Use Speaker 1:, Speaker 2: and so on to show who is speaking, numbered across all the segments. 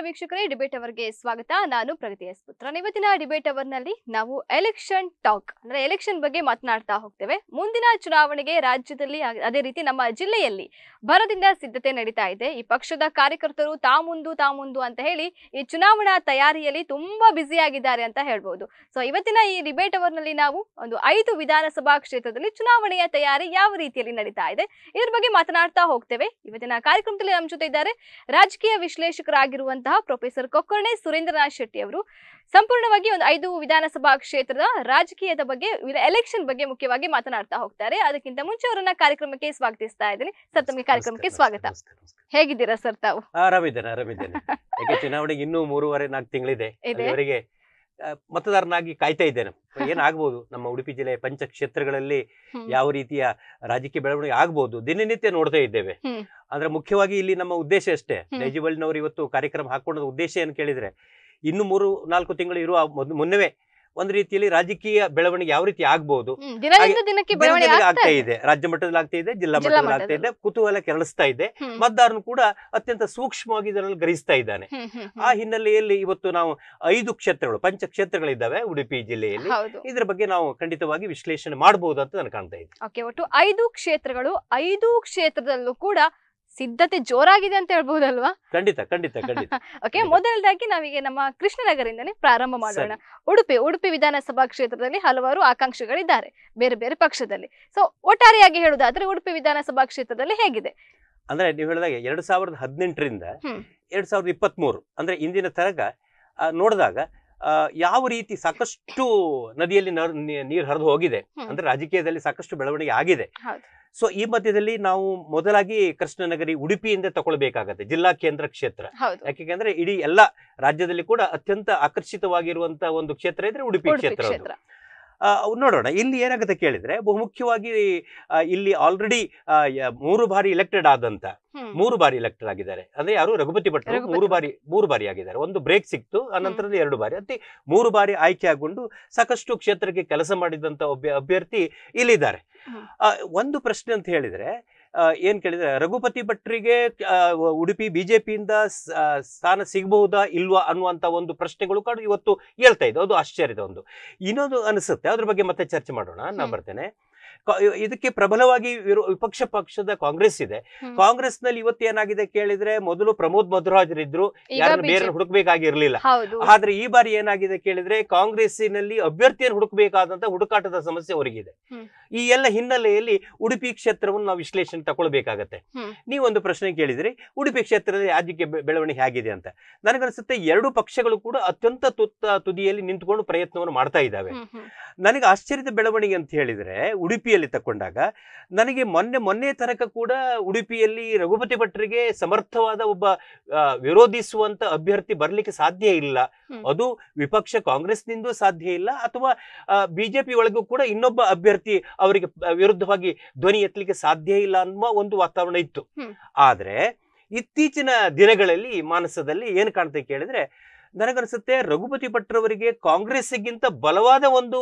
Speaker 1: ವೀಕ್ಷಕರೇ ಡಿಬೇಟ್ ಅವರ್ಗೆ ಸ್ವಾಗತ ನಾನು ಪ್ರಗತಿ ಎಸ್ ಪುತ್ರ ಇವತ್ತಿನ ಡಿಬೇಟ್ ಅವರ್ನಲ್ಲಿ ನಾವು ಎಲೆಕ್ಷನ್ ಟಾಕ್ ಅಂದ್ರೆ ಎಲೆಕ್ಷನ್ ಬಗ್ಗೆ ಮಾತನಾಡ್ತಾ ಹೋಗ್ತೇವೆ ಮುಂದಿನ ಚುನಾವಣೆಗೆ ರಾಜ್ಯದಲ್ಲಿ ಆ- ಅದೇ ರೀತಿ ನಮ್ಮ ಜಿಲ್ಲೆಯಲ್ಲಿ ಭರದಿಂದ ಸಿದ್ಧತೆ ನಡೀತಾ ಇದೆ ಈ ಪಕ್ಷದ ಕಾರ್ಯಕರ್ತರು ತಾ ಮುಂದು ತಾ ಮುಂದು ಅಂತ ಹೇಳಿ ಈ ಚುನಾವಣಾ ತಯಾರಿಯಲ್ಲಿ ತುಂಬಾ ಬ್ಯುಸಿ ಆಗಿದ್ದಾರೆ ಅಂತ ಹೇಳ್ಬೋದು ಸೊ ಇವತ್ತಿನ ಈ ಡಿಬೇಟ್ ಅವರ್ನಲ್ಲಿ ನಾವು ಒಂದು ಐದು ವಿಧಾನಸಭಾ ಕ್ಷೇತ್ರದಲ್ಲಿ ಚುನಾವಣೆಯ ತಯಾರಿ ಯಾವ ರೀತಿಯಲ್ಲಿ ನಡೀತಾ ಇದೆ ಇದ್ರ ಬಗ್ಗೆ ಮಾತನಾಡ್ತಾ ಹೋಗ್ತೇವೆ ಇವತ್ತಿನ ಕಾರ್ಯಕ್ರಮದಲ್ಲಿ ನಮ್ಮ ಜೊತೆ ಇದ್ದಾರೆ ರಾಜಕೀಯ ವಿಶ್ಲೇಷಕರಾಗಿರುವಂತಹ ಪ್ರೊಫೆಸರ್ ಕೊಕ್ಕರ್ಣೆ ಸುರೇಂದ್ರನಾಥ್ ಶೆಟ್ಟಿ ಅವರು ಸಂಪೂರ್ಣವಾಗಿ ಒಂದು ಐದು ವಿಧಾನಸಭಾ ಕ್ಷೇತ್ರದ ರಾಜಕೀಯದ ಬಗ್ಗೆ ಎಲೆಕ್ಷನ್ ಬಗ್ಗೆ ಮುಖ್ಯವಾಗಿ ಮಾತನಾಡ್ತಾ ಹೋಗ್ತಾರೆ ಅದಕ್ಕಿಂತ ಮುಂಚೆ ಅವರನ್ನ ಕಾರ್ಯಕ್ರಮಕ್ಕೆ ಸ್ವಾಗತಿಸ್ತಾ ಇದ್ದೀನಿ ಸರ್ ತಮಗೆ ಕಾರ್ಯಕ್ರಮಕ್ಕೆ ಸ್ವಾಗತ
Speaker 2: ನಮಸ್ಕಾರ, ನಮಸ್ಕಾರ.
Speaker 1: ಹೇಗಿದ್ದೀರಾ ಸರ್ ತಾವು
Speaker 2: ಆರಾಮಿದ್ದೇನೆ ಆರಾಮಿದ್ದೇನೆ ಯಾಕೆ ಚುನಾವಣೆಗೆ ಇನ್ನೂ ಮೂರುವರೆ ನಾಲ್ಕು ತಿಂಗಳಿದೆ
Speaker 1: ಇದೆ.
Speaker 2: ಅಲ್ಲಿವರೆಗೆ ಆ, ಮತದಾರನಾಗಿ ಕಾಯ್ತಾ ಇದ್ದೇನೆ ಏನಾಗ್ಬೋದು ನಮ್ಮ ಉಡುಪಿ ಜಿಲ್ಲೆಯ ಪಂಚ ಕ್ಷೇತ್ರಗಳಲ್ಲಿ
Speaker 1: ಹ್ಮ್.
Speaker 2: ಯಾವ ರೀತಿಯ ರಾಜಕೀಯ ಬೆಳವಣಿಗೆ ಆಗ್ಬೋದು ದಿನನಿತ್ಯ ನೋಡ್ತಾ ಇದ್ದೇವೆ
Speaker 1: ಹ್ಮ್.
Speaker 2: ಅಂದ್ರೆ ಮುಖ್ಯವಾಗಿ ಇಲ್ಲಿ ನಮ್ಮ ಉದ್ದೇಶ ಅಷ್ಟೇ
Speaker 1: ಹ್ಮ್.
Speaker 2: ನೈಜಿಬಲ್ನವರು ಇವತ್ತು ಕಾರ್ಯಕ್ರಮ ಹಾಕೊಂಡ ಉದ್ದೇಶ ಏನು ಕೇಳಿದ್ರೆ ಇನ್ನು ಮೂರು ನಾಲ್ಕು ತಿಂಗಳು ಇರುವ ಮೊದ್- ಮುನ್ನವೇ ಒಂದು ರೀತಿಯಲ್ಲಿ ರಾಜಕೀಯ ಬೆಳವಣಿಗೆ ಯಾವ ರೀತಿ ಆಗ್ಬೋದು
Speaker 1: ಹ್ಮ್, ದಿನದಿಂದ ದಿನಕ್ಕೆ ಬೆಳವಣಿಗೆ
Speaker 2: ದಿನದಲ್ಲಿ
Speaker 1: ಆಗ್ತಾ
Speaker 2: ಆಗ್ತಾ
Speaker 1: ಇದೆ
Speaker 2: ಇದೆ ರಾಜ್ಯ ಮಟ್ಟದಲ್ಲಿ ಆಗ್ತಾ ಇದೆ ಜಿಲ್ಲಾ
Speaker 1: ಜಿಲ್ಲಾ
Speaker 2: ಮಟ್ಟದಲ್ಲಿ ಆಗ್ತಾ ಇದೆ ಕುತೂಹಲ ಕೆರಳಿಸ್ತಾ ಇದೆ
Speaker 1: ಹ್ಮ್.
Speaker 2: ಮತದಾರನು ಕೂಡ ಅತ್ಯಂತ ಸೂಕ್ಷ್ಮವಾಗಿ ಇದರಲ್ಲಿ ಗ್ರಹಿಸ್ತಾ ಇದ್ದಾನೆ
Speaker 1: ಹ್ಮ್, ಹ್ಮ್, ಹ್ಮ್.
Speaker 2: ಆ ಹಿನ್ನೆಲೆಯಲ್ಲಿ ಇವತ್ತು ನಾವು ಐದು ಕ್ಷೇತ್ರಗಳು ಪಂಚ ಕ್ಷೇತ್ರಗಳಿದ್ದಾವೆ ಉಡುಪಿ ಜಿಲ್ಲೆಯಲ್ಲಿ
Speaker 1: ಹೌದು
Speaker 2: ಇದ್ರ ಬಗ್ಗೆ ನಾವು ಖಂಡಿತವಾಗಿ ವಿಶ್ಲೇಷಣೆ ಮಾಡಬಹುದು ಅಂತ ನಾನು ಕಾಣ್ತಾ ಇದ್ದೀನಿ
Speaker 1: ಓಕೆ ಒಟ್ಟು ಐದು ಕ್ಷೇತ್ರಗಳು ಐದು ಕ್ಷೇತ್ರದಲ್ಲೂ ಕೂಡ ಸಿದ್ಧತೆ ಜೋರಾಗಿದೆ ಅಂತ ಹೇಳ್ಬಹುದಲ್ವಾ
Speaker 2: ಖಂಡಿತ ಖಂಡಿತ ಖಂಡಿತ
Speaker 1: ಓಕೆ
Speaker 2: ಖಂಡಿತ.
Speaker 1: ಮೊದಲದಾಗಿ ನಾವೀಗ ನಮ್ಮ ಕೃಷ್ಣನಗರಿಂದನೇ ಪ್ರಾರಂಭ ಮಾಡೋಣ ಉಡುಪಿ ಉಡುಪಿ ವಿಧಾನಸಭಾ ಕ್ಷೇತ್ರದಲ್ಲಿ ಹಲವಾರು ಆಕಾಂಕ್ಷಿಗಳಿದ್ದಾರೆ ಬೇರೆ ಬೇರೆ ಪಕ್ಷದಲ್ಲಿ ಸೊ ಒಟ್ಟಾರೆಯಾಗಿ ಹೇಳುವುದಾದ್ರೆ ಉಡುಪಿ ವಿಧಾನಸಭಾ ಕ್ಷೇತ್ರದಲ್ಲಿ ಹೇಗಿದೆ
Speaker 2: ಅಂದ್ರೆ ನೀವು ಹೇಳಿದಾಗ ಎರಡ್ ಸಾವಿರದ ಹದಿನೆಂಟರಿಂದ
Speaker 1: ಹ್ಮ್.
Speaker 2: ಎರಡ್ ಸಾವಿರದ ಇಪ್ಪತ್ತ್ ಮೂರು ಅಂದ್ರೆ ಇಂದಿನ ತನಕ ಆ, ನೋಡಿದಾಗ ಆ, ಯಾವ ರೀತಿ ಸಾಕಷ್ಟು ನದಿಯಲ್ಲಿ ನೀರು ಹರಿದು ಹೋಗಿದೆ
Speaker 1: ಹ್ಮ್.
Speaker 2: ಅಂದ್ರೆ ರಾಜಕೀಯದಲ್ಲಿ ಸಾಕಷ್ಟು ಬೆಳವಣಿಗೆ ಆಗಿದೆ
Speaker 1: ಹೌದು.
Speaker 2: ಸೊ ಈ ಮಧ್ಯದಲ್ಲಿ ನಾವು ಮೊದಲಾಗಿ ಕೃಷ್ಣನಗರಿ ಉಡುಪಿಯಿಂದ ತಗೊಳ್ಬೇಕಾಗತ್ತೆ ಜಿಲ್ಲಾ ಕೇಂದ್ರ ಕ್ಷೇತ್ರ
Speaker 1: ಹೌದು
Speaker 2: ಯಾಕೆಂದ್ರೆ ಇಡೀ ಎಲ್ಲ ರಾಜ್ಯದಲ್ಲಿ ಕೂಡ ಅತ್ಯಂತ ಆಕರ್ಷಿತವಾಗಿರುವಂತ ಒಂದು ಕ್ಷೇತ್ರ ಇದ್ರೆ ಉಡುಪಿ
Speaker 1: ಉಡುಪಿ
Speaker 2: ಕ್ಷೇತ್ರ ಅದು.
Speaker 1: ಕ್ಷೇತ್ರ
Speaker 2: ಆ, ಅವ್ ನೋಡೋಣ ಇಲ್ಲಿ ಏನಾಗುತ್ತೆ ಕೇಳಿದ್ರೆ ಬಹುಮುಖ್ಯವಾಗಿ ಆ, ಇಲ್ಲಿ ಆಲ್ರೆಡಿ ಮೂರು ಬಾರಿ ಇಲೆಕ್ಟೆಡ್ ಆದಂತ
Speaker 1: ಹ್ಮ್.
Speaker 2: ಮೂರು ಬಾರಿ ಇಲೆಕ್ಟೆಡ್ ಆಗಿದ್ದಾರೆ ಅಂದ್ರೆ ಯಾರು ರಘುಪತಿ ಭಟ್ರು
Speaker 1: ರಘುಪತಿ
Speaker 2: ಮೂರು ಬಾರಿ ಮೂರು ಬಾರಿ ಆಗಿದ್ದಾರೆ ಒಂದು ಬ್ರೇಕ್ ಸಿಕ್ತು ಅನಂತರದ ಎರಡು ಬಾರಿ ಅತಿ ಮೂರು ಬಾರಿ ಆಯ್ಕೆ ಆಗೊಂಡು ಸಾಕಷ್ಟು ಕ್ಷೇತ್ರಕ್ಕೆ ಕೆಲಸ ಮಾಡಿದಂತ ಒಬ್ಬ ಅಭ್ಯರ್ಥಿ ಇಲ್ಲಿದ್ದಾರೆ
Speaker 1: ಹ್ಮ್.
Speaker 2: ಆ, ಒಂದು ಪ್ರಶ್ನೆ ಅಂತ ಹೇಳಿದ್ರೆ ಆ, ಏನ್ ಕೇಳಿದ್ರೆ ರಘುಪತಿ ಭಟ್ರಿಗೆ ಆ, ಉಡುಪಿ ಬಿಜೆಪಿಯಿಂದ ಸ್ಥಾನ ಸಿಗಬಹುದಾ ಇಲ್ವಾ ಅನ್ನುವಂತ ಒಂದು ಪ್ರಶ್ನೆಗಳು ಕೂಡ ಇವತ್ತು ಹೇಳ್ತಾ ಇದೆ ಅದು ಆಶ್ಚರ್ಯದ ಒಂದು ಇನ್ನೊಂದು ಅನಿಸುತ್ತೆ ಅದ್ರ ಬಗ್ಗೆ ಮತ್ತೆ ಚರ್ಚೆ ಮಾಡೋಣ ನಾ
Speaker 1: ಹ್ಮ್.
Speaker 2: ಬರ್ತೇನೆ ಕಾ- ಇದಕ್ಕೆ ಪ್ರಬಲವಾಗಿ ವಿರೋ- ವಿಪಕ್ಷ ಪಕ್ಷದ ಕಾಂಗ್ರೆಸ್ ಇದೆ
Speaker 1: ಹ್ಮ್.
Speaker 2: ಕಾಂಗ್ರೆಸ್ ನಲ್ಲಿ ಇವತ್ತು ಏನಾಗಿದೆ ಕೇಳಿದ್ರೆ ಮೊದಲು ಪ್ರಮೋದ್ ಮಧ್ವರಾಜರಿದ್ರು
Speaker 1: ಈಗ
Speaker 2: ಯಾರನ್ನ ಬೇರೆ
Speaker 1: BJP
Speaker 2: ಹುಡುಕ್ಬೇಕಾಗಿರ್ಲಿಲ್ಲ
Speaker 1: ಹೌದು
Speaker 2: ಆದ್ರೆ ಈ ಬಾರಿ ಏನಾಗಿದೆ ಕೇಳಿದ್ರೆ ಕಾಂಗ್ರೆಸ್ಸಿನಲ್ಲಿ ಅಭ್ಯರ್ಥಿಯನ್ನು ಹುಡುಕಬೇಕಾದಂತ ಹುಡುಕಾಟದ ಸಮಸ್ಯೆ ಅವರಿಗಿದೆ
Speaker 1: ಹ್ಮ್.
Speaker 2: ಈ ಎಲ್ಲ ಹಿನ್ನೆಲೆಯಲ್ಲಿ ಉಡುಪಿ ಕ್ಷೇತ್ರವನ್ನು ನಾವು ವಿಶ್ಲೇಷಣೆ ತಗೊಳ್ಬೇಕಾಗತ್ತೆ
Speaker 1: ಹ್ಮ್.
Speaker 2: ನೀವೊಂದು ಪ್ರಶ್ನೆ ಕೇಳಿದ್ರಿ ಉಡುಪಿ ಕ್ಷೇತ್ರದಲ್ಲಿ ರಾಜ್ಯಕ್ಕೆ ಬೆ- ಬೆಳವಣಿಗೆ ಹೇಗಿದೆ ಅಂತ ನನಗನ್ಸುತ್ತೆ ಎರಡು ಪಕ್ಷಗಳು ಕೂಡ ಅತ್ಯಂತ ತುತ್ತ ತುದಿಯಲ್ಲಿ ನಿಂತ್ಕೊಂಡು ಪ್ರಯತ್ನವನ್ನು ಮಾಡ್ತಾ ಇದ್ದಾವೆ
Speaker 1: ಹ್ಮ್, ಹ್ಮ್.
Speaker 2: ನನಗೆ ಆಶ್ಚರ್ಯದ ಬೆಳವಣಿಗೆ ಅಂತ ಹೇಳಿದ್ರೆ ಉಡುಪಿಯಲ್ಲಿ ತಕೊಂಡಾಗ ನನಗೆ ಮೊನ್ನೆ ಮೊನ್ನೆ ತನಕ ಕೂಡ ಉಡುಪಿಯಲ್ಲಿ ರಘುಪತಿ ಭಟ್ರಿಗೆ ಸಮರ್ಥವಾದ ಒಬ್ಬ ಆ, ವಿರೋಧಿಸುವಂತ ಅಭ್ಯರ್ಥಿ ಬರ್ಲಿಕ್ಕೆ ಸಾಧ್ಯ ಇಲ್ಲ
Speaker 1: ಹ್ಮ್.
Speaker 2: ಅದು ವಿಪಕ್ಷ ಕಾಂಗ್ರೆಸ್ನಿಂದ ಸಾಧ್ಯ ಇಲ್ಲ ಅಥವಾ ಬಿಜೆಪಿ ಒಳಗೂ ಕೂಡ ಇನ್ನೊಬ್ಬ ಅಭ್ಯರ್ಥಿ ಅವರಿಗೆ ಆ, ವಿರುದ್ಧವಾಗಿ ಧ್ವನಿ ಎತ್ತಲಿಕ್ಕೆ ಸಾಧ್ಯ ಇಲ್ಲ ಅನ್ನುವ ಒಂದು ವಾತಾವರಣ ಇತ್ತು
Speaker 1: ಹ್ಮ್.
Speaker 2: ಆದ್ರೆ ಇತ್ತೀಚಿನ ದಿನಗಳಲ್ಲಿ ಮಾನಸದಲ್ಲಿ ಏನು ಕಾಣ್ತಾ ಕೇಳಿದ್ರೆ ನನಗನ್ಸುತ್ತೆ ರಘುಪತಿ ಭಟ್ರವರಿಗೆ ಕಾಂಗ್ರೆಸ್ಗಿಂತ ಬಲವಾದ ಒಂದು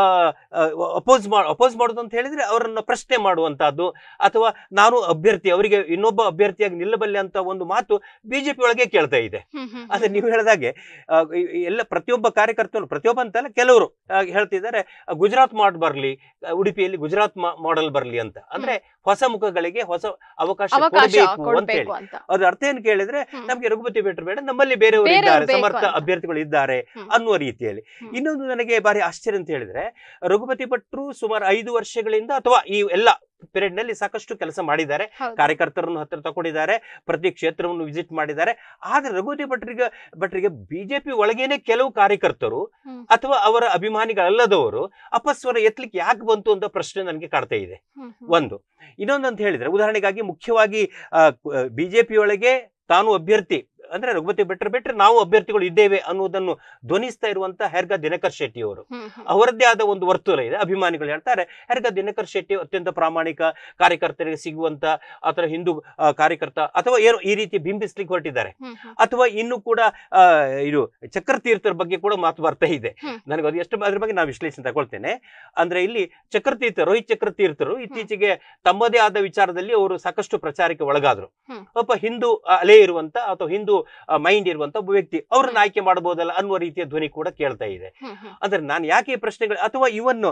Speaker 2: ಅಪೋಸ್ ಮಾ ಅಪೋಸ್ ಮಾಡೋದು ಅಂತ ಹೇಳಿದ್ರೆ ಅವರನ್ನ ಪ್ರಶ್ನೆ ಮಾಡುವಂತಹದ್ದು ಅಥವಾ ನಾನು ಅಭ್ಯರ್ಥಿ ಅವರಿಗೆ ಇನ್ನೊಬ್ಬ ಅಭ್ಯರ್ಥಿಯಾಗಿ ನಿಲ್ಲಬಲ್ಲೆ ಅಂತ ಒಂದು ಮಾತು ಬಿಜೆಪಿ ಒಳಗೆ ಕೇಳ್ತಾ ಇದೆ
Speaker 1: ಹ್ಮ್, ಹ್ಮ್,
Speaker 2: ಅದೇ
Speaker 1: ಹ್ಮ್.
Speaker 2: ನೀವು ಹೇಳಿದಾಗೆ ಆ, ಈ- ಈ ಎಲ್ಲ ಪ್ರತಿಯೊಬ್ಬ ಕಾರ್ಯಕರ್ತರು ಪ್ರತಿಯೊಬ್ಬ ಅಂತಲ್ಲ ಕೆಲವರು ಆ, ಹೇಳ್ತಿದ್ದಾರೆ ಆ, ಗುಜರಾತ್ ಮಾಡ್ ಬರ್ಲಿ ಆ, ಉಡುಪಿಯಲ್ಲಿ ಗುಜರಾತ್ ಮಾಡೆಲ್ ಬರ್ಲಿ ಅಂತ ಅಂದ್ರೆ ಹೊಸ ಮುಖಗಳಿಗೆ ಹೊಸ ಅವಕಾಶ
Speaker 1: ಅವಕಾಶ
Speaker 2: ಕೊಡಬೇಕು ಅಂತ
Speaker 1: ಕೊಡ್ಬೇಕು
Speaker 2: ಹೇಳಿ
Speaker 1: ಅಂತ
Speaker 2: ಅದ್ರ ಅರ್ಥ ಏನ್ ಕೇಳಿದ್ರೆ
Speaker 1: ಹ್ಮ್.
Speaker 2: ನಮ್ಗೆ ರಘುಪತಿ ಭಟ್ರು ಬೇಡ ನಮ್ಮಲ್ಲಿ ಬೇರೆಯವರು
Speaker 1: ಬೇರೆಯವ್ರು
Speaker 2: ಇದ್ದಾರೆ
Speaker 1: ಬೇಕು
Speaker 2: ಸಮರ್ಥ
Speaker 1: ಅಂತ.
Speaker 2: ಅಭ್ಯರ್ಥಿಗಳು ಇದ್ದಾರೆ
Speaker 1: ಹ್ಮ್.
Speaker 2: ಅನ್ನುವ ರೀತಿಯಲ್ಲಿ
Speaker 1: ಹ್ಮ್.
Speaker 2: ಇನ್ನೊಂದು ನನಗೆ ಬಾರಿ ಆಶ್ಚರ್ಯ ಅಂತ ಹೇಳಿದ್ರೆ ರಘುಪತಿ ಭಟ್ರು ಸುಮಾರು ಐದು ವರ್ಷಗಳಿಂದ ಅಥವಾ ಈ ಎಲ್ಲ ಪೀರಿಯಡ್ ನಲ್ಲಿ ಸಾಕಷ್ಟು ಕೆಲಸ ಮಾಡಿದ್ದಾರೆ
Speaker 1: ಹೌದು.
Speaker 2: ಕಾರ್ಯಕರ್ತರನ್ನು ಹತ್ರ ತಗೊಂಡಿದ್ದಾರೆ ಪ್ರತಿ ಕ್ಷೇತ್ರವನ್ನು ವಿಸಿಟ್ ಮಾಡಿದ್ದಾರೆ ಆದ್ರೆ ರಘುಪತಿ ಭಟ್ರಿಗೆ ಭಟ್ರಿಗೆ ಬಿಜೆಪಿ ಒಳಗೇನೆ ಕೆಲವು ಕಾರ್ಯಕರ್ತರು
Speaker 1: ಹ್ಮ್.
Speaker 2: ಅಥವಾ ಅವರ ಅಭಿಮಾನಿಗಳಲ್ಲದವರು ಅಪಸ್ವರ ಎತ್ತಲಿಕ್ಕೆ ಯಾಕೆ ಬಂತು ಅಂತ ಪ್ರಶ್ನೆ ನನಗೆ ಕಾಡ್ತಾ ಇದೆ
Speaker 1: ಹ್ಮ್, ಹ್ಮ್.
Speaker 2: ಒಂದು ಇನ್ನೊಂದು ಅಂತ ಹೇಳಿದ್ರೆ ಉದಾಹರಣೆಗಾಗಿ ಮುಖ್ಯವಾಗಿ ಬಿಜೆಪಿ ಒಳಗೆ ತಾನು ಅಭ್ಯರ್ಥಿ ಅಂದ್ರೆ ರಘುಪತಿ ಭಟ್ರು ಬಿಟ್ರೆ ನಾವು ಅಭ್ಯರ್ಥಿಗಳು ಇದ್ದೇವೆ ಅನ್ನುವುದನ್ನು ಧ್ವನಿಸ್ತಾ ಇರುವಂತ ಹೆರ್ಗ ದಿನಕರ್ ಶೆಟ್ಟಿ ಅವರು
Speaker 1: ಹ್ಮ್, ಹ್ಮ್.
Speaker 2: ಅವರದ್ದೇ ಆದ ಒಂದು ವರ್ತುಲ ಇದೆ ಅಭಿಮಾನಿಗಳು ಹೇಳ್ತಾರೆ ಹೆರ್ಗ ದಿನಕರ್ ಶೆಟ್ಟಿ ಅತ್ಯಂತ ಪ್ರಾಮಾಣಿಕ ಕಾರ್ಯಕರ್ತರಿಗೆ ಸಿಗುವಂತ ಅಥವಾ ಹಿಂದೂ ಆ, ಕಾರ್ಯಕರ್ತ ಅಥವಾ ಏನು ಈ ರೀತಿ ಬಿಂಬಿಸ್ಲಿಕ್ಕೆ ಹೊರಟಿದ್ದಾರೆ
Speaker 1: ಹ್ಮ್, ಹ್ಮ್.
Speaker 2: ಅಥವಾ ಇನ್ನು ಕೂಡ ಆ, ಇದು ಚಕ್ರತೀರ್ಥರ ಬಗ್ಗೆ ಕೂಡ ಮಾತು ಬರ್ತಾ ಇದೆ
Speaker 1: ಹ್ಮ್.
Speaker 2: ನನಗೆ ಅದು ಎಷ್ಟು ಅದ್ರ ಬಗ್ಗೆ ನಾನು ವಿಶ್ಲೇಷಣೆ ತಗೊಳ್ತೇನೆ ಅಂದ್ರೆ ಇಲ್ಲಿ ಚಕ್ರತೀರ್ಥ ರೋಹಿತ್ ಚಕ್ರತೀರ್ಥರು ಇತ್ತೀಚೆಗೆ ತಮ್ಮದೇ ಆದ ವಿಚಾರದಲ್ಲಿ ಅವರು ಸಾಕಷ್ಟು ಪ್ರಚಾರಕ್ಕೆ ಒಳಗಾದ್ರು
Speaker 1: ಹ್ಮ್.
Speaker 2: ಒಬ್ಬ ಹಿಂದೂ ಅಲೆ ಇರುವಂತ ಅಥವಾ ಹಿಂದೂ ಮೈಂಡ್ ಇರುವಂತ ಒಬ್ಬ ವ್ಯಕ್ತಿ ಅವ್ರನ್ನ ಆಯ್ಕೆ ಮಾಡಬಹುದಲ್ಲ ಅನ್ನುವ ರೀತಿಯ ಧ್ವನಿ ಕೂಡ ಕೇಳ್ತಾ ಇದೆ
Speaker 1: ಹ್ಮ್, ಹ್ಮ್.
Speaker 2: ಅಂದ್ರೆ ನಾನು ಯಾಕೆ ಈ ಪ್ರಶ್ನೆಗಳು ಅಥವಾ ಇವನ್ನು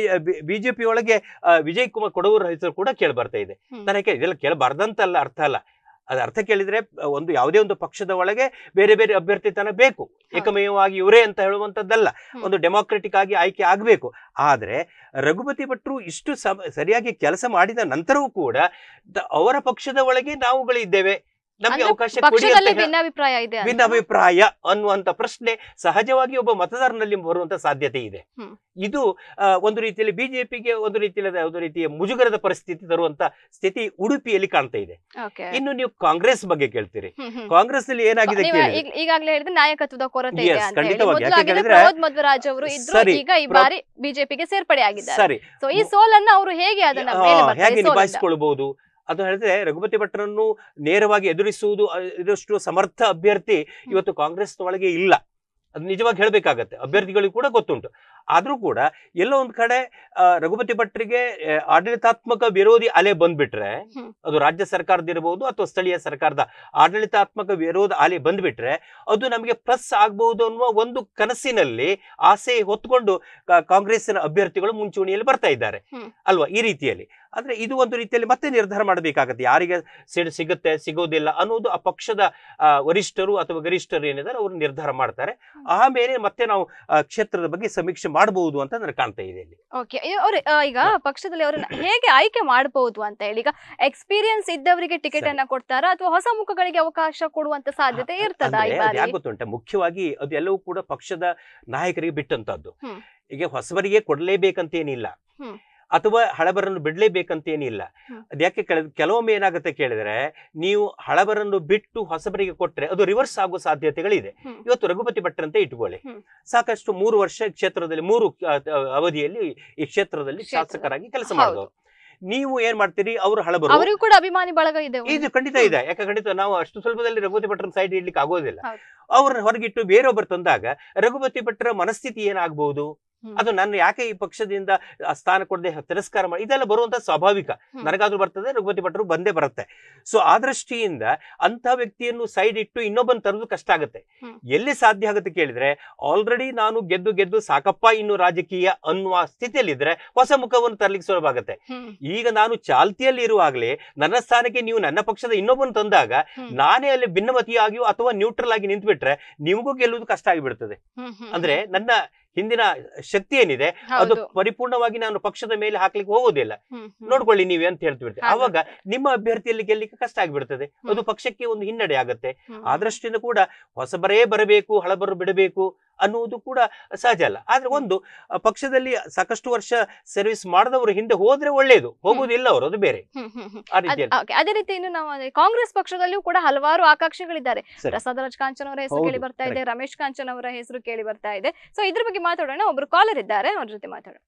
Speaker 2: ಬಿಜೆಪಿ ಒಳಗೆ ಆ, ವಿಜಯ್ ಕುಮಾರ್ ಕೊಡವೂರ್ ಹೆಸರು ಕೂಡ ಕೇಳಿ ಬರ್ತಾ ಇದೆ
Speaker 1: ಹ್ಮ್.
Speaker 2: ನನಗೆ ಇದೆಲ್ಲ ಕೇಳಬಾರ್ದಂತಲ್ಲ ಅರ್ಥ ಅಲ್ಲ ಅದು ಅರ್ಥ ಕೇಳಿದ್ರೆ ಆ, ಒಂದು ಯಾವುದೇ ಒಂದು ಪಕ್ಷದ ಒಳಗೆ ಬೇರೆ ಬೇರೆ ಅಭ್ಯರ್ಥಿತನ ಬೇಕು ಏಕಮೇವವಾಗಿ ಇವರೇ ಅಂತ ಹೇಳುವಂತದ್ದಲ್ಲ
Speaker 1: ಹ್ಮ್.
Speaker 2: ಒಂದು ಡೆಮಾಕ್ರೆಟಿಕ್ ಆಗಿ ಆಯ್ಕೆ ಆಗಬೇಕು ಆದ್ರೆ ರಘುಪತಿ ಭಟ್ರು ಇಷ್ಟು ಸಮ ಸರಿಯಾಗಿ ಕೆಲಸ ಮಾಡಿದ ನಂತರವೂ ಕೂಡ ದ- ಅವರ ಪಕ್ಷದ ಒಳಗೆ ನಾವುಗಳಿದ್ದೇವೆ ನಮಗೆ
Speaker 1: ಅಂದ್ರೆ
Speaker 2: ಅವಕಾಶ ಕೊಡಿ
Speaker 1: ಪಕ್ಷದಲ್ಲಿ
Speaker 2: ಅಂತ ಹೇಳ-
Speaker 1: ಭಿನ್ನಾಭಿಪ್ರಾಯ ಇದೆ ಅಂತ.
Speaker 2: ಭಿನ್ನಾಭಿಪ್ರಾಯ ಅನ್ನುವಂತ ಪ್ರಶ್ನೆ ಸಹಜವಾಗಿ ಒಬ್ಬ ಮತದಾರನಲ್ಲಿ ಬರುವಂತ ಸಾಧ್ಯತೆ ಇದೆ
Speaker 1: ಹ್ಮ್.
Speaker 2: ಇದು ಆ, ಒಂದು ರೀತಿಯಲ್ಲಿ ಬಿಜೆಪಿಗೆ ಒಂದು ರೀತಿಯಲ್ಲಿ ಒಂದು ರೀತಿಯ ಮುಜುಗರದ ಪರಿಸ್ಥಿತಿ ತರುವಂತ ಸ್ಥಿತಿ ಉಡುಪಿಯಲ್ಲಿ ಕಾಣ್ತಾ ಇದೆ
Speaker 1: Okay.
Speaker 2: ಇನ್ನು ನೀವು ಕಾಂಗ್ರೆಸ್ ಬಗ್ಗೆ ಕೇಳ್ತೀರಿ
Speaker 1: ಹ್ಮ್, ಹ್ಮ್.
Speaker 2: ಕಾಂಗ್ರೆಸ್ ಅಲ್ಲಿ ಏನಾಗಿದೆ
Speaker 1: ನೀವು
Speaker 2: ಕೇಳಿದ್ರೆ
Speaker 1: ಈಗ- ಈಗಾಗ್ಲೇ ಹೇಳಿದ್ರೆ ನಾಯಕತ್ವದ ಕೊರತೆ
Speaker 2: Yes,
Speaker 1: ಇದೆ ಅಂತ ಹೇಳಿ
Speaker 2: ಖಂಡಿತವಾಗಿ.
Speaker 1: ಮೊದಲು
Speaker 2: ಯಾಕೆ
Speaker 1: ಆಗಿದ್ರೆ
Speaker 2: ಹೇಳಿದ್ರೆ-
Speaker 1: ಪ್ರಮೋದ್ ಮಧ್ವರಾಜ್ ಅವರು ಇದ್ರು
Speaker 2: ಸರಿ,
Speaker 1: ಈಗ ಈ
Speaker 2: ಪ್ರ-
Speaker 1: ಬಾರಿ ಬಿಜೆಪಿಗೆ ಸೇರ್ಪಡೆ ಆಗಿದ್ದಾರೆ
Speaker 2: ಸರಿ
Speaker 1: ಸೊ ಈ ಸೋಲನ್ನ ಅವರು ಹೇಗೆ ಅದನ್ನ
Speaker 2: ಆ,
Speaker 1: ಮೇಲೆ ಬರ್ತಾರೆ,
Speaker 2: ಹೇಗೆ
Speaker 1: ಈ ಸೋಲನ್ನ?
Speaker 2: ನಿಭಾಯಿಸಿಕೊಳ್ಬಹುದು ಅದು ಹೇಳಿದ್ರೆ ರಘುಪತಿ ಭಟ್ರನ್ನು ನೇರವಾಗಿ ಎದುರಿಸುವುದು ಅ, ಇದಷ್ಟು ಸಮರ್ಥ ಅಭ್ಯರ್ಥಿ ಇವತ್ತು ಕಾಂಗ್ರೆಸ್ ಒಳಗೆ ಇಲ್ಲ ಅದು ನಿಜವಾಗಿ ಹೇಳ್ಬೇಕಾಗತ್ತೆ ಅಭ್ಯರ್ಥಿಗಳಿಗೂ ಕೂಡ ಗೊತ್ತುಂಟು ಆದ್ರೂ ಕೂಡ ಎಲ್ಲೋ ಒಂದ್ ಕಡೆ ಆ, ರಘುಪತಿ ಭಟ್ರಿಗೆ ಆ, ಆಡಳಿತಾತ್ಮಕ ವಿರೋಧಿ ಅಲೆ ಬಂದ್ಬಿಟ್ರೆ
Speaker 1: ಹ್ಮ್.
Speaker 2: ಅದು ರಾಜ್ಯ ಸರ್ಕಾರದಿರಬಹುದು ಅಥವಾ ಸ್ಥಳೀಯ ಸರ್ಕಾರದ ಆಡಳಿತಾತ್ಮಕ ವಿರೋಧ ಅಲೆ ಬಂದ್ಬಿಟ್ರೆ ಅದು ನಮಗೆ ಪ್ಲಸ್ ಆಗ್ಬಹುದು ಅನ್ನುವ ಒಂದು ಕನಸಿನಲ್ಲಿ ಆಸೆ ಹೊತ್ಕೊಂಡು ಕಾ- ಕಾಂಗ್ರೆಸ್ಸಿನ ಅಭ್ಯರ್ಥಿಗಳು ಮುಂಚೂಣಿಯಲ್ಲಿ ಬರ್ತಾ ಇದ್ದಾರೆ
Speaker 1: ಹ್ಮ್.
Speaker 2: ಅಲ್ವಾ ಈ ರೀತಿಯಲ್ಲಿ ಅಂದ್ರೆ ಇದು ಒಂದು ರೀತಿಯಲ್ಲಿ ಮತ್ತೆ ನಿರ್ಧಾರ ಮಾಡಬೇಕಾಗತ್ತೆ ಯಾರಿಗೆ ಸೀಟ್ ಸಿಗುತ್ತೆ ಸಿಗೋದಿಲ್ಲ ಅನ್ನೋದು ಆ ಪಕ್ಷದ ಆ, ವರಿಷ್ಠರು ಅಥವಾ ಗರಿಷ್ಠರು ಏನಿದ್ದಾರೆ ಅವರು ನಿರ್ಧಾರ ಮಾಡ್ತಾರೆ ಆಮೇಲೆ ಮತ್ತೆ ನಾವು ಆ, ಕ್ಷೇತ್ರದ ಬಗ್ಗೆ ಸಮೀಕ್ಷೆ ಮಾಡಬಹುದು ಅಂತ ನನಗೆ ಕಾಣ್ತಾ ಇದೆ ಇಲ್ಲಿ
Speaker 1: ಓಕೆ ಅವ್ರು ಆ, ಈಗ ಪಕ್ಷದಲ್ಲಿ ಅವ್ರನ್ನ ಹೇಗೆ ಆಯ್ಕೆ ಮಾಡಬಹುದು ಅಂತ ಹೇಳಿ ಈಗ ಎಕ್ಸ್ಪೀರಿಯನ್ಸ್ ಇದ್ದವರಿಗೆ ಟಿಕೆಟ್
Speaker 2: ಸರಿ.
Speaker 1: ಅನ್ನ ಕೊಡ್ತಾರಾ ಅಥವಾ ಹೊಸ ಮುಖಗಳಿಗೆ ಅವಕಾಶ ಕೊಡುವಂತ ಸಾಧ್ಯತೆ ಇರ್ತದ ಈ
Speaker 2: ಅಂದ್ರೆ ಅದು
Speaker 1: ಬಾರಿ
Speaker 2: ಯಾಕೆ ಗೊತ್ತುಂಟ ಮುಖ್ಯವಾಗಿ ಅದು ಎಲ್ಲವೂ ಕೂಡ ಪಕ್ಷದ ನಾಯಕರಿಗೆ ಬಿಟ್ಟಂತದ್ದು
Speaker 1: ಹ್ಮ್.
Speaker 2: ಈಗ ಹೊಸಬರಿಗೆ ಕೊಡ್ಲೇಬೇಕಂತೇನಿಲ್ಲ
Speaker 1: ಹ್ಮ್.
Speaker 2: ಅಥವಾ ಹಳಬರನ್ನು ಬಿಡ್ಲೇಬೇಕಂತೇನಿಲ್ಲ
Speaker 1: ಹ್ಮ್.
Speaker 2: ಅದ್ಯಾಕೆ ಕೆಲ- ಕೆಲವೊಮ್ಮೆ ಏನಾಗುತ್ತೆ ಕೇಳಿದ್ರೆ ನೀವು ಹಳಬರನ್ನು ಬಿಟ್ಟು ಹೊಸಬರಿಗೆ ಕೊಟ್ರೆ ಅದು ರಿವರ್ಸ್ ಆಗೋ ಸಾಧ್ಯತೆಗಳಿದೆ
Speaker 1: ಹ್ಮ್.
Speaker 2: ಇವತ್ತು ರಘುಪತಿ ಭಟ್ರಂತೆ ಇಟ್ಕೊಳ್ಳಿ
Speaker 1: ಹ್ಮ್.
Speaker 2: ಸಾಕಷ್ಟು ಮೂರು ವರ್ಷ ಕ್ಷೇತ್ರದಲ್ಲಿ ಮೂರು ಆ, ಆ, ಅವಧಿಯಲ್ಲಿ ಈ ಕ್ಷೇತ್ರದಲ್ಲಿ
Speaker 1: ಕ್ಷೇತ್ರ.
Speaker 2: ಶಾಸಕರಾಗಿ ಕೆಲಸ
Speaker 1: ಹೌದು.
Speaker 2: ಮಾಡಿದವರು ನೀವು ಏನ್ ಮಾಡ್ತೀರಿ ಅವರು ಹಳಬರು
Speaker 1: ಅವರಿಗೂ ಕೂಡ ಅಭಿಮಾನಿ ಬಳಗ ಇದೆ ಒಂದು.
Speaker 2: ಇದು ಖಂಡಿತ ಇದೆ ಯಾಕೆ ಖಂಡಿತ ನಾವು ಅಷ್ಟು ಸ್ವಲ್ಪದಲ್ಲಿ ರಘುಪತಿ ಭಟ್ರನ್ನ ಸೈಡ್ ಇಡ್ಲಿಕ್ಕೆ ಆಗೋದಿಲ್ಲ
Speaker 1: ಹೌದು.
Speaker 2: ಅವ್ರನ್ನ ಹೊರಗಿಟ್ಟು ಬೇರೊಬ್ಬರು ತಂದಾಗ ರಘುಪತಿ ಭಟ್ರ ಮನಸ್ಥಿತಿ ಏನಾಗಬಹುದು
Speaker 1: ಹ್ಮ್.
Speaker 2: ಅದು ನನ್ನ ಯಾಕೆ ಈ ಪಕ್ಷದಿಂದ ಆ ಸ್ಥಾನ ಕೊಡದೆ ತಿರಸ್ಕಾರ ಮಾಡಿ ಇದೆಲ್ಲ ಬರುವಂತ ಸ್ವಾಭಾವಿಕ
Speaker 1: ಹ್ಮ್.
Speaker 2: ನನಗಾದ್ರೂ ಬರ್ತದೆ ರಘುಪತಿ ಭಟ್ರು ಬಂದೇ ಬರುತ್ತೆ ಸೊ ಆ ದೃಷ್ಟಿಯಿಂದ ಅಂತ ವ್ಯಕ್ತಿಯನ್ನು ಸೈಡ್ ಇಟ್ಟು ಇನ್ನೊಬ್ಬನ್ ತರೋದು ಕಷ್ಟ ಆಗುತ್ತೆ
Speaker 1: ಹ್ಮ್.
Speaker 2: ಎಲ್ಲಿ ಸಾಧ್ಯ ಆಗುತ್ತೆ ಕೇಳಿದ್ರೆ ಆಲ್ರೆಡಿ ನಾನು ಗೆದ್ದು ಗೆದ್ದು ಸಾಕಪ್ಪ ಇನ್ನು ರಾಜಕೀಯ ಅನ್ನುವ ಸ್ಥಿತಿಯಲ್ಲಿದ್ರೆ ಹೊಸ ಮುಖವನ್ನು ತರ್ಲಿಕ್ಕೆ ಸುಲಭ ಆಗುತ್ತೆ
Speaker 1: ಹ್ಮ್.
Speaker 2: ಈಗ ನಾನು ಚಾಲ್ತಿಯಲ್ಲಿ ಇರುವಾಗಲೇ ನನ್ನ ಸ್ಥಾನಕ್ಕೆ ನೀವು ನನ್ನ ಪಕ್ಷದ ಇನ್ನೊಬ್ಬನ ತಂದಾಗ
Speaker 1: ಹ್ಮ್.
Speaker 2: ನಾನೇ ಅಲ್ಲಿ ಭಿನ್ನಮತಿಯಾಗಿಯೋ ಅಥವಾ ನ್ಯೂಟ್ರಲ್ ಆಗಿ ನಿಂತ್ಬಿಟ್ರೆ ನಿಮಗೂ ಗೆಲ್ಲುವುದು ಕಷ್ಟ ಆಗಿಬಿಡ್ತದೆ
Speaker 1: ಹ್ಮ್, ಹ್ಮ್,
Speaker 2: ಅಂದ್ರೆ ನನ್ನ ಹಿಂದಿನ ಶಕ್ತಿ ಏನಿದೆ ಅದು
Speaker 1: ಹೌದು.
Speaker 2: ಪರಿಪೂರ್ಣವಾಗಿ ನಾನು ಪಕ್ಷದ ಮೇಲೆ ಹಾಕ್ಲಿಕ್ಕೆ ಹೋಗೋದಿಲ್ಲ
Speaker 1: ಹ್ಮ್, ಹ್ಮ್.
Speaker 2: ನೋಡ್ಕೊಳ್ಳಿ ನೀವೇ ಅಂತ ಹೇಳ್ತಿಬಿಡ್ತೇವೆ
Speaker 1: ಹಾಗೆ.
Speaker 2: ಆವಾಗ ನಿಮ್ಮ ಅಭ್ಯರ್ಥಿಯಲ್ಲಿ ಗೆಲ್ಲಿಕ್ಕೆ ಕಷ್ಟ ಆಗಿಬಿಡ್ತದೆ ಅದು ಪಕ್ಷಕ್ಕೆ ಒಂದು ಹಿನ್ನಡೆ ಆಗುತ್ತೆ
Speaker 1: ಹ್ಮ್.
Speaker 2: ಆ ದೃಷ್ಟಿಯಿಂದ ಕೂಡ ಹೊಸಬರೇ ಬರಬೇಕು ಹಳಬರು ಬಿಡಬೇಕು ಅನ್ನುವುದು ಕೂಡ ಸಹಜ ಅಲ್ಲ ಆದ್ರೆ ಒಂದು ಆ, ಪಕ್ಷದಲ್ಲಿ ಸಾಕಷ್ಟು ವರ್ಷ ಸರ್ವಿಸ್ ಮಾಡದವರು ಹಿಂದೆ ಹೋದ್ರೆ ಒಳ್ಳೇದು ಹೋಗುವುದಿಲ್ಲ ಅವರು ಅದು ಬೇರೆ
Speaker 1: ಹ್ಮ್, ಹ್ಮ್, ಹ್ಮ್.
Speaker 2: ಆ
Speaker 1: ಅದ್-
Speaker 2: ರೀತಿಯಲ್ಲಿ
Speaker 1: okay, ಅದೇ ರೀತಿ ಇನ್ನು ನಾವು ಅದೇ ಕಾಂಗ್ರೆಸ್ ಪಕ್ಷದಲ್ಲಿಯೂ ಕೂಡ ಹಲವಾರು ಆಕಾಂಕ್ಷಿಗಳಿದ್ದಾರೆ
Speaker 2: ಸರಿ.
Speaker 1: ಪ್ರಸಾದ್ ರಾಜ್ ಕಾಂಚನ್ ಅವರ ಹೆಸರು
Speaker 2: ಹೌದು,
Speaker 1: ಕೇಳಿ ಬರ್ತಾ ಇದೆ ರಮೇಶ್ ಕಾಂಚನ್ ಅವರ ಹೆಸರು ಕೇಳಿ ಬರ್ತಾ ಇದೆ ಸೊ ಇದ್ರ ಬಗ್ಗೆ ಮಾತಾಡೋಣ ಒಬ್ರು ಕಾಲರ್ ಇದ್ದಾರೆ ಅವ್ರ ಜೊತೆ ಮಾತಾಡೋಣ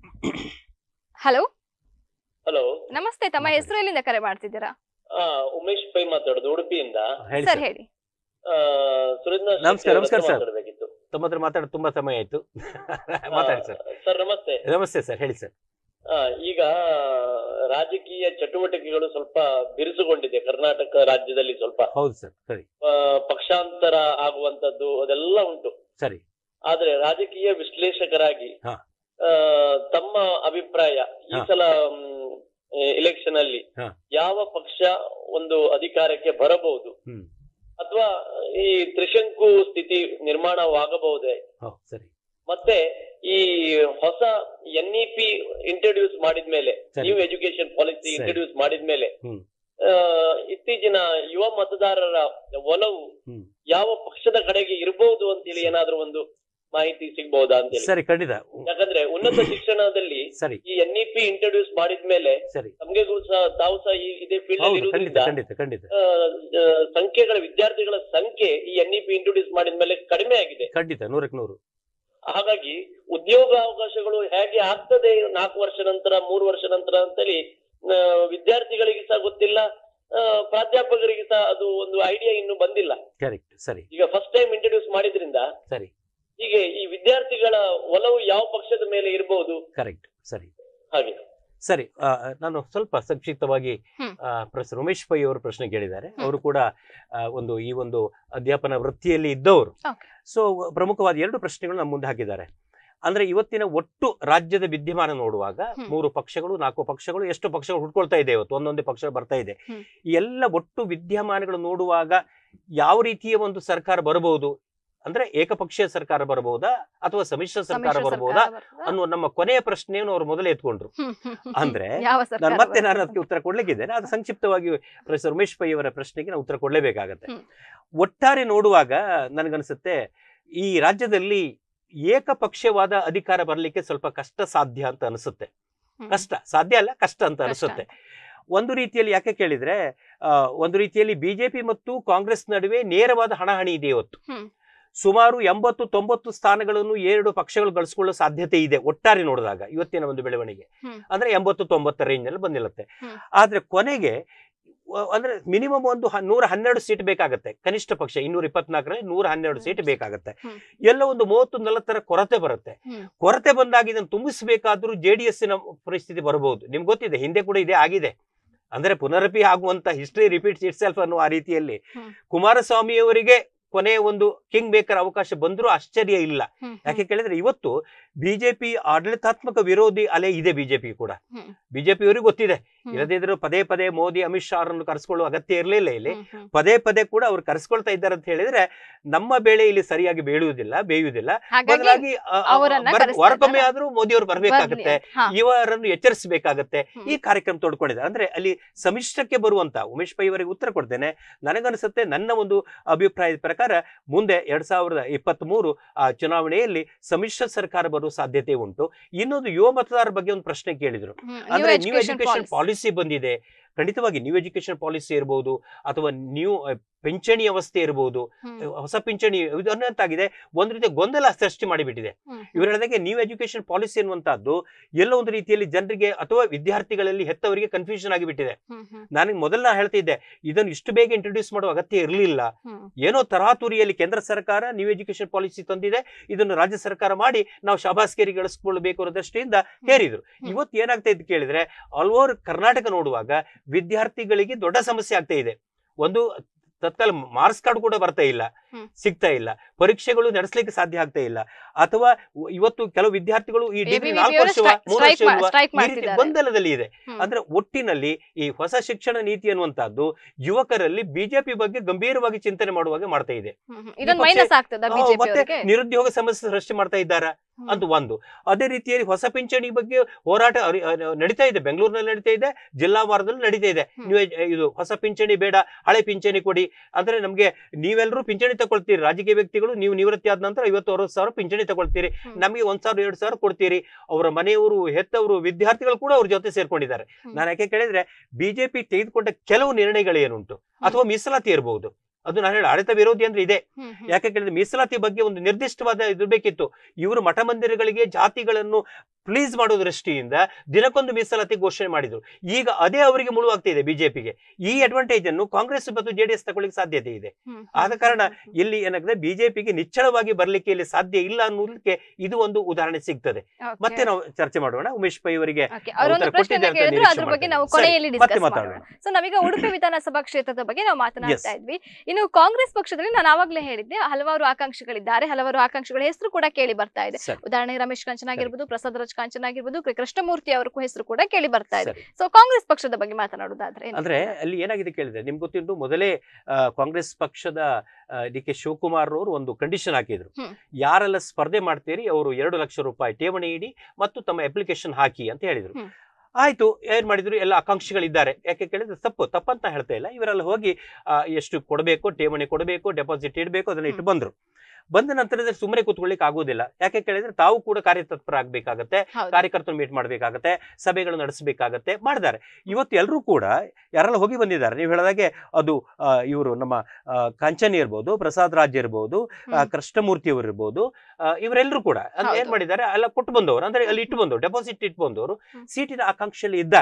Speaker 1: ಹಲೋ
Speaker 3: ಹಲೋ
Speaker 1: ನಮಸ್ತೆ ತಮ್ಮ
Speaker 2: ಮಾತಾಡಿ.
Speaker 1: ಹೆಸರು ಎಲ್ಲಿಂದ ಕರೆ ಮಾಡ್ತಿದ್ದೀರಾ
Speaker 3: ಆ ಉಮೇಶ್ ಪೈ ಮಾತಾಡೋದು ಉಡುಪಿಯಿಂದ
Speaker 2: ಹೇಳಿ
Speaker 1: ಸರ್
Speaker 2: ಸರ್
Speaker 1: ಹೇಳಿ
Speaker 3: ಆ, ಸುರೇಂದ್ರ ಶೆಟ್ಟಿ
Speaker 2: ನಮಸ್ಕಾರ,
Speaker 3: ಅವ್ರ
Speaker 2: ನಮಸ್ಕಾರ
Speaker 3: ಹತ್ರ
Speaker 2: ಸರ್.
Speaker 3: ಮಾತಾಡ್ಬೇಕಿತ್ತು
Speaker 2: ತಮ್ಮ ಹತ್ರ ಮಾತಾಡೋದು ತುಂಬಾ ಸಮಯ ಆಯ್ತು ಮಾತಾಡಿ ಸರ್
Speaker 3: ಆ, ಸರ್ ನಮಸ್ತೆ
Speaker 2: ನಮಸ್ತೆ ಸರ್ ಹೇಳಿ ಸರ್
Speaker 3: ಆ, ಈಗ ರಾಜಕೀಯ ಚಟುವಟಿಕೆಗಳು ಸ್ವಲ್ಪ ಬಿರುಸುಗೊಂಡಿದೆ ಕರ್ನಾಟಕ ರಾಜ್ಯದಲ್ಲಿ ಸ್ವಲ್ಪ
Speaker 2: ಹೌದು ಸರ್ ಸರಿ
Speaker 3: ಆ, ಪಕ್ಷಾಂತರ ಆಗುವಂತದ್ದು ಅದೆಲ್ಲ ಉಂಟು
Speaker 2: ಸರಿ
Speaker 3: ಆದ್ರೆ ರಾಜಕೀಯ ವಿಶ್ಲೇಷಕರಾಗಿ
Speaker 2: ಹಾ.
Speaker 3: ಆ, ತಮ್ಮ ಅಭಿಪ್ರಾಯ ಈ
Speaker 2: ಹಾ.
Speaker 3: ಸಲ ಇಲೆಕ್ಷನ್ ಅಲ್ಲಿ
Speaker 2: ಹಾ.
Speaker 3: ಯಾವ ಪಕ್ಷ ಒಂದು ಅಧಿಕಾರಕ್ಕೆ ಬರಬಹುದು
Speaker 2: ಹ್ಮ್
Speaker 3: ಅಥವಾ ಈ ತ್ರಿಶಂಕು ಸ್ಥಿತಿ ನಿರ್ಮಾಣವಾಗಬಹುದೇ
Speaker 2: ಹೌದು ಸರಿ
Speaker 3: ಮತ್ತೆ ಈ ಹೊಸ ಎನ್ ಇ ಪಿ ಇಂಟ್ರೊಡ್ಯೂಸ್ ಮಾಡಿದ್ಮೇಲೆ
Speaker 2: ಸರಿ.
Speaker 3: ನ್ಯೂ ಎಜುಕೇಶನ್ ಪಾಲಿಸಿ
Speaker 2: ಸರಿ.
Speaker 3: ಇಂಟ್ರೊಡ್ಯೂಸ್ ಮಾಡಿದ್ಮೇಲೆ
Speaker 2: ಹ್ಮ್.
Speaker 3: ಆ, ಇತ್ತೀಚಿನ ಯುವ ಮತದಾರರ ಒಲವು
Speaker 2: ಹ್ಮ್
Speaker 3: ಯಾವ ಪಕ್ಷದ ಕಡೆಗೆ ಇರಬಹುದು ಅಂತೇಳಿ ಏನಾದ್ರೂ ಒಂದು ಮಾಹಿತಿ ಸಿಗ್ಬಹುದಾ ಅಂತೇಳಿ
Speaker 2: ಸರಿ ಖಂಡಿತ
Speaker 3: ಯಾಕಂದ್ರೆ ಉನ್ನತ ಶಿಕ್ಷಣದಲ್ಲಿ
Speaker 2: ಸರಿ
Speaker 3: ಈ ಎನ್ ಇ ಪಿ ಇಂಟ್ರೊಡ್ಯೂಸ್ ಮಾಡಿದ್ಮೇಲೆ
Speaker 2: ಸರಿ
Speaker 3: ನಮ್ಗೆಗೂ ಸಹ ತಾವು ಸಹ ಈ- ಇದೇ ಫೀಲ್ಡ್ ಅಲ್ಲಿ
Speaker 2: ಹೌದು ಖಂಡಿತ
Speaker 3: ಇರುವುದರಿಂದ
Speaker 2: ಖಂಡಿತ ಖಂಡಿತ
Speaker 3: ಆ, ಆ, ಸಂಖ್ಯೆಗಳ ವಿದ್ಯಾರ್ಥಿಗಳ ಸಂಖ್ಯೆ ಈ ಎನ್ ಇ ಪಿ ಇಂಟ್ರೊಡ್ಯೂಸ್ ಮಾಡಿದ್ಮೇಲೆ ಕಡಿಮೆ ಆಗಿದೆ
Speaker 2: ಖಂಡಿತ ನೂರಕ್ಕೆ ನೂರು
Speaker 3: ಹಾಗಾಗಿ ಉದ್ಯೋಗ ಅವಕಾಶಗಳು ಹೇಗೆ ಆಗ್ತದೆ ನಾಲ್ಕು ವರ್ಷ ನಂತರ ಮೂರು ವರ್ಷ ನಂತರ ಅಂತೇಳಿ ಆ, ವಿದ್ಯಾರ್ಥಿಗಳಿಗೆ ಸಹ ಗೊತ್ತಿಲ್ಲ ಆ, ಪ್ರಾಧ್ಯಾಪಕರಿಗೆ ಸಹ ಅದು ಒಂದು ಐಡಿಯಾ ಇನ್ನು ಬಂದಿಲ್ಲ
Speaker 2: ಕರೆಕ್ಟ್ ಸರಿ
Speaker 3: ಈಗ ಫಸ್ಟ್ ಟೈಮ್ ಇಂಟ್ರೊಡ್ಯೂಸ್ ಮಾಡಿದ್ರಿಂದ
Speaker 2: ಸರಿ
Speaker 3: ಹೀಗೆ ಈ ವಿದ್ಯಾರ್ಥಿಗಳ ಒಲವು ಯಾವ ಪಕ್ಷದ ಮೇಲೆ ಇರಬಹುದು
Speaker 2: ಕರೆಕ್ಟ್ ಸರಿ
Speaker 3: ಹಾಗೆ
Speaker 2: ಸರಿ ಆ, ನಾನು ಸ್ವಲ್ಪ ಸಂಕ್ಷಿಪ್ತವಾಗಿ
Speaker 1: ಹ್ಮ್.
Speaker 2: ಆ, ಪ್ರೊಫೆಸರ್ ಉಮೇಶ್ ಪೈ ಅವರು ಪ್ರಶ್ನೆ ಕೇಳಿದ್ದಾರೆ
Speaker 1: ಹ್ಮ್.
Speaker 2: ಅವರು ಕೂಡ ಆ, ಒಂದು ಈ ಒಂದು ಅಧ್ಯಾಪನ ವೃತ್ತಿಯಲ್ಲಿ ಇದ್ದವರು
Speaker 1: Okay.
Speaker 2: ಸೊ ಪ್ರಮುಖವಾದ ಎರಡು ಪ್ರಶ್ನೆಗಳು ನಮ್ಮ ಮುಂದೆ ಹಾಕಿದ್ದಾರೆ ಅಂದ್ರೆ ಇವತ್ತಿನ ಒಟ್ಟು ರಾಜ್ಯದ ವಿದ್ಯಮಾನ ನೋಡುವಾಗ
Speaker 1: ಹ್ಮ್.
Speaker 2: ಮೂರು ಪಕ್ಷಗಳು ನಾಲ್ಕು ಪಕ್ಷಗಳು ಎಷ್ಟು ಪಕ್ಷಗಳು ಹುಟ್ಕೊಳ್ತಾ ಇದೆ ಇವತ್ತು ಒಂದೊಂದೇ ಪಕ್ಷ ಬರ್ತಾ ಇದೆ
Speaker 1: ಹ್ಮ್.
Speaker 2: ಈ ಎಲ್ಲ ಒಟ್ಟು ವಿದ್ಯಮಾನಗಳು ನೋಡುವಾಗ ಯಾವ ರೀತಿಯ ಒಂದು ಸರ್ಕಾರ ಬರಬಹುದು ಅಂದ್ರೆ ಏಕಪಕ್ಷೀಯ ಸರ್ಕಾರ ಬರಬಹುದಾ ಅಥವಾ ಸಮ್ಮಿಶ್ರ ಸರ್ಕಾರ
Speaker 1: ಸಮ್ಮಿಶ್ರ
Speaker 2: ಬರಬಹುದಾ
Speaker 1: ಸರ್ಕಾರ ಬರ್ತದಾ?
Speaker 2: ಅನ್ನುವ ನಮ್ಮ ಕೊನೆಯ ಪ್ರಶ್ನೆಯನ್ನು ಅವರು ಮೊದಲೇ ಎತ್ಕೊಂಡ್ರು
Speaker 1: ಹ್ಮ್, ಹ್ಮ್, ಹ್ಮ್, ಹ್ಮ್.
Speaker 2: ಅಂದ್ರೆ
Speaker 1: ಯಾವ
Speaker 2: ನಾನು
Speaker 1: ಸರ್ಕಾರ
Speaker 2: ಮತ್ತೆ ನಾನು
Speaker 1: ಬರ್ತದೆ?
Speaker 2: ಅದಕ್ಕೆ ಉತ್ತರ ಕೊಡ್ಲಿಕ್ಕಿದ್ದೇನೆ ಅದು ಸಂಕ್ಷಿಪ್ತವಾಗಿ ಪ್ರೊಫೆಸರ್ ಉಮೇಶ್ ಪೈ ಅವರ ಪ್ರಶ್ನೆಗೆ ನಾವು ಉತ್ತರ ಕೊಡಲೇಬೇಕಾಗತ್ತೆ
Speaker 1: ಹ್ಮ್.
Speaker 2: ಒಟ್ಟಾರೆ ನೋಡುವಾಗ ನನಗನ್ಸುತ್ತೆ ಈ ರಾಜ್ಯದಲ್ಲಿ ಏಕಪಕ್ಷವಾದ ಅಧಿಕಾರ ಬರಲಿಕ್ಕೆ ಸ್ವಲ್ಪ ಕಷ್ಟ ಸಾಧ್ಯ ಅಂತ ಅನಿಸುತ್ತೆ
Speaker 1: ಹ್ಮ್.
Speaker 2: ಕಷ್ಟ ಸಾಧ್ಯ ಅಲ್ಲ ಕಷ್ಟ ಅಂತ
Speaker 1: ಕಷ್ಟ
Speaker 2: ಅನಿಸುತ್ತೆ ಒಂದು ರೀತಿಯಲ್ಲಿ ಯಾಕೆ ಕೇಳಿದ್ರೆ ಆ, ಒಂದು ರೀತಿಯಲ್ಲಿ ಬಿಜೆಪಿ ಮತ್ತು ಕಾಂಗ್ರೆಸ್ ನಡುವೆ ನೇರವಾದ ಹಣಾಹಣಿ ಇದೆ ಇವತ್ತು
Speaker 1: ಹ್ಮ್.
Speaker 2: ಸುಮಾರು ಎಂಬತ್ತು ತೊಂಬತ್ತು ಸ್ಥಾನಗಳನ್ನು ಎರಡು ಪಕ್ಷಗಳು ಗಳಿಸಿಕೊಳ್ಳೋ ಸಾಧ್ಯತೆ ಇದೆ ಒಟ್ಟಾರೆ ನೋಡಿದಾಗ ಇವತ್ತಿನ ಒಂದು ಬೆಳವಣಿಗೆ
Speaker 1: ಹ್ಮ್.
Speaker 2: ಅಂದ್ರೆ ಎಂಬತ್ತು ತೊಂಬತ್ತರ ರೇಂಜ್ ನಲ್ಲಿ ಬಂದಿರುತ್ತೆ
Speaker 1: ಹ್ಮ್.
Speaker 2: ಆದ್ರೆ ಕೊನೆಗೆ ವ- ಅಂದ್ರೆ ಮಿನಿಮಮ್ ಒಂದು ಹ- ನೂರ ಹನ್ನೆರಡು ಸೀಟ್ ಬೇಕಾಗತ್ತೆ ಕನಿಷ್ಠ ಪಕ್ಷ ಇನ್ನೂರ ಇಪ್ಪತ್ನಾಲ್ಕರಲ್ಲಿ ನೂರ ಹನ್ನೆರಡು ಸೀಟ್
Speaker 1: ಹ್ಮ್.
Speaker 2: ಬೇಕಾಗತ್ತೆ
Speaker 1: ಹ್ಮ್.
Speaker 2: ಎಲ್ಲ ಒಂದು ಮೂವತ್ತು ನಲವತ್ತರ ಕೊರತೆ ಬರುತ್ತೆ
Speaker 1: ಹ್ಮ್.
Speaker 2: ಕೊರತೆ ಬಂದಾಗ ಇದನ್ನು ತುಂಬಿಸಬೇಕಾದ್ರೂ ಜೆ ಡಿ ಎಸ್ಸಿನ ಪರಿಸ್ಥಿತಿ ಬರಬಹುದು ನಿಮ್ಗೆ ಗೊತ್ತಿದೆ ಹಿಂದೆ ಕೂಡ ಇದೇ ಆಗಿದೆ ಅಂದ್ರೆ ಪುನರಪಿ ಆಗುವಂತ ಹಿಸ್ಟ್ರಿ ರಿಪೀಟ್ಸ್ ಇಟ್ ಸೆಲ್ಫ್ ಅನ್ನುವ ಆ ರೀತಿಯಲ್ಲಿ
Speaker 1: ಹ್ಮ್.
Speaker 2: ಕುಮಾರಸ್ವಾಮಿ ಅವರಿಗೆ ಕೊನೆಯ ಒಂದು ಕಿಂಗ್ ಮೇಕರ್ ಅವಕಾಶ ಬಂದರೂ ಆಶ್ಚರ್ಯ ಇಲ್ಲ
Speaker 1: ಹ್ಮ್,
Speaker 2: ಯಾಕೆ ಕೇಳಿದ್ರೆ ಇವತ್ತು ಬಿಜೆಪಿ ಆಡಳಿತಾತ್ಮಕ ವಿರೋಧಿ ಅಲೆ ಇದೆ ಬಿಜೆಪಿ ಕೂಡ
Speaker 1: ಹ್ಮ್.
Speaker 2: ಬಿಜೆಪಿ ಅವರಿಗೆ ಗೊತ್ತಿದೆ
Speaker 1: ಹ್ಮ್.
Speaker 2: ಇಲ್ಲದಿದ್ರು ಪದೇ ಪದೇ ಮೋದಿ ಅಮಿತ್ ಶಾ ಅವರನ್ನು ಕರೆಸ್ಕೊಳ್ಳುವ ಅಗತ್ಯ ಇರಲಿಲ್ಲ ಇಲ್ಲಿ
Speaker 1: ಹ್ಮ್, ಹ್ಮ್.
Speaker 2: ಪದೇ ಪದೇ ಕೂಡ ಅವ್ರು ಕರೆಸ್ಕೊಳ್ತಾ ಇದ್ದಾರೆ ಅಂತ ಹೇಳಿದ್ರೆ ನಮ್ಮ ಬೆಳೆ ಇಲ್ಲಿ ಸರಿಯಾಗಿ ಬೇಳುವುದಿಲ್ಲ ಬೇಯುವುದಿಲ್ಲ
Speaker 1: ಹಾಗಾಗಿ
Speaker 2: ಬದಲಾಗಿ ಅ- ಅ-
Speaker 1: ಅವರನ್ನ
Speaker 2: ಬರ್-
Speaker 1: ಕರೆಸ್ತಾ
Speaker 2: ವಾರಕ್ಕೊಮ್ಮೆ
Speaker 1: ಇದ್ದಾರೆ.
Speaker 2: ಆದ್ರೂ ಮೋದಿ ಅವರು ಬರ್ಬೇಕಾಗತ್ತೆ
Speaker 1: ಬರ್ಲಿ. ಹಾ.
Speaker 2: ಇವರನ್ನು ಎಚ್ಚರಿಸಬೇಕಾಗತ್ತೆ
Speaker 1: ಹ್ಮ್.
Speaker 2: ಈ ಕಾರ್ಯಕ್ರಮ ತೊಡ್ಕೊಂಡಿದ್ದಾರೆ ಅಂದ್ರೆ ಅಲ್ಲಿ ಸಮಿಷ್ಟಕ್ಕೆ ಬರುವಂತ ಉಮೇಶ್ ಪೈ ಅವರಿಗೆ ಉತ್ತರ ಕೊಡ್ತೇನೆ ನನಗನ್ಸುತ್ತೆ ನನ್ನ ಒಂದು ಅಭಿಪ್ರಾಯದ ಪ್ರಕಾರ ಮುಂದೆ ಎರಡ್ ಸಾವಿರದ ಇಪ್ಪತ್ತ್ ಮೂರು ಆ ಚುನಾವಣೆಯಲ್ಲಿ ಸಮ್ಮಿಶ್ರ ಸರ್ಕಾರ ಬರುವ ಸಾಧ್ಯತೆ ಉಂಟು ಇನ್ನೊಂದು ಯುವ ಮತದಾರರ ಬಗ್ಗೆ ಒಂದು ಪ್ರಶ್ನೆ ಕೇಳಿದ್ರು
Speaker 1: ಹ್ಮ್.
Speaker 2: ಅಂದ್ರೆ
Speaker 1: New
Speaker 2: new
Speaker 1: education
Speaker 2: education
Speaker 1: policy.
Speaker 2: Policy ಬಂದಿದೆ ಖಂಡಿತವಾಗಿ ನ್ಯೂ ಎಜುಕೇಶನ್ ಪಾಲಿಸಿ ಇರಬಹುದು ಅಥವಾ ನ್ಯೂ ಪಿಂಚಣಿ ವ್ಯವಸ್ಥೆ ಇರಬಹುದು
Speaker 1: ಹ್ಮ್.
Speaker 2: ಹೊಸ ಪಿಂಚಣಿ ಇದು ಅನ್ನಂತಾಗಿದೆ ಒಂದು ರೀತಿಯ ಗೊಂದಲ ಸೃಷ್ಟಿ ಮಾಡಿಬಿಟ್ಟಿದೆ
Speaker 1: ಹ್ಮ್.
Speaker 2: ಇವರು ಹೇಳಿದಾಗೆ ನ್ಯೂ ಎಜುಕೇಶನ್ ಪಾಲಿಸಿ ಅನ್ನುವಂತಹದ್ದು ಎಲ್ಲೋ ಒಂದು ರೀತಿಯಲ್ಲಿ ಜನರಿಗೆ ಅಥವಾ ವಿದ್ಯಾರ್ಥಿಗಳಲ್ಲಿ ಹೆತ್ತವರಿಗೆ ಕನ್ಫ್ಯೂಷನ್ ಆಗಿಬಿಟ್ಟಿದೆ
Speaker 1: ಹ್ಮ್, ಹ್ಮ್,
Speaker 2: ನನಗೆ ಮೊದಲು ನಾ ಹೇಳ್ತಿದ್ದೆ ಇದನ್ನು ಇಷ್ಟು ಬೇಗ ಇಂಟ್ರೊಡ್ಯೂಸ್ ಮಾಡುವ ಅಗತ್ಯ ಇರಲಿಲ್ಲ
Speaker 1: ಹ್ಮ್.
Speaker 2: ಏನೋ ತರಾತುರಿಯಲ್ಲಿ ಕೇಂದ್ರ ಸರ್ಕಾರ ನ್ಯೂ ಎಜುಕೇಶನ್ ಪಾಲಿಸಿ ತಂದಿದೆ ಇದನ್ನು ರಾಜ್ಯ ಸರ್ಕಾರ ಮಾಡಿ ನಾವು ಶಾಬಾಸ್ಕೇರಿ ಗಳಿಸ್ಕೊಳ್ಬೇಕು ಅನ್ನೋ ದೃಷ್ಟಿಯಿಂದ ಹೇರಿದ್ರು
Speaker 1: ಹ್ಮ್.
Speaker 2: ಇವತ್ತು ಏನಾಗ್ತಾ ಇದ್ದು ಕೇಳಿದ್ರೆ ಆಲ್ ಓವರ್ ಕರ್ನಾಟಕ ನೋಡುವಾಗ ವಿದ್ಯಾರ್ಥಿಗಳಿಗೆ ದೊಡ್ಡ ಸಮಸ್ಯೆ ಆಗ್ತಾ ಇದೆ ಒಂದು ತತ್ಕಾಲ ಮಾರ್ಕ್ಸ್ ಕಾರ್ಡ್ ಕೂಡ ಬರ್ತಾ ಇಲ್ಲ
Speaker 1: ಹ್ಮ್.
Speaker 2: ಸಿಗ್ತಾ ಇಲ್ಲ ಪರೀಕ್ಷೆಗಳು ನಡೆಸಲಿಕ್ಕೆ ಸಾಧ್ಯ ಆಗ್ತಾ ಇಲ್ಲ ಅಥವಾ ಉ- ಇವತ್ತು ಕೆಲವು ವಿದ್ಯಾರ್ಥಿಗಳು ಈ ಡಿಗ್ರಿ
Speaker 1: ABVP
Speaker 2: ನಾಲ್ಕು
Speaker 1: ಅವರು
Speaker 2: ವರ್ಷವ
Speaker 1: ಸ್ಟ್ರೈ-
Speaker 2: ಮೂರು
Speaker 1: ಸ್ಟ್ರೈಕ್
Speaker 2: ವರ್ಷ
Speaker 1: ಮಾ-
Speaker 2: ಇಲ್ವಾ
Speaker 1: ಸ್ಟ್ರೈಕ್
Speaker 2: ಈ ರೀತಿ
Speaker 1: ಮಾಡ್ತಿದ್ದಾರೆ.
Speaker 2: ಗೊಂದಲದಲ್ಲಿ ಇದೆ
Speaker 1: ಹ್ಮ್.
Speaker 2: ಅಂದ್ರೆ ಒಟ್ಟಿನಲ್ಲಿ ಈ ಹೊಸ ಶಿಕ್ಷಣ ನೀತಿ ಅನ್ನುವಂತಹದ್ದು ಯುವಕರಲ್ಲಿ ಬಿಜೆಪಿ ಬಗ್ಗೆ ಗಂಭೀರವಾಗಿ ಚಿಂತನೆ ಮಾಡುವಾಗ ಮಾಡ್ತಾ ಇದೆ
Speaker 1: ಹ್ಮ್, ಹ್ಮ್. ಇದೊಂದು
Speaker 2: ಪಕ್ಷ-
Speaker 1: ಮೈನಸ್ ಆಗ್ತದ
Speaker 2: ಆ,
Speaker 1: ಬಿಜೆಪಿ
Speaker 2: ಮತ್ತೆ
Speaker 1: ಅವರಿಗೆ
Speaker 2: ನಿರುದ್ಯೋಗ ಸಮಸ್ಯೆ ಸೃಷ್ಟಿ ಮಾಡ್ತಾ ಇದ್ದಾರಾ
Speaker 1: ಹ್ಮ್.
Speaker 2: ಅಂತ ಒಂದು ಅದೇ ರೀತಿಯಲ್ಲಿ ಹೊಸ ಪಿಂಚಣಿ ಬಗ್ಗೆ ಹೋರಾಟ ಅರಿ- ಅ- ನಡೀತಾ ಇದೆ ಬೆಂಗಳೂರಿನಲ್ಲಿ ನಡೀತಾ ಇದೆ ಜಿಲ್ಲಾ ವಾರದಲ್ಲಿ ನಡೀತಾ ಇದೆ
Speaker 1: ಹ್ಮ್.
Speaker 2: ನೀವು ಇದು ಹೊಸ ಪಿಂಚಣಿ ಬೇಡ ಹಳೆ ಪಿಂಚಣಿ ಕೊಡಿ ಅಂದ್ರೆ ನಮ್ಗೆ ನೀವೆಲ್ಲರೂ ಪಿಂಚಣಿ ತಗೊಳ್ತೀರಿ ರಾಜಕೀಯ ವ್ಯಕ್ತಿಗಳು ನೀವು ನಿವೃತ್ತಿ ಆದ ನಂತರ ಐವತ್ತು ಅರವತ್ತು ಸಾವಿರ ಪಿಂಚಣಿ ತಗೊಳ್ತೀರಿ
Speaker 1: ಹ್ಮ್.
Speaker 2: ನಮಗೆ ಒಂದ್ ಸಾವಿರ ಎರಡು ಸಾವಿರ ಕೊಡ್ತೀರಿ ಅವರ ಮನೆಯವರು ಹೆತ್ತವರು ವಿದ್ಯಾರ್ಥಿಗಳು ಕೂಡ ಅವ್ರ ಜೊತೆ ಸೇರ್ಕೊಂಡಿದ್ದಾರೆ
Speaker 1: ಹ್ಮ್.
Speaker 2: ನಾನು ಯಾಕೆ ಕೇಳಿದ್ರೆ ಬಿಜೆಪಿ ತೆಗೆದುಕೊಂಡ ಕೆಲವು ನಿರ್ಣಯಗಳು ಏನುಂಟು ಅಥವಾ ಮೀಸಲಾತಿ ಇರಬಹುದು ಅದು ನಾನು ಹೇಳಿ ಆಡಳಿತ ವಿರೋಧಿ ಅಂದ್ರೆ ಇದೆ
Speaker 1: ಹ್ಮ್, ಹ್ಮ್.
Speaker 2: ಯಾಕೆ ಕೇಳಿದ್ರೆ ಮೀಸಲಾತಿ ಬಗ್ಗೆ ಒಂದು ನಿರ್ದಿಷ್ಟವಾದ ಇದು ಬೇಕಿತ್ತು ಇವರು ಮಠ ಮಂದಿರಗಳಿಗೆ ಜಾತಿಗಳನ್ನು ಪ್ಲೀಸ್ ಮಾಡೋ ದೃಷ್ಟಿಯಿಂದ ದಿನಕ್ಕೊಂದು ಮೀಸಲಾತಿ ಘೋಷಣೆ ಮಾಡಿದ್ರು ಈಗ ಅದೇ ಅವರಿಗೆ ಮುಳುವಾಗ್ತಾ ಇದೆ ಬಿಜೆಪಿಗೆ ಈ ಅಡ್ವಾಂಟೇಜ್ ಅನ್ನು ಕಾಂಗ್ರೆಸ್ ಮತ್ತು ಜೆಡಿಎಸ್ ತಗೊಳ್ಳಿಕ್ಕೆ ಸಾಧ್ಯತೆ ಇದೆ
Speaker 1: ಹ್ಮ್,
Speaker 2: ಆದ
Speaker 1: ಹ್ಮ್,
Speaker 2: ಕಾರಣ
Speaker 1: ಹ್ಮ್, ಹ್ಮ್.
Speaker 2: ಇಲ್ಲಿ ಏನಾಗಿದೆ ಬಿಜೆಪಿಗೆ ನಿಚ್ಚಳವಾಗಿ ಬರ್ಲಿಕ್ಕೆ ಇಲ್ಲಿ ಸಾಧ್ಯ ಇಲ್ಲ ಅನ್ನೋದಕ್ಕೆ ಇದು ಒಂದು ಉದಾಹರಣೆ ಸಿಗ್ತದೆ
Speaker 1: Okay.
Speaker 2: ಮತ್ತೆ ನಾವು ಚರ್ಚೆ ಮಾಡೋಣ ಉಮೇಶ್ ಪೈ ಅವರಿಗೆ
Speaker 1: Okay. ಅವರೊಂದು
Speaker 2: ಉತ್ತರ
Speaker 1: ಪ್ರಶ್ನೆ
Speaker 2: ಕೊಟ್ಟಿದ್ದಾರೆ ಅಂತ
Speaker 1: ಕೇಳಿದ್ರು
Speaker 2: ನಿರೀಕ್ಷೆ
Speaker 1: ಅದ್ರ ಬಗ್ಗೆ ನಾವು
Speaker 2: ಮಾಡ್ತೇನೆ.
Speaker 1: ಕೊನೆಯಲ್ಲಿ
Speaker 2: ಸರಿ, ಮತ್ತೆ
Speaker 1: ಡಿಸ್ಕಸ್
Speaker 2: ಮಾತಾಡೋಣ.
Speaker 1: ಮಾಡೋಣ ಸೊ ನಾವೀಗ ಉಡುಪಿ ವಿಧಾನಸಭಾ ಕ್ಷೇತ್ರದ ಬಗ್ಗೆ ನಾವು ಮಾತನಾಡ್ತಾ
Speaker 2: Yes.
Speaker 1: ಇದ್ವಿ ಇನ್ನು ಕಾಂಗ್ರೆಸ್ ಪಕ್ಷದಲ್ಲಿ ನಾನು ಆವಾಗಲೇ ಹೇಳಿದ್ದೆ ಹಲವಾರು ಆಕಾಂಕ್ಷಿಗಳಿದ್ದಾರೆ ಹಲವಾರು ಆಕಾಂಕ್ಷಿಗಳ ಹೆಸರು ಕೂಡ ಕೇಳಿ ಬರ್ತಾ ಇದೆ
Speaker 2: ಸರಿ,
Speaker 1: ಉದಾಹರಣೆಗೆ ರಮೇಶ್ ಕಾಂಚನ್ ಆಗಿರ್ಬೋದು ಪ್ರಸಾದ್ ರಾಜ್ ಕಾಂಚನ್ ಆಗಿರ್ಬೋದು ಕೆ. ಕೃಷ್ಣಮೂರ್ತಿ ಅವ್ರ ಹೆಸರು ಕೂಡ ಕೇಳಿ ಬರ್ತಾ ಇದೆ
Speaker 2: ಸರಿ.
Speaker 1: ಸೊ ಕಾಂಗ್ರೆಸ್ ಪಕ್ಷದ ಬಗ್ಗೆ ಮಾತನಾಡುದಾದ್ರೆ ಏನ್
Speaker 2: ಅಂದ್ರೆ
Speaker 1: ಹೇಳ್ತೀರಾ?
Speaker 2: ಅಲ್ಲಿ ಏನಾಗಿದೆ ಕೇಳಿದ್ರೆ ನಿಮ್ಗೆ ಗೊತ್ತಿದ್ದು ಮೊದಲೇ ಆ, ಕಾಂಗ್ರೆಸ್ ಪಕ್ಷದ ಡಿ ಕೆ ಶಿವಕುಮಾರ್ ಅವರು ಒಂದು ಕಂಡೀಷನ್ ಹಾಕಿದ್ರು
Speaker 1: ಹ್ಮ್.
Speaker 2: ಯಾರೆಲ್ಲ ಸ್ಪರ್ಧೆ ಮಾಡ್ತೀರಿ ಅವರು ಎರಡು ಲಕ್ಷ ರೂಪಾಯಿ ಠೇವಣಿ ಇಡಿ ಮತ್ತು ತಮ್ಮ ಅಪ್ಲಿಕೇಶನ್ ಹಾಕಿ ಅಂತ ಹೇಳಿದ್ರು
Speaker 1: ಹ್ಮ್.
Speaker 2: ಆಯ್ತು ಏನ್ ಮಾಡಿದ್ರು ಎಲ್ಲ ಆಕಾಂಕ್ಷಿಗಳಿದ್ದಾರೆ ಯಾಕೆ ಕೇಳಿದ್ರೆ ತಪ್ಪು ತಪ್ಪಂತ ಹೇಳ್ತಾ ಇಲ್ಲ ಇವರೆಲ್ಲ ಹೋಗಿ ಆ, ಎಷ್ಟು ಕೊಡಬೇಕು ಠೇವಣಿ ಕೊಡಬೇಕು ಡೆಪಾಸಿಟ್ ಇಡಬೇಕು ಅದನ್ನ ಇಟ್ಟು ಬಂದ್ರು ಬಂದ ನಂತರದಲ್ಲಿ ಸುಮ್ಮನೆ ಕೂತ್ಕೊಳ್ಳಿಕ್ಕೆ ಆಗೋದಿಲ್ಲ ಯಾಕೆ ಕೇಳಿದ್ರೆ ತಾವು ಕೂಡ ಕಾರ್ಯತತ್ಪರ ಆಗ್ಬೇಕಾಗತ್ತೆ
Speaker 1: ಹೌದು.
Speaker 2: ಕಾರ್ಯಕರ್ತರು ಮೀಟ್ ಮಾಡಬೇಕಾಗತ್ತೆ ಸಭೆಗಳು ನಡೆಸಬೇಕಾಗತ್ತೆ ಮಾಡಿದ್ದಾರೆ ಇವತ್ತು ಎಲ್ಲರೂ ಕೂಡ ಯಾರೆಲ್ಲ ಹೋಗಿ ಬಂದಿದ್ದಾರೆ ನೀವು ಹೇಳಿದಾಗೆ ಅದು ಇವರು ನಮ್ಮ ಆ, ಕಾಂಚನ್ ಇರ್ಬೋದು ಪ್ರಸಾದ್ ರಾಜ್ ಇರ್ಬೋದು ಆ,
Speaker 1: ಹ್ಮ್.
Speaker 2: ಕೃಷ್ಣಮೂರ್ತಿ ಅವರು ಇರ್ಬೋದು ಆ, ಇವರೆಲ್ಲರೂ ಕೂಡ ಅಂದ್ರೆ ಏನ್
Speaker 1: ಹೌದು.
Speaker 2: ಮಾಡಿದ್ದಾರೆ ಎಲ್ಲ ಕೊಟ್ಟು ಬಂದವರು ಅಂದ್ರೆ ಅಲ್ಲಿ ಇಟ್ಟು ಬಂದವರು ಡೆಪಾಸಿಟ್ ಇಟ್ಟು ಬಂದವರು
Speaker 1: ಹ್ಮ್.
Speaker 2: ಸೀಟಿನ ಆಕಾಂಕ್ಷೆಯಲ್ಲಿ ಇದ್ದಾರೆ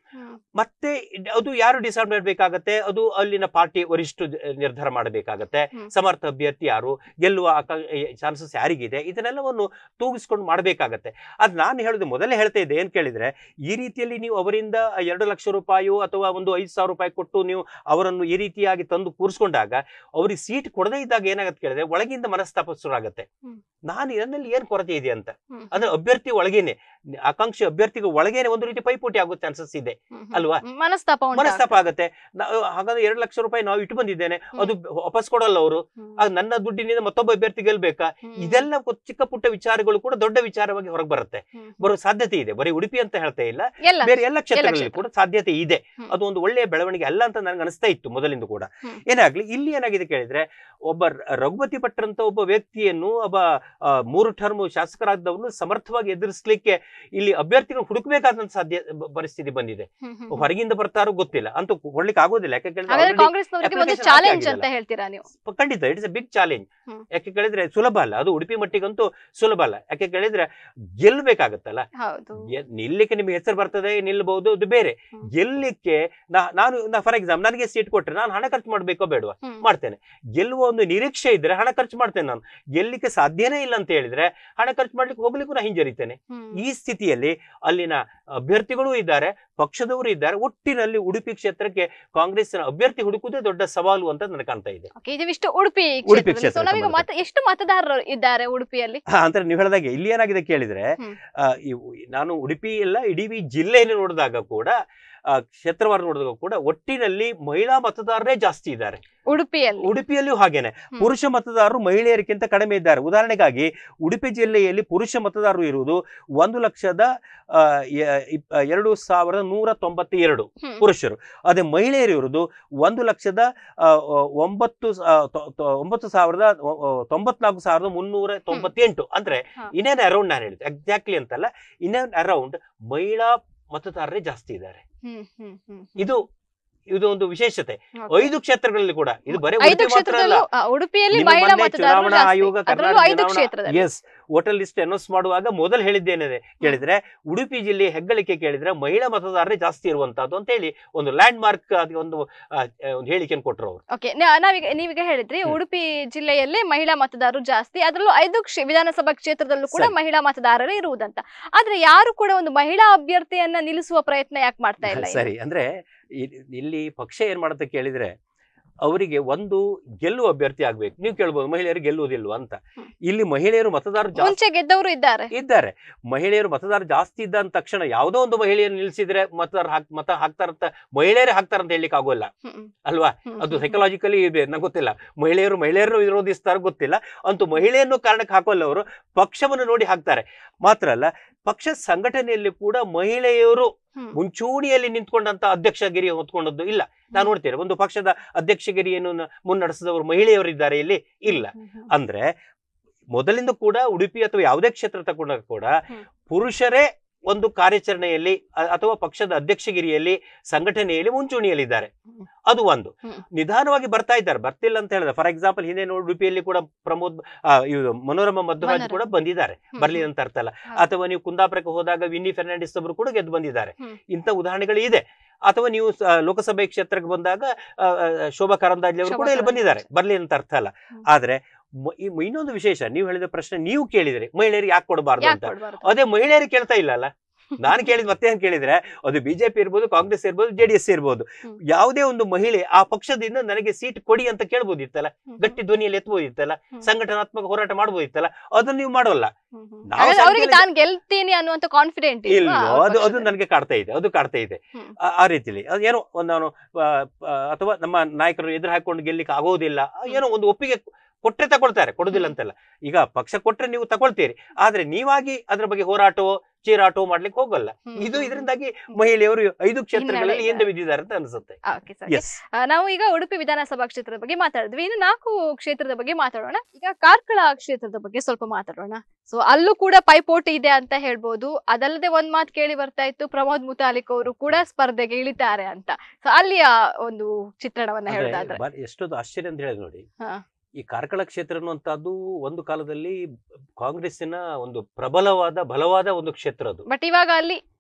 Speaker 1: ಹ್ಮ್.
Speaker 2: ಮತ್ತೆ ಇದ್- ಅದು ಯಾರು ಡಿಸೈಡ್ ಮಾಡಬೇಕಾಗತ್ತೆ ಅದು ಅಲ್ಲಿನ ಪಾರ್ಟಿ ವರಿಷ್ಠ ನಿರ್ಧಾರ ಮಾಡಬೇಕಾಗತ್ತೆ
Speaker 1: ಹ್ಮ್.
Speaker 2: ಸಮರ್ಥ ಅಭ್ಯರ್ಥಿ ಯಾರು ಗೆಲ್ಲುವ ಚಾನ್ಸಸ್ ಯಾರಿಗಿದೆ ಇದನ್ನೆಲ್ಲವನ್ನು ತೂಗಿಸ್ಕೊಂಡು ಮಾಡಬೇಕಾಗತ್ತೆ ಅದ್ ನಾನು ಹೇಳುದು ಮೊದಲೇ ಹೇಳ್ತಾ ಇದ್ದೆ ಏನ್ ಕೇಳಿದ್ರೆ ಈ ರೀತಿಯಲ್ಲಿ ನೀವು ಅವರಿಂದ ಎರಡು ಲಕ್ಷ ರೂಪಾಯಿ ಅಥವಾ ಒಂದು ಐದು ಸಾವಿರ ರೂಪಾಯಿ ಕೊಟ್ಟು ನೀವು ಅವರನ್ನು ಈ ರೀತಿಯಾಗಿ ತಂದು ಕೂರಿಸ್ಕೊಂಡಾಗ ಅವ್ರಿಗೆ ಸೀಟ್ ಕೊಡದೇ ಇದ್ದಾಗ ಏನಾಗತ್ತೆ ಕೇಳಿದ್ರೆ ಒಳಗಿಂದ ಮನಸ್ತಾಪ ಶುರು ಆಗತ್ತೆ
Speaker 1: ಹ್ಮ್.
Speaker 2: ನಾನು ಇದರಲ್ಲಿ ಏನ್ ಕೊರತೆ ಇದೆ ಅಂತ
Speaker 1: ಹ್ಮ್.
Speaker 2: ಅಂದ್ರೆ ಅಭ್ಯರ್ಥಿ ಒಳಗೇನೆ ಆಕಾಂಕ್ಷಿ ಅಭ್ಯರ್ಥಿಗೆ ಒಳಗೇನೆ ಒಂದು ರೀತಿ ಪೈಪೋಟಿ ಆಗೋ ಚಾನ್ಸಸ್ ಇದೆ
Speaker 1: ಹ್ಮ್, ಹ್ಮ್.
Speaker 2: ಅಲ್ವಾ?
Speaker 1: ಹ್ಮ್, ಮನಸ್ತಾಪ ಉಂಟಾಗ್ತದೆ.
Speaker 2: ಮನಸ್ತಾಪ ಆಗತ್ತೆ ನಾವು ಹಾಗಾದ್ರೆ ಎರಡು ಲಕ್ಷ ರೂಪಾಯಿ ನಾವು ಇಟ್ಟು ಬಂದಿದ್ದೇನೆ ಅದು ವಾಪಸ್ ಕೊಡಲ್ಲ ಅವರು
Speaker 1: ಹ್ಮ್.
Speaker 2: ಆಗ ನನ್ನ ದುಡ್ಡಿನಿಂದ ಮತ್ತೊಬ್ಬ ಅಭ್ಯರ್ಥಿ ಗೆಲ್ಬೇಕಾ
Speaker 1: ಹ್ಮ್.
Speaker 2: ಇದೆಲ್ಲ ಗೊ- ಚಿಕ್ಕ ಪುಟ್ಟ ವಿಚಾರಗಳು ಕೂಡ ದೊಡ್ಡ ವಿಚಾರವಾಗಿ ಹೊರಗೆ ಬರುತ್ತೆ
Speaker 1: ಹ್ಮ್.
Speaker 2: ಬರೋ ಸಾಧ್ಯತೆ ಇದೆ ಬರೀ ಉಡುಪಿ ಅಂತ ಹೇಳ್ತಾ ಇಲ್ಲ
Speaker 1: ಎಲ್ಲ
Speaker 2: ಬೇರೆ ಎಲ್ಲ ಕ್ಷೇತ್ರಗಳಲ್ಲಿ
Speaker 1: ಕ್ಷೇತ್ರ.
Speaker 2: ಕೂಡ ಸಾಧ್ಯತೆ ಇದೆ
Speaker 1: ಹ್ಮ್.
Speaker 2: ಅದು ಒಂದು ಒಳ್ಳೆಯ ಬೆಳವಣಿಗೆ ಅಲ್ಲ ಅಂತ ನನಗೆ ಅನಿಸ್ತಾ ಇತ್ತು ಮೊದಲಿಂದ ಕೂಡ
Speaker 1: ಹ್ಮ್.
Speaker 2: ಏನಾಗ್ಲಿ ಇಲ್ಲಿ ಏನಾಗಿದೆ ಕೇಳಿದ್ರೆ ಒಬ್ಬ ರ- ರಘುಪತಿ ಭಟ್ರ್ ಅಂತ ಒಬ್ಬ ವ್ಯಕ್ತಿಯನ್ನು ಒಬ್ಬ ಆ, ಮೂರು ಟರ್ಮ್ ಶಾಸಕರಾದವನು ಸಮರ್ಥವಾಗಿ ಎದುರಿಸಲಿಕ್ಕೆ ಇಲ್ಲಿ ಅಭ್ಯರ್ಥಿಗಳು ಹುಡುಕಬೇಕಾದಂತ ಸಾಧ್ಯ ಬ- ಪರಿಸ್ಥಿತಿ ಬಂದಿದೆ
Speaker 1: ಹ್ಮ್, ಹ್ಮ್, ಹ್ಮ್.
Speaker 2: ಹೊರಗಿಂದ ಬರ್ತಾರೋ ಗೊತ್ತಿಲ್ಲ ಅಂತೂ ಕೊಡ್ಲಿಕ್ಕೆ ಆಗೋದಿಲ್ಲ ಯಾಕೆ ಕೇಳಿದ್ರೆ
Speaker 1: ಹಾಗಾದ್ರೆ
Speaker 2: already
Speaker 1: ಕಾಂಗ್ರೆಸ್ನವರಿಗೆ ಒಂದು
Speaker 2: application
Speaker 1: ಚಾಲೆಂಜ್
Speaker 2: ಹಾಕಿ
Speaker 1: ಅಂತ ಹೇಳ್ತೀರಾ ನೀವು
Speaker 2: ಪ- ಖಂಡಿತ ಇಟ್ಸ್ ಎ ಬಿಗ್ ಚಾಲೆಂಜ್
Speaker 1: ಹ್ಮ್.
Speaker 2: ಯಾಕೆ ಕೇಳಿದ್ರೆ ಸುಲಭ ಅಲ್ಲ ಅದು ಉಡುಪಿ ಮಟ್ಟಿಗಂತೂ ಸುಲಭ ಅಲ್ಲ ಯಾಕೆ ಕೇಳಿದ್ರೆ ಗೆಲ್ಬೇಕಾಗತ್ತಲ್ಲ
Speaker 1: ಹೌದು
Speaker 2: ಎ- ನಿಲ್ಲಿಕ್ಕೆ ನಿಮ್ಗೆ ಹೆಸರು ಬರ್ತದೆ ನಿಲ್ಬಹುದು ಅದು ಬೇರೆ
Speaker 1: ಹ್ಮ್.
Speaker 2: ಗೆಲ್ಲಿಕ್ಕೆ ನಾ- ನಾನು ಫಾರ್ ಎಕ್ಸಾಂಪಲ್ ನನಗೆ ಸೀಟ್ ಕೊಟ್ರೆ ನಾನು ಹಣ ಖರ್ಚು ಮಾಡ್ಬೇಕೋ ಬೇಡವಾ
Speaker 1: ಹ್ಮ್.
Speaker 2: ಮಾಡ್ತೇನೆ ಗೆಲ್ಲುವ ಒಂದು ನಿರೀಕ್ಷೆ ಇದ್ರೆ ಹಣ ಖರ್ಚು ಮಾಡ್ತೇನೆ ನಾನು ಗೆಲ್ಲಿಕ್ಕೆ ಸಾಧ್ಯನೇ ಇಲ್ಲ ಅಂತ ಹೇಳಿದ್ರೆ ಹಣ ಖರ್ಚು ಮಾಡ್ಲಿಕ್ಕೆ ಹೋಗ್ಲಿಕ್ಕೂ ನಾ ಹಿಂಜರಿತೇನೆ
Speaker 1: ಹ್ಮ್.
Speaker 2: ಈ ಸ್ಥಿತಿಯಲ್ಲಿ ಅಲ್ಲಿನ ಅಭ್ಯರ್ಥಿಗಳು ಇದ್ದಾರೆ ಪಕ್ಷದವರು ಇದ್ದಾರೆ ಒಟ್ಟಿನಲ್ಲಿ ಉಡುಪಿ ಕ್ಷೇತ್ರಕ್ಕೆ ಕಾಂಗ್ರೆಸ್ನ ಅಭ್ಯರ್ಥಿ ಹುಡುಕುವುದೇ ದೊಡ್ಡ ಸವಾಲು ಅಂತ ನನಗೆ ಕಾಣ್ತಾ ಇದೆ
Speaker 1: Okay, ಇದಿಷ್ಟು ಉಡುಪಿ
Speaker 2: ಉಡುಪಿ
Speaker 1: ಕ್ಷೇತ್ರದಲ್ಲಿ. So,
Speaker 2: ಕ್ಷೇತ್ರಕ್ಕೆ
Speaker 1: ನಾವೀಗ ಮತ ಎಷ್ಟು ಮತದಾರರು ಇದ್ದಾರೆ ಉಡುಪಿಯಲ್ಲಿ
Speaker 2: ಹಾ ಅಂದ್ರೆ ನೀವು ಹೇಳಿದಾಗೆ ಇಲ್ಲಿ ಏನಾಗಿದೆ ಕೇಳಿದ್ರೆ
Speaker 1: ಹ್ಮ್.
Speaker 2: ಆ, ಇವು- ನಾನು ಉಡುಪಿ ಎಲ್ಲ ಇಡೀ ಜಿಲ್ಲೆಯನ್ನು ನೋಡಿದಾಗ ಕೂಡ ಆ, ಕ್ಷೇತ್ರವಾರು ನೋಡಿದಾಗ ಕೂಡ ಒಟ್ಟಿನಲ್ಲಿ ಮಹಿಳಾ ಮತದಾರರೇ ಜಾಸ್ತಿ ಇದ್ದಾರೆ
Speaker 1: ಉಡುಪಿಯಲ್ಲಿ
Speaker 2: ಉಡುಪಿಯಲ್ಲಿಯೂ ಹಾಗೇನೆ
Speaker 1: ಹ್ಮ್.
Speaker 2: ಪುರುಷ ಮತದಾರರು ಮಹಿಳೆಯರಿಗಿಂತ ಕಡಿಮೆ ಇದ್ದಾರೆ ಉದಾಹರಣೆಗಾಗಿ ಉಡುಪಿ ಜಿಲ್ಲೆಯಲ್ಲಿ ಪುರುಷ ಮತದಾರರು ಇರುವುದು ಒಂದು ಲಕ್ಷದ ಆ, ಎ- ಇಪ್- ಎರಡು ಸಾವಿರದ ನೂರ ತೊಂಬತ್ತೆರಡು
Speaker 1: ಹ್ಮ್.
Speaker 2: ಪುರುಷರು ಅದೇ ಮಹಿಳೆಯರು ಇರುವುದು ಒಂದು ಲಕ್ಷದ ಆ, ಒಂಬತ್ತು ಸ- ಆ, ತೊ- ತೊ- ಒಂಬತ್ತು ಸಾವಿರದ ಒ- ಒ- ತೊಂಬತ್ನಾಲ್ಕು ಸಾವಿರದ ಮುನ್ನೂರ ತೊಂಬತ್ತೆಂಟು ಅಂದ್ರೆ
Speaker 1: ಹಾ.
Speaker 2: ಇನ್ನೇನ್ ಅರೌಂಡ್ ನಾನು ಹೇಳಿದೆ ಎಕ್ಸಾಕ್ಟ್ಲಿ ಅಂತಲ್ಲ ಇನ್ನೇನ್ ಅರೌಂಡ್ ಮಹಿಳಾ ಮತದಾರರೇ ಜಾಸ್ತಿ ಇದ್ದಾರೆ
Speaker 1: ಹ್ಮ್, ಹ್ಮ್, ಹ್ಮ್.
Speaker 2: ಇದು ಇದು ಒಂದು ವಿಶೇಷತೆ
Speaker 1: Okay.
Speaker 2: ಐದು ಕ್ಷೇತ್ರಗಳಲ್ಲಿ ಕೂಡ ಇದು ಬರೀ
Speaker 1: ಐದು
Speaker 2: ಉಡುಪಿ ಮಾತ್ರ ಅಲ್ಲ
Speaker 1: ಕ್ಷೇತ್ರದಲ್ಲೂ ಆ, ಉಡುಪಿಯಲ್ಲಿ
Speaker 2: ನಿಮ್ಮ
Speaker 1: ಮಹಿಳಾ
Speaker 2: ಮೊನ್ನೆ
Speaker 1: ಮತದಾರರು
Speaker 2: ಚುನಾವಣಾ
Speaker 1: ಜಾಸ್ತಿ.
Speaker 2: ಆಯೋಗ
Speaker 1: ಅದ್ರಲ್ಲೂ ಐದು ಕ್ಷೇತ್ರದಲ್ಲಿ
Speaker 2: ಎಸ್ ವೋಟರ್ ಲಿಸ್ಟ್ ಅನೌನ್ಸ್ ಮಾಡುವಾಗ ಮೊದಲು ಹೇಳಿದ್ದೇನಿದೆ ಕೇಳಿದ್ರೆ ಉಡುಪಿ ಜಿಲ್ಲೆ ಹೆಗ್ಗಳಿಕೆ ಕೇಳಿದ್ರೆ ಮಹಿಳಾ ಮತದಾರರೇ ಜಾಸ್ತಿ ಇರುವಂತದ್ದು ಅಂತ ಹೇಳಿ ಒಂದು ಲ್ಯಾಂಡ್ ಮಾರ್ಕ್ ಒಂದು ಆ, ಒಂದು ಹೇಳಿಕೆಯನ್ನು ಕೊಟ್ಟರು ಅವರು
Speaker 1: ಓಕೆ ನಾವೀಗ ನೀವೀಗ ಹೇಳಿದ್ರಿ
Speaker 2: ಹ್ಮ್.
Speaker 1: ಉಡುಪಿ ಜಿಲ್ಲೆಯಲ್ಲೇ ಮಹಿಳಾ ಮತದಾರರು ಜಾಸ್ತಿ ಅದರಲ್ಲೂ ಐದು ಕ್ಷೇ- ವಿಧಾನಸಭಾ ಕ್ಷೇತ್ರದಲ್ಲೂ ಕೂಡ
Speaker 2: ಸರಿ.
Speaker 1: ಮಹಿಳಾ ಮತದಾರರೇ ಇರುವುದಂತ ಆದ್ರೆ ಯಾರು ಕೂಡ ಒಂದು ಮಹಿಳಾ ಅಭ್ಯರ್ಥಿಯನ್ನ ನಿಲ್ಲಿಸುವ ಪ್ರಯತ್ನ ಯಾಕೆ ಮಾಡ್ತಾ ಇಲ್ಲ ಇನ್ನು?
Speaker 2: ಸರಿ ಅಂದ್ರೆ ಇ- ಇಲ್ಲಿ ಪಕ್ಷ ಏನ್ ಮಾಡುತ್ತೆ ಕೇಳಿದ್ರೆ ಅವರಿಗೆ ಒಂದು ಗೆಲ್ಲುವ ಅಭ್ಯರ್ಥಿ ಆಗ್ಬೇಕು ನೀವು ಕೇಳ್ಬೋದು ಮಹಿಳೆಯರು ಗೆಲ್ಲುವುದಿಲ್ವಾ ಅಂತ
Speaker 1: ಹ್ಮ್.
Speaker 2: ಇಲ್ಲಿ ಮಹಿಳೆಯರು ಮತದಾರರು ಜಾಸ್ತಿ
Speaker 1: ಮುಂಚೆ ಗೆದ್ದವರು ಇದ್ದಾರೆ
Speaker 2: ಇದ್ದಾರೆ ಮಹಿಳೆಯರು ಮತದಾರ ಜಾಸ್ತಿ ಇದ್ದ ಅಂದ ತಕ್ಷಣ ಯಾವುದೋ ಒಂದು ಮಹಿಳೆಯನ್ನು ನಿಲ್ಸಿದ್ರೆ ಮತದಾರ ಹಾಕ್ ಮತ ಹಾಕ್ತಾರಂತ ಮಹಿಳೆಯರೇ ಹಾಕ್ತಾರಂತ ಹೇಳಲಿಕ್ಕೆ ಆಗೋಲ್ಲ
Speaker 1: ಹ್ಮ್, ಹ್ಮ್,
Speaker 2: ಅಲ್ವಾ
Speaker 1: ಹ್ಮ್,
Speaker 2: ಅದು
Speaker 1: ಹ್ಮ್,
Speaker 2: ಸೈಕಲಾಜಿಕಲಿ ಇದೆ ನಂಗೆ ಗೊತ್ತಿಲ್ಲ ಮಹಿಳೆಯರು ಮಹಿಳೆಯರನ್ನು ವಿರೋಧಿಸ್ತಾರ ಗೊತ್ತಿಲ್ಲ ಅಂತೂ ಮಹಿಳೆಯನ್ನು ಕಾರಣಕ್ಕೆ ಹಾಕೋಲ್ಲ ಅವರು ಪಕ್ಷವನ್ನು ನೋಡಿ ಹಾಕ್ತಾರೆ ಮಾತ್ರ ಅಲ್ಲ ಪಕ್ಷ ಸಂಘಟನೆಯಲ್ಲಿ ಕೂಡ ಮಹಿಳೆಯರು
Speaker 1: ಹ್ಮ್.
Speaker 2: ಮುಂಚೂಣಿಯಲ್ಲಿ ನಿಂತ್ಕೊಂಡಂತ ಅಧ್ಯಕ್ಷಗಿರಿ ಹೊತ್ಕೊಂಡದ್ದು ಇಲ್ಲ ನಾನು ನೋಡ್ತೇನೆ ಒಂದು ಪಕ್ಷದ ಅಧ್ಯಕ್ಷಗಿರಿಯನ್ನು ನ- ಮುನ್ನಡೆಸಿದವರು ಮಹಿಳೆಯರಿದ್ದಾರೆ ಇಲ್ಲಿ ಇಲ್ಲ
Speaker 1: ಹ್ಮ್, ಹ್ಮ್,
Speaker 2: ಅಂದ್ರೆ ಮೊದಲಿಂದ ಕೂಡ ಉಡುಪಿ ಅಥವಾ ಯಾವುದೇ ಕ್ಷೇತ್ರ ತಗೊಂಡಾಗ ಕೂಡ
Speaker 1: ಹ್ಮ್.
Speaker 2: ಪುರುಷರೇ ಒಂದು ಕಾರ್ಯಾಚರಣೆಯಲ್ಲಿ ಅ- ಅಥವಾ ಪಕ್ಷದ ಅಧ್ಯಕ್ಷಗಿರಿಯಲ್ಲಿ ಸಂಘಟನೆಯಲ್ಲಿ ಮುಂಚೂಣಿಯಲ್ಲಿದ್ದಾರೆ
Speaker 1: ಹ್ಮ್.
Speaker 2: ಅದು ಒಂದು
Speaker 1: ಹ್ಮ್.
Speaker 2: ನಿಧಾನವಾಗಿ ಬರ್ತಾ ಇದ್ದಾರೆ ಬರ್ತಿಲ್ಲ ಅಂತ ಹೇಳಿದ್ರೆ ಫಾರ್ ಎಕ್ಸಾಂಪಲ್ ಹಿಂದೆ ನೋಡಿ ಉಡುಪಿಯಲ್ಲಿ ಕೂಡ ಪ್ರಮೋದ್ ಆ, ಇವ್ರು ಮನೋರಮ ಮಧ್ವರಾಜ್ ಕೂಡ
Speaker 1: ಮನೋರಮ.
Speaker 2: ಬಂದಿದ್ದಾರೆ
Speaker 1: ಹ್ಮ್,
Speaker 2: ಬರ್ಲಿ
Speaker 1: ಹ್ಮ್.
Speaker 2: ಅಂತ ಅರ್ಥ ಅಲ್ಲ
Speaker 1: ಹೌದು.
Speaker 2: ಅಥವಾ ನೀವು ಕುಂದಾಪುರಕ್ಕೆ ಹೋದಾಗ ವಿನ್ನಿ ಫೆರ್ನಾಂಡಿಸ್ ಅವರು ಕೂಡ ಗೆದ್ದು ಬಂದಿದ್ದಾರೆ
Speaker 1: ಹ್ಮ್.
Speaker 2: ಇಂಥ ಉದಾಹರಣೆಗಳು ಇದೆ ಅಥವಾ ನೀವು ಸ- ಲೋಕಸಭೆ ಕ್ಷೇತ್ರಕ್ಕೆ ಬಂದಾಗ ಆ, ಆ, ಶೋಭಾ ಕರಂದಾಜೆ ಅವರು
Speaker 1: ಶೋಭಾ
Speaker 2: ಕೂಡ ಇಲ್ಲಿ ಬಂದಿದ್ದಾರೆ
Speaker 1: ಕರಂದ್ಲಾಜೆ.
Speaker 2: ಬರ್ಲಿ ಅಂತ ಅರ್ಥ ಅಲ್ಲ
Speaker 1: ಹ್ಮ್.
Speaker 2: ಆದ್ರೆ ಮ- ಈ ಇನ್ನೊಂದು ವಿಶೇಷ ನೀವು ಹೇಳಿದ ಪ್ರಶ್ನೆ ನೀವು ಕೇಳಿದ್ರಿ ಮಹಿಳೆಯರಿಗೆ ಯಾಕೆ ಕೊಡಬಾರ್ದು
Speaker 1: ಯಾಕೆ
Speaker 2: ಅಂತ
Speaker 1: ಕೊಡ್ಬಾರ್ದು?
Speaker 2: ಅದೇ ಮಹಿಳೆಯರು ಕೇಳ್ತಾ ಇಲ್ಲ ಅಲ್ಲ ನಾನು ಕೇಳಿದ್ ಮತ್ತೆ ಏನ್ ಕೇಳಿದ್ರೆ ಅದು ಬಿಜೆಪಿ ಇರ್ಬೋದು ಕಾಂಗ್ರೆಸ್ ಇರ್ಬೋದು ಜೆಡಿಎಸ್ ಇರ್ಬೋದು
Speaker 1: ಹ್ಮ್.
Speaker 2: ಯಾವುದೇ ಒಂದು ಮಹಿಳೆ ಆ ಪಕ್ಷದಿಂದ ನನಗೆ ಸೀಟ್ ಕೊಡಿ ಅಂತ ಕೇಳ್ಬೋದಿತ್ತಲ್ಲ
Speaker 1: ಹ್ಮ್,
Speaker 2: ಗಟ್ಟಿ ಧ್ವನಿಯಲ್ಲಿ ಎತ್ಬೋದಿತ್ತಲ್ಲ
Speaker 1: ಹ್ಮ್.
Speaker 2: ಸಂಘಟನಾತ್ಮಕ ಹೋರಾಟ ಮಾಡ್ಬೋದಿತ್ತಲ್ಲ ಅದನ್ನ ನೀವು ಮಾಡೋಲ್ಲ
Speaker 1: ಹ್ಮ್, ಹ್ಮ್.
Speaker 2: ನಾವು
Speaker 1: ಹಾಗಾದ್ರೆ ಅವರಿಗೆ
Speaker 2: ಸಂಖ್ಯೆಯಲ್ಲಿ-
Speaker 1: ತಾನು ಗೆಲ್ತೀನಿ ಅನ್ನುವಂತ ಕಾನ್ಫಿಡೆಂಟ್
Speaker 2: ಇಲ್ಲ ಅದು ಅದು ನನಗೆ ಕಾಡ್ತಾ ಇದೆ ಅದು ಕಾಡ್ತಾ ಇದೆ
Speaker 1: ಹ್ಮ್.
Speaker 2: ಆ- ಆ ರೀತಿಲಿ ಅದು ಏನೋ ಒಂದು ನಾನು ಆ, ಆ, ಅಥವಾ ನಮ್ಮ ನಾಯಕರು ಎದುರು ಹಾಕೊಂಡು ಗೆಲ್ಲಿಕ್ಕೆ ಆಗೋದಿಲ್ಲ ಆ, ಏನೋ ಒಂದು ಒಪ್ಪಿಗೆ ಕೊಟ್ರೆ ತಗೊಳ್ತಾರೆ ಕೊಡುದಿಲ್ಲ ಅಂತಲ್ಲ ಈಗ ಪಕ್ಷ ಕೊಟ್ರೆ ನೀವು ತಗೊಳ್ತೀರಿ ಆದ್ರೆ ನೀವಾಗಿ ಅದ್ರ ಬಗ್ಗೆ ಹೋರಾಟವೋ ಚೀರಾಟವೋ ಮಾಡ್ಲಿಕ್ಕೆ ಹೋಗಲ್ಲ ಇದು ಇದರಿಂದಾಗಿ ಮಹಿಳೆಯರು ಐದು ಕ್ಷೇತ್ರಗಳಲ್ಲಿ
Speaker 1: ಹಿನ್ನಡೆ
Speaker 2: ಹಿಂದೆ ಬಿದ್ದಿದ್ದಾರೆ ಅಂತ ಅನ್ಸುತ್ತೆ
Speaker 1: ಓಕೆ ಸರ್
Speaker 2: ಎಸ್
Speaker 1: ನಾವು ಈಗ ಉಡುಪಿ ವಿಧಾನಸಭಾ ಕ್ಷೇತ್ರದ ಬಗ್ಗೆ ಮಾತಾಡಿದ್ವಿ ಇನ್ನು ನಾಲ್ಕು ಕ್ಷೇತ್ರದ ಬಗ್ಗೆ ಮಾತಾಡೋಣ ಈಗ ಕಾರ್ಕಳ ಕ್ಷೇತ್ರದ ಬಗ್ಗೆ ಸ್ವಲ್ಪ ಮಾತಾಡೋಣ ಸೊ ಅಲ್ಲೂ ಕೂಡ ಪೈಪೋಟಿ ಇದೆ ಅಂತ ಹೇಳ್ಬೋದು ಅದಲ್ಲದೆ ಒಂದ್ ಮಾತು ಕೇಳಿ ಬರ್ತಾ ಇತ್ತು ಪ್ರಮೋದ್ ಮುತಾಲಿಕ್ ಅವರು ಕೂಡ ಸ್ಪರ್ಧೆಗೆ ಇಳಿತಾರೆ ಅಂತ ಸೊ ಅಲ್ಲಿಯ ಒಂದು ಚಿತ್ರಣವನ್ನ ಹೇಳೋದಾದ್ರೆ
Speaker 2: ಅಂದ್ರೆ ಎಷ್ಟೊಂದು ಆಶ್ಚರ್ಯ ಅಂತ ಹೇಳಿದ್ ನೋಡಿ
Speaker 1: ಹಾ.
Speaker 2: ಈ ಕಾರ್ಕಳ ಕ್ಷೇತ್ರ ಅನ್ನುವಂಥದ್ದು ಒಂದು ಕಾಲದಲ್ಲಿ ಕಾಂಗ್ರೆಸ್ಸಿನ ಒಂದು ಪ್ರಬಲವಾದ ಬಲವಾದ ಒಂದು ಕ್ಷೇತ್ರ ಅದು
Speaker 1: ಬಟ್ ಇವಾಗ ಅಲ್ಲಿ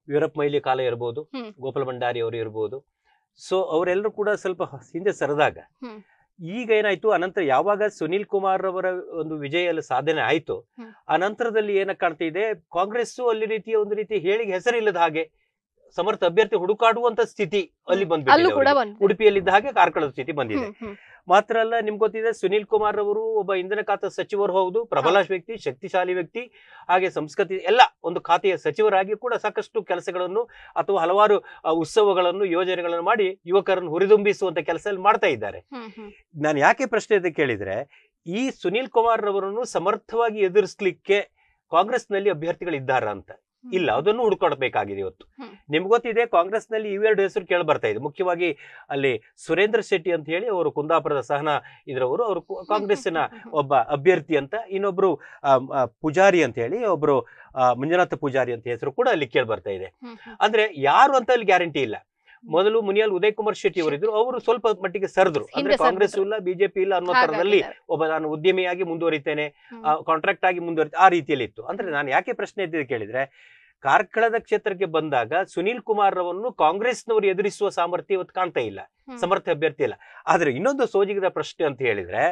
Speaker 2: ವೀರಪ್ಪ ಮೊಯ್ಲಿ ಕಾಲ ಇರ್ಬೋದು
Speaker 1: ಹ್ಮ್.
Speaker 2: ಗೋಪಾಲ ಭಂಡಾರಿ ಅವರು ಇರ್ಬೋದು ಸೊ ಅವರೆಲ್ಲರೂ ಕೂಡ ಸ್ವಲ್ಪ ಹಿಂದೆ ಸರಿದಾಗ
Speaker 1: ಹ್ಮ್.
Speaker 2: ಈಗ ಏನಾಯ್ತು ಅನಂತರ ಯಾವಾಗ ಸುನಿಲ್ ಕುಮಾರ್ ಅವರ ಒಂದು ವಿಜಯ ಎಲ್ಲ ಸಾಧನೆ ಆಯ್ತು
Speaker 1: ಹ್ಮ್.
Speaker 2: ಆ ನಂತರದಲ್ಲಿ ಏನ ಕಾಣ್ತಾ ಇದೆ ಕಾಂಗ್ರೆಸ್ ಅಲ್ಲಿ ರೀತಿಯ ಒಂದು ರೀತಿ ಹೇಳಿಗೆ ಹೆಸರಿಲ್ಲದ ಹಾಗೆ ಸಮರ್ಥ ಅಭ್ಯರ್ಥಿ ಹುಡುಕಾಡುವಂತ ಸ್ಥಿತಿ ಅಲ್ಲಿ
Speaker 1: ಅಲ್ಲೂ ಕೂಡ
Speaker 2: ಬಂದ್ಬಿಟ್ಟಿದೆ
Speaker 1: ಬಂತು
Speaker 2: ಉಡುಪಿಯಲ್ಲಿದ್ದ ಹಾಗೆ ಕಾರ್ಕಳದ ಸ್ಥಿತಿ ಬಂದಿದೆ
Speaker 1: ಹ್ಮ್, ಹ್ಮ್.
Speaker 2: ಮಾತ್ರ ಅಲ್ಲ ನಿಮ್ಗೆ ಗೊತ್ತಿದೆ ಸುನಿಲ್ ಕುಮಾರ್ ಅವರು ಒಬ್ಬ ಇಂಧನ ಖಾತೆ ಸಚಿವರು ಹೌದು ಪ್ರಬಲ ವ್ಯಕ್ತಿ ಶಕ್ತಿಶಾಲಿ ವ್ಯಕ್ತಿ ಹಾಗೆ ಸಂಸ್ಕೃತಿ ಎಲ್ಲ ಒಂದು ಖಾತೆಯ ಸಚಿವರಾಗಿ ಕೂಡ ಸಾಕಷ್ಟು ಕೆಲಸಗಳನ್ನು ಅಥವಾ ಹಲವಾರು ಆ, ಉತ್ಸವಗಳನ್ನು ಯೋಜನೆಗಳನ್ನು ಮಾಡಿ ಯುವಕರನ್ನು ಹುರಿದುಂಬಿಸುವಂತ ಕೆಲಸ ಮಾಡ್ತಾ ಇದ್ದಾರೆ
Speaker 1: ಹ್ಮ್, ಹ್ಮ್.
Speaker 2: ನಾನು ಯಾಕೆ ಪ್ರಶ್ನೆ ಅಂತ ಕೇಳಿದ್ರೆ ಈ ಸುನಿಲ್ ಕುಮಾರ್ ಅವರನ್ನು ಸಮರ್ಥವಾಗಿ ಎದುರಿಸ್ಲಿಕ್ಕೆ ಕಾಂಗ್ರೆಸ್ನಲ್ಲಿ ಅಭ್ಯರ್ಥಿಗಳಿದ್ದಾರ ಅಂತ ಇಲ್ಲ ಅದನ್ನು ಹುಡುಕಾಡಬೇಕಾಗಿದೆ ಇವತ್ತು
Speaker 1: ಹ್ಮ್.
Speaker 2: ನಿಮ್ಗೆ ಗೊತ್ತಿದೆ ಕಾಂಗ್ರೆಸ್ನಲ್ಲಿ ಇವೆರಡು ಹೆಸರು ಕೇಳಿ ಬರ್ತಾ ಇದೆ ಮುಖ್ಯವಾಗಿ ಅಲ್ಲಿ ಸುರೇಂದ್ರ ಶೆಟ್ಟಿ ಅಂತ ಹೇಳಿ ಅವರು ಕುಂದಾಪುರದ ಸಹನಾ ಇದ್ರವರು ಅವರು ಕು- ಕಾಂಗ್ರೆಸ್ಸಿನ
Speaker 1: ಹ್ಮ್, ಹ್ಮ್,
Speaker 2: ಒಬ್ಬ ಅಭ್ಯರ್ಥಿ ಅಂತ ಇನ್ನೊಬ್ರು ಆ, ಆ, ಪೂಜಾರಿ ಅಂತ ಹೇಳಿ ಒಬ್ರು ಆ, ಮಂಜುನಾಥ ಪೂಜಾರಿ ಅಂತ ಹೆಸರು ಕೂಡ ಅಲ್ಲಿ ಕೇಳಿ ಬರ್ತಾ ಇದೆ
Speaker 1: ಹ್ಮ್, ಹ್ಮ್.
Speaker 2: ಅಂದ್ರೆ ಯಾರು ಅಂತ ಅಲ್ಲಿ ಗ್ಯಾರಂಟಿ ಇಲ್ಲ ಮೊದಲು ಮುನಿಯಾಲ್ ಉದಯ್ ಕುಮಾರ್ ಶೆಟ್ಟಿ ಅವರಿದ್ರು ಅವರು ಸ್ವಲ್ಪ ಮಟ್ಟಿಗೆ ಸರಿದ್ರು ಅಂದ್ರೆ
Speaker 1: ಹಿಂದೆ
Speaker 2: ಕಾಂಗ್ರೆಸ್
Speaker 1: ಸರಿದ್ರು.
Speaker 2: ಇಲ್ಲ ಬಿಜೆಪಿ ಇಲ್ಲ ಅನ್ನೋ ತರದಲ್ಲಿ
Speaker 1: ಹಾಗಾಗಿದ್ದಾರೆ.
Speaker 2: ಒಬ್ಬ ನಾನು ಉದ್ಯಮಿಯಾಗಿ ಮುಂದುವರಿತೇನೆ
Speaker 1: ಹ್ಮ್.
Speaker 2: ಕಾಂಟ್ರಾಕ್ಟ್ ಆಗಿ ಮುಂದುವರಿತ ಆ ರೀತಿಯಲ್ಲಿ ಇತ್ತು ಅಂದ್ರೆ ನಾನು ಯಾಕೆ ಪ್ರಶ್ನೆ ಎದ್ದಿದ್ದು ಕೇಳಿದ್ರೆ ಕಾರ್ಕಳದ ಕ್ಷೇತ್ರಕ್ಕೆ ಬಂದಾಗ ಸುನೀಲ್ ಕುಮಾರ್ ರವನ್ನು ಕಾಂಗ್ರೆಸ್ನವರು ಎದುರಿಸುವ ಸಾಮರ್ಥ್ಯ ಇವತ್ತು ಕಾಣ್ತಾ ಇಲ್ಲ
Speaker 1: ಹ್ಮ್.
Speaker 2: ಸಮರ್ಥ ಅಭ್ಯರ್ಥಿ ಇಲ್ಲ ಆದ್ರೆ ಇನ್ನೊಂದು ಸೋಜಿಗದ ಪ್ರಶ್ನೆ ಅಂತ ಹೇಳಿದ್ರೆ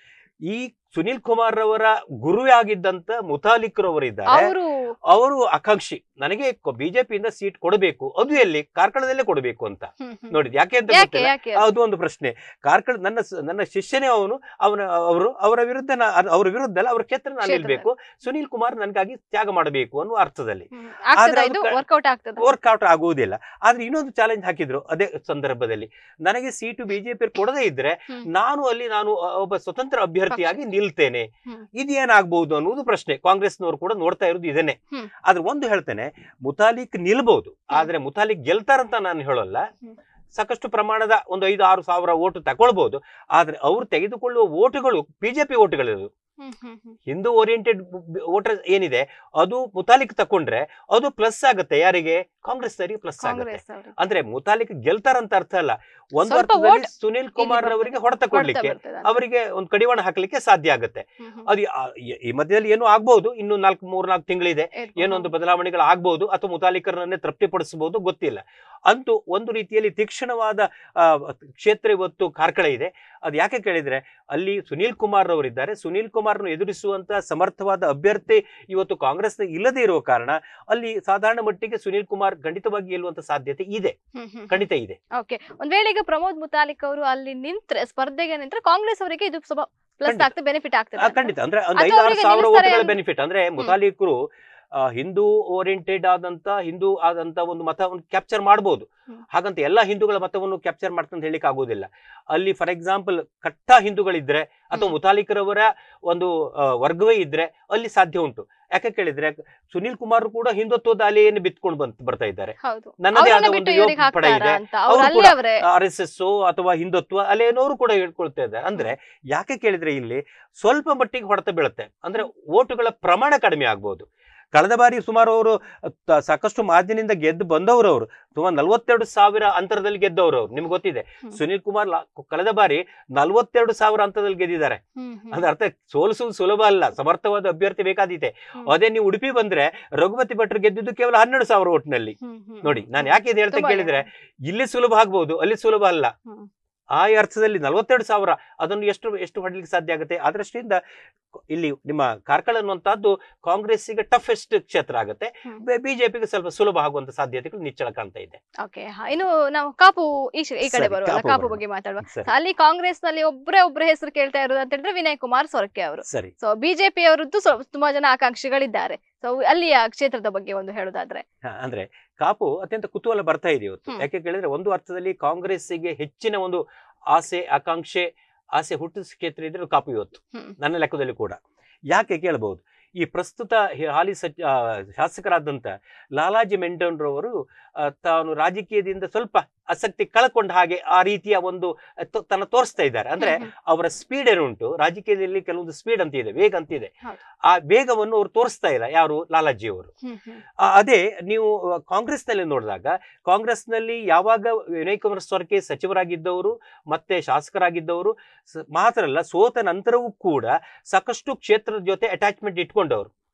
Speaker 2: ಈ ಸುನೀಲ್ ಕುಮಾರ್ ರವರ ಗುರುವೇ ಆಗಿದ್ದಂತ ಮುತಾಲಿಕ್ ರವರಿದ್ದಾರೆ
Speaker 1: ಅವರು
Speaker 2: ಅವರು ಆಕಾಂಕ್ಷಿ ನನಗೆ ಬಿಜೆಪಿಯಿಂದ ಸೀಟ್ ಕೊಡಬೇಕು ಅದು ಎಲ್ಲಿ ಕಾರ್ಕಳದಲ್ಲೇ ಕೊಡಬೇಕು ಅಂತ
Speaker 1: ಹ್ಮ್, ಹ್ಮ್.
Speaker 2: ನೋಡಿದ್ ಯಾಕೆ ಅಂತ
Speaker 1: ಯಾಕೆ
Speaker 2: ಗೊತ್ತಿಲ್ಲ
Speaker 1: ಯಾಕೆ
Speaker 2: ಅದು ಒಂದು ಪ್ರಶ್ನೆ ಕಾರ್ಕಳ ನನ್ನ ಸ- ನನ್ನ ಶಿಷ್ಯನೇ ಅವನು ಅವನ ಅವರು ಅವರ ವಿರುದ್ಧ ನಾ- ಅದ್- ಅವ್ರ ವಿರುದ್ಧ ಅಲ್ಲ ಅವ್ರ ಕ್ಷೇತ್ರ ನಾನು
Speaker 1: ಕ್ಷೇತ್ರದಲ್ಲಿ.
Speaker 2: ನಿಲ್ಬೇಕು ಸುನೀಲ್ ಕುಮಾರ್ ನನಗಾಗಿ ತ್ಯಾಗ ಮಾಡಬೇಕು ಅನ್ನುವ ಅರ್ಥದಲ್ಲಿ
Speaker 1: ಹ್ಮ್. ಆಗ್ತದ
Speaker 2: ಆದ್ರೆ
Speaker 1: ಇದು
Speaker 2: ಅದು ಕ-
Speaker 1: ವರ್ಕೌಟ್ ಆಗ್ತದ
Speaker 2: ವರ್ಕೌಟ್ ಆಗುವುದಿಲ್ಲ ಆದ್ರೆ ಇನ್ನೊಂದು ಚಾಲೆಂಜ್ ಹಾಕಿದ್ರು ಅದೇ ಸಂದರ್ಭದಲ್ಲಿ ನನಗೆ ಸೀಟು ಬಿಜೆಪಿ ಕೊಡದೇ ಇದ್ರೆ
Speaker 1: ಹ್ಮ್.
Speaker 2: ನಾನು ಅಲ್ಲಿ ನಾನು ಅ- ಒಬ್ಬ ಸ್ವತಂತ್ರ ಅಭ್ಯರ್ಥಿಯಾಗಿ ನಿಲ್ತೇನೆ
Speaker 1: ಹ್ಮ್.
Speaker 2: ಇದೇನಾಗಬಹುದು ಅನ್ನೋದು ಪ್ರಶ್ನೆ ಕಾಂಗ್ರೆಸ್ನವರು ಕೂಡ ನೋಡ್ತಾ ಇರೋದು ಇದನ್ನೇ
Speaker 1: ಹ್ಮ್.
Speaker 2: ಆದ್ರೆ ಒಂದು ಹೇಳ್ತೇನೆ ಮುತಾಲಿಕ್ ನಿಲ್ಬಹುದು ಆದ್ರೆ ಮುತಾಲಿಕ್ ಗೆಲ್ತಾರಂತ ನಾನು ಹೇಳೋಲ್ಲ
Speaker 1: ಹ್ಮ್.
Speaker 2: ಸಾಕಷ್ಟು ಪ್ರಮಾಣದ ಒಂದು ಐದು ಆರು ಸಾವಿರ ಓಟು ತಗೊಳ್ಬಹುದು ಆದ್ರೆ ಅವ್ರು ತೆಗೆದುಕೊಳ್ಳುವ ಓಟುಗಳು ಬಿಜೆಪಿ ಓಟುಗಳಿರೋದು
Speaker 1: ಹ್ಮ್, ಹ್ಮ್, ಹ್ಮ್.
Speaker 2: ಹಿಂದೂ ಓರಿಯೆಂಟೆಡ್ ವೋಟರ್ ಏನಿದೆ ಅದು ಮುತಾಲಿಕ್ ತಕೊಂಡ್ರೆ ಅದು ಪ್ಲಸ್ ಆಗುತ್ತೆ ಯಾರಿಗೆ ಕಾಂಗ್ರೆಸ್ ಅವರಿಗೆ ಪ್ಲಸ್ ಆಗುತ್ತೆ
Speaker 1: ಕಾಂಗ್ರೆಸ್ ಅವರು
Speaker 2: ಅಂದ್ರೆ ಮುತಾಲಿಕ್ ಗೆಲ್ತಾರಂತ ಅರ್ಥ ಅಲ್ಲ ಒಂದು
Speaker 1: ಸ್ವಲ್ಪ
Speaker 2: ಅರ್ಥದಲ್ಲಿ
Speaker 1: vote
Speaker 2: ಸುನಿಲ್ ಕುಮಾರ್
Speaker 1: ಬರ್ತದೆ.
Speaker 2: ಅವರಿಗೆ ಹೊಡೆತ ಕೊಡ್ಲಿಕ್ಕೆ
Speaker 1: ಬರ್ತದೆ ಅಂತ.
Speaker 2: ಅವರಿಗೆ ಒಂದು ಕಡಿವಾಣ ಹಾಕ್ಲಿಕ್ಕೆ ಸಾಧ್ಯ ಆಗುತ್ತೆ
Speaker 1: ಹ್ಮ್, ಹ್ಮ್.
Speaker 2: ಅದು ಆ- ಈ- ಈ ಮಧ್ಯದಲ್ಲಿ ಏನೋ ಆಗ್ಬಹುದು ಇನ್ನು ನಾಲ್ಕು ಮೂರ್ ನಾಲ್ಕು ತಿಂಗಳಿದೆ
Speaker 1: ಇರ್ಬೋದು.
Speaker 2: ಏನೋ ಒಂದು ಬದಲಾವಣೆಗಳು ಆಗ್ಬಹುದು ಅಥವಾ ಮುತಾಲಿಕರನ್ನೇ ತೃಪ್ತಿಪಡಿಸಬಹುದು ಗೊತ್ತಿಲ್ಲ ಅಂತೂ ಒಂದು ರೀತಿಯಲ್ಲಿ ತೀಕ್ಷ್ಣವಾದ ಆ, ಕ್ಷೇತ್ರ ಇವತ್ತು ಕಾರ್ಕಳ ಇದೆ ಅದು ಯಾಕೆ ಕೇಳಿದ್ರೆ ಅಲ್ಲಿ ಸುನೀಲ್ ಕುಮಾರ್ ಅವರಿದ್ದಾರೆ ಸುನೀಲ್ ಕುಮಾರ್ನು ಎದುರಿಸುವಂತ ಸಮರ್ಥವಾದ ಅಭ್ಯರ್ಥಿ ಇವತ್ತು ಕಾಂಗ್ರೆಸ್ ಇಲ್ಲದೆ ಇರುವ ಕಾರಣ ಅಲ್ಲಿ ಸಾಧಾರಣ ಮಟ್ಟಿಗೆ ಸುನೀಲ್ ಕುಮಾರ್ ಖಂಡಿತವಾಗಿ ಗೆಲ್ಲುವಂತ ಸಾಧ್ಯತೆ ಇದೆ
Speaker 1: ಹ್ಮ್, ಹ್ಮ್, ಹ್ಮ್.
Speaker 2: ಖಂಡಿತ ಇದೆ
Speaker 1: ಓಕೆ ಒಂದ್ ವೇಳೆ ಈಗ ಪ್ರಮೋದ್ ಮುತಾಲಿಕ್ ಅವರು ಅಲ್ಲಿ ನಿಂತ್ರೆ ಸ್ಪರ್ಧೆಗೆ ನಿಂತ್ರೆ ಕಾಂಗ್ರೆಸ್ ಅವರಿಗೆ ಇದು ಸ್ವಲ್ಪ ಪ್ಲಸ್
Speaker 2: ಖಂಡಿತ.
Speaker 1: ಆಗ್ತದೆ ಬೆನಿಫಿಟ್ ಆಗ್ತದೆ
Speaker 2: ಆ,
Speaker 1: ಅಂತ.
Speaker 2: ಖಂಡಿತ ಅಂದ್ರೆ ಒಂದು
Speaker 1: ಅಥವಾ
Speaker 2: ಐದಾರು
Speaker 1: ಅವರಿಗೆ
Speaker 2: ಸಾವಿರ
Speaker 1: ನಿಲ್ಲಿಸ್ತಾರೆ
Speaker 2: ಓಟುಗಳ
Speaker 1: ಅಂತ-
Speaker 2: ಬೆನಿಫಿಟ್ ಅಂದ್ರೆ ಮುತಾಲಿಕರು ಆ, ಹಿಂದೂ ಓರಿಯೆಂಟೆಡ್ ಆದಂತ ಹಿಂದೂ ಆದಂತ ಒಂದು ಮತವನ್ನು ಕ್ಯಾಪ್ಚರ್ ಮಾಡಬಹುದು
Speaker 1: ಹ್ಮ್.
Speaker 2: ಹಾಗಂತ ಎಲ್ಲಾ ಹಿಂದೂಗಳ ಮತವನ್ನು ಕ್ಯಾಪ್ಚರ್ ಮಾಡ್ತಂತ ಹೇಳಿಕ್ ಆಗುವುದಿಲ್ಲ ಅಲ್ಲಿ ಫಾರ್ ಎಕ್ಸಾಂಪಲ್ ಕಟ್ಟ ಹಿಂದೂಗಳಿದ್ರೆ ಅಥವಾ
Speaker 1: ಹ್ಮ್.
Speaker 2: ಮುತಾಲಿಕರವರ ಒಂದು ಆ, ವರ್ಗವೇ ಇದ್ರೆ ಅಲ್ಲಿ ಸಾಧ್ಯ ಉಂಟು ಯಾಕೆ ಕೇಳಿದ್ರೆ ಸುನಿಲ್ ಕುಮಾರ್ ಕೂಡ ಹಿಂದುತ್ವದ ಅಲೆಯನ್ನು ಬಿತ್ಕೊಂಡು ಬಂತ್ ಬರ್ತಾ ಇದ್ದಾರೆ
Speaker 1: ಹೌದು
Speaker 2: ನನ್ನದೇ
Speaker 1: ಅವ್ರನ್ನ
Speaker 2: ಆದ
Speaker 1: ಬಿಟ್ಟು
Speaker 2: ಒಂದು
Speaker 1: ಇವ್ರಿಗೆ
Speaker 2: ಯೋಗ ಪಡ
Speaker 1: ಹಾಕ್ತಾರಾ
Speaker 2: ಇದೆ
Speaker 1: ಅಂತ ಅವ್ರು
Speaker 2: ಅವ್ರು
Speaker 1: ಅಲ್ಲಿ
Speaker 2: ಕೂಡ
Speaker 1: ಅವರೇ
Speaker 2: ಆರ್ ಎಸ್ ಎಸ್ ಅಥವಾ ಹಿಂದುತ್ವ ಅಲ್ಲೇನೋರು ಕೂಡ ಹೇಳ್ಕೊಳ್ತಾ ಇದ್ದಾರೆ ಅಂದ್ರೆ ಯಾಕೆ ಕೇಳಿದ್ರೆ ಇಲ್ಲಿ ಸ್ವಲ್ಪ ಮಟ್ಟಿಗೆ ಹೊಡೆತ ಬೀಳುತ್ತೆ ಅಂದ್ರೆ ಓಟುಗಳ ಪ್ರಮಾಣ ಕಡಿಮೆ ಆಗ್ಬೋದು ಕಳೆದ ಬಾರಿ ಸುಮಾರು ಅವರು ತ- ಸಾಕಷ್ಟು ಮಾರ್ಜಿನಿಂದ ಗೆದ್ದು ಬಂದವರು ಅವರು ಸುಮಾರು ನಲವತ್ತೆರಡು ಸಾವಿರ ಅಂತರದಲ್ಲಿ ಗೆದ್ದವರು ಅವರು ನಿಮ್ಗೆ ಗೊತ್ತಿದೆ
Speaker 1: ಹ್ಮ್.
Speaker 2: ಸುನೀಲ್ ಕುಮಾರ್ ಲಾ- ಕಳೆದ ಬಾರಿ ನಲವತ್ತೆರಡು ಸಾವಿರ ಅಂತರದಲ್ಲಿ ಗೆದ್ದಿದ್ದಾರೆ
Speaker 1: ಹ್ಮ್, ಹ್ಮ್.
Speaker 2: ಅಂದ್ರೆ ಅರ್ಥ ಸೋಲಿಸುವುದು ಸುಲಭ ಅಲ್ಲ ಸಮರ್ಥವಾದ ಅಭ್ಯರ್ಥಿ ಬೇಕಾದೀತೆ
Speaker 1: ಹ್ಮ್.
Speaker 2: ಅದೇ ನೀವು ಉಡುಪಿ ಬಂದ್ರೆ ರಘುಪತಿ ಭಟ್ರು ಗೆದ್ದಿದ್ದು ಕೇವಲ ಹನ್ನೆರಡು ಸಾವಿರ ಓಟ್ನಲ್ಲಿ
Speaker 1: ಹ್ಮ್, ಹ್ಮ್,
Speaker 2: ನೋಡಿ ನಾನು
Speaker 1: ಹ್ಮ್.
Speaker 2: ಯಾಕೆ ಇದು ಹೇಳ್ತಾ
Speaker 1: ತುಂಬಾ
Speaker 2: ಕೇಳಿದ್ರೆ ಇಲ್ಲಿ ಸುಲಭ ಆಗ್ಬಹುದು ಅಲ್ಲಿ ಸುಲಭ ಅಲ್ಲ
Speaker 1: ಹ್ಮ್.
Speaker 2: ಆ ಅರ್ಥದಲ್ಲಿ ನಲವತ್ತೆರಡು ಸಾವಿರ ಅದನ್ನು ಎಷ್ಟು ಎಷ್ಟು ಹೊಡ್ಲಿಕ್ಕೆ ಸಾಧ್ಯ ಆಗುತ್ತೆ ಅದರಷ್ಟಿಂದ ಇಲ್ಲಿ ನಿಮ್ಮ ಕಾರ್ಕಳ ಅನ್ನುವಂತಹದ್ದು ಕಾಂಗ್ರೆಸ್ಸಿಗೆ ಟಫೆಸ್ಟ್ ಕ್ಷೇತ್ರ ಆಗುತ್ತೆ
Speaker 1: ಹ್ಮ್.
Speaker 2: ಬಿಜೆಪಿಗೆ ಸ್ವಲ್ಪ ಸುಲಭ ಆಗುವಂತ ಸಾಧ್ಯತೆಗಳು ನಿಚ್ಚಳ ಕಾಣ್ತಾ ಇದೆ
Speaker 1: ಓಕೆ ಇನ್ನು ನಾವು ಕಾಪು ಈ ಶ- ಈ ಕಡೆ
Speaker 2: ಸರಿ,
Speaker 1: ಬರುವ
Speaker 2: ಕಾಪು
Speaker 1: ಕಾಪು
Speaker 2: ಬರೋಣ.
Speaker 1: ಬಗ್ಗೆ ಮಾತಾಡುವ
Speaker 2: ಸರಿ
Speaker 1: ಅಲ್ಲಿ ಕಾಂಗ್ರೆಸ್ ನಲ್ಲಿ ಒಬ್ಬರೇ ಒಬ್ಬರ ಹೆಸರು ಕೇಳ್ತಾ ಇರೋದು ಅಂತ ಹೇಳಿದ್ರೆ ವಿನಯ್ ಕುಮಾರ್ ಸೊರಕೆ ಅವರು
Speaker 2: ಸರಿ
Speaker 1: ಸೊ ಬಿಜೆಪಿ ಅವರದ್ದು ಸ್ವ- ತುಂಬಾ ಜನ ಆಕಾಂಕ್ಷಿಗಳಿದ್ದಾರೆ ಸೊ ಅಲ್ಲಿಯ ಕ್ಷೇತ್ರದ ಬಗ್ಗೆ ಒಂದು ಹೇಳೋದಾದ್ರೆ
Speaker 2: ಹ, ಅಂದ್ರೆ ಕಾಪು ಅತ್ಯಂತ ಕುತೂಹಲ ಬರ್ತಾ ಇದೆ ಇವತ್ತು
Speaker 1: ಹ್ಮ್.
Speaker 2: ಯಾಕೆ ಕೇಳಿದ್ರೆ ಒಂದು ಅರ್ಥದಲ್ಲಿ ಕಾಂಗ್ರೆಸ್ಸಿಗೆ ಹೆಚ್ಚಿನ ಒಂದು ಆಸೆ ಆಕಾಂಕ್ಷೆ ಆಸೆ ಹುಟ್ಟಿಸ ಕ್ಷೇತ್ರ ಇದ್ರೆ ಕಾಪು ಇವತ್ತು
Speaker 1: ಹ್ಮ್.
Speaker 2: ನನ್ನ ಲೆಕ್ಕದಲ್ಲಿ ಕೂಡ ಯಾಕೆ ಕೇಳಬಹುದು ಈ ಪ್ರಸ್ತುತ ಹಿ- ಹಾಲಿ ಸಚ್ ಆ, ಶಾಸಕರಾದಂತ ಲಾಲಾಜಿ ಮೆಂಡನ್ ರವರು ಆ, ತಾನು ರಾಜಕೀಯದಿಂದ ಸ್ವಲ್ಪ ಆಸಕ್ತಿ ಕಳ್ಕೊಂಡ ಹಾಗೆ ಆ ರೀತಿಯ ಒಂದು ಆ, ತೊ- ತನ್ನ ತೋರಿಸ್ತಾ ಇದ್ದಾರೆ ಅಂದ್ರೆ
Speaker 1: ಹ್ಮ್, ಹ್ಮ್.
Speaker 2: ಅವರ ಸ್ಪೀಡ್ ಏನುಂಟು ರಾಜಕೀಯದಲ್ಲಿ ಕೆಲವೊಂದು ಸ್ಪೀಡ್ ಅಂತ ಇದೆ ವೇಗ ಅಂತ ಇದೆ
Speaker 1: ಹೌದು.
Speaker 2: ಆ ವೇಗವನ್ನು ಅವರು ತೋರಿಸ್ತಾ ಇಲ್ಲ ಯಾರು ಲಾಲಾಜಿ ಅವರು
Speaker 1: ಹ್ಮ್, ಹ್ಮ್.
Speaker 2: ಆ, ಅದೇ ನೀವು ಕಾಂಗ್ರೆಸ್ ನಲ್ಲಿ ನೋಡಿದಾಗ ಕಾಂಗ್ರೆಸ್ ನಲ್ಲಿ ಯಾವಾಗ ವಿನಯ್ ಕುಮಾರ್ ಸೊರಕೆ ಸಚಿವರಾಗಿದ್ದವರು ಮತ್ತೆ ಶಾಸಕರಾಗಿದ್ದವರು ಸ- ಮಾತ್ರ ಅಲ್ಲ ಸೋತ ನಂತರವೂ ಕೂಡ ಸಾಕಷ್ಟು ಕ್ಷೇತ್ರದ ಜೊತೆ ಅಟ್ಯಾಚ್ಮೆಂಟ್ ಇಟ್ಕೊಂಡವರು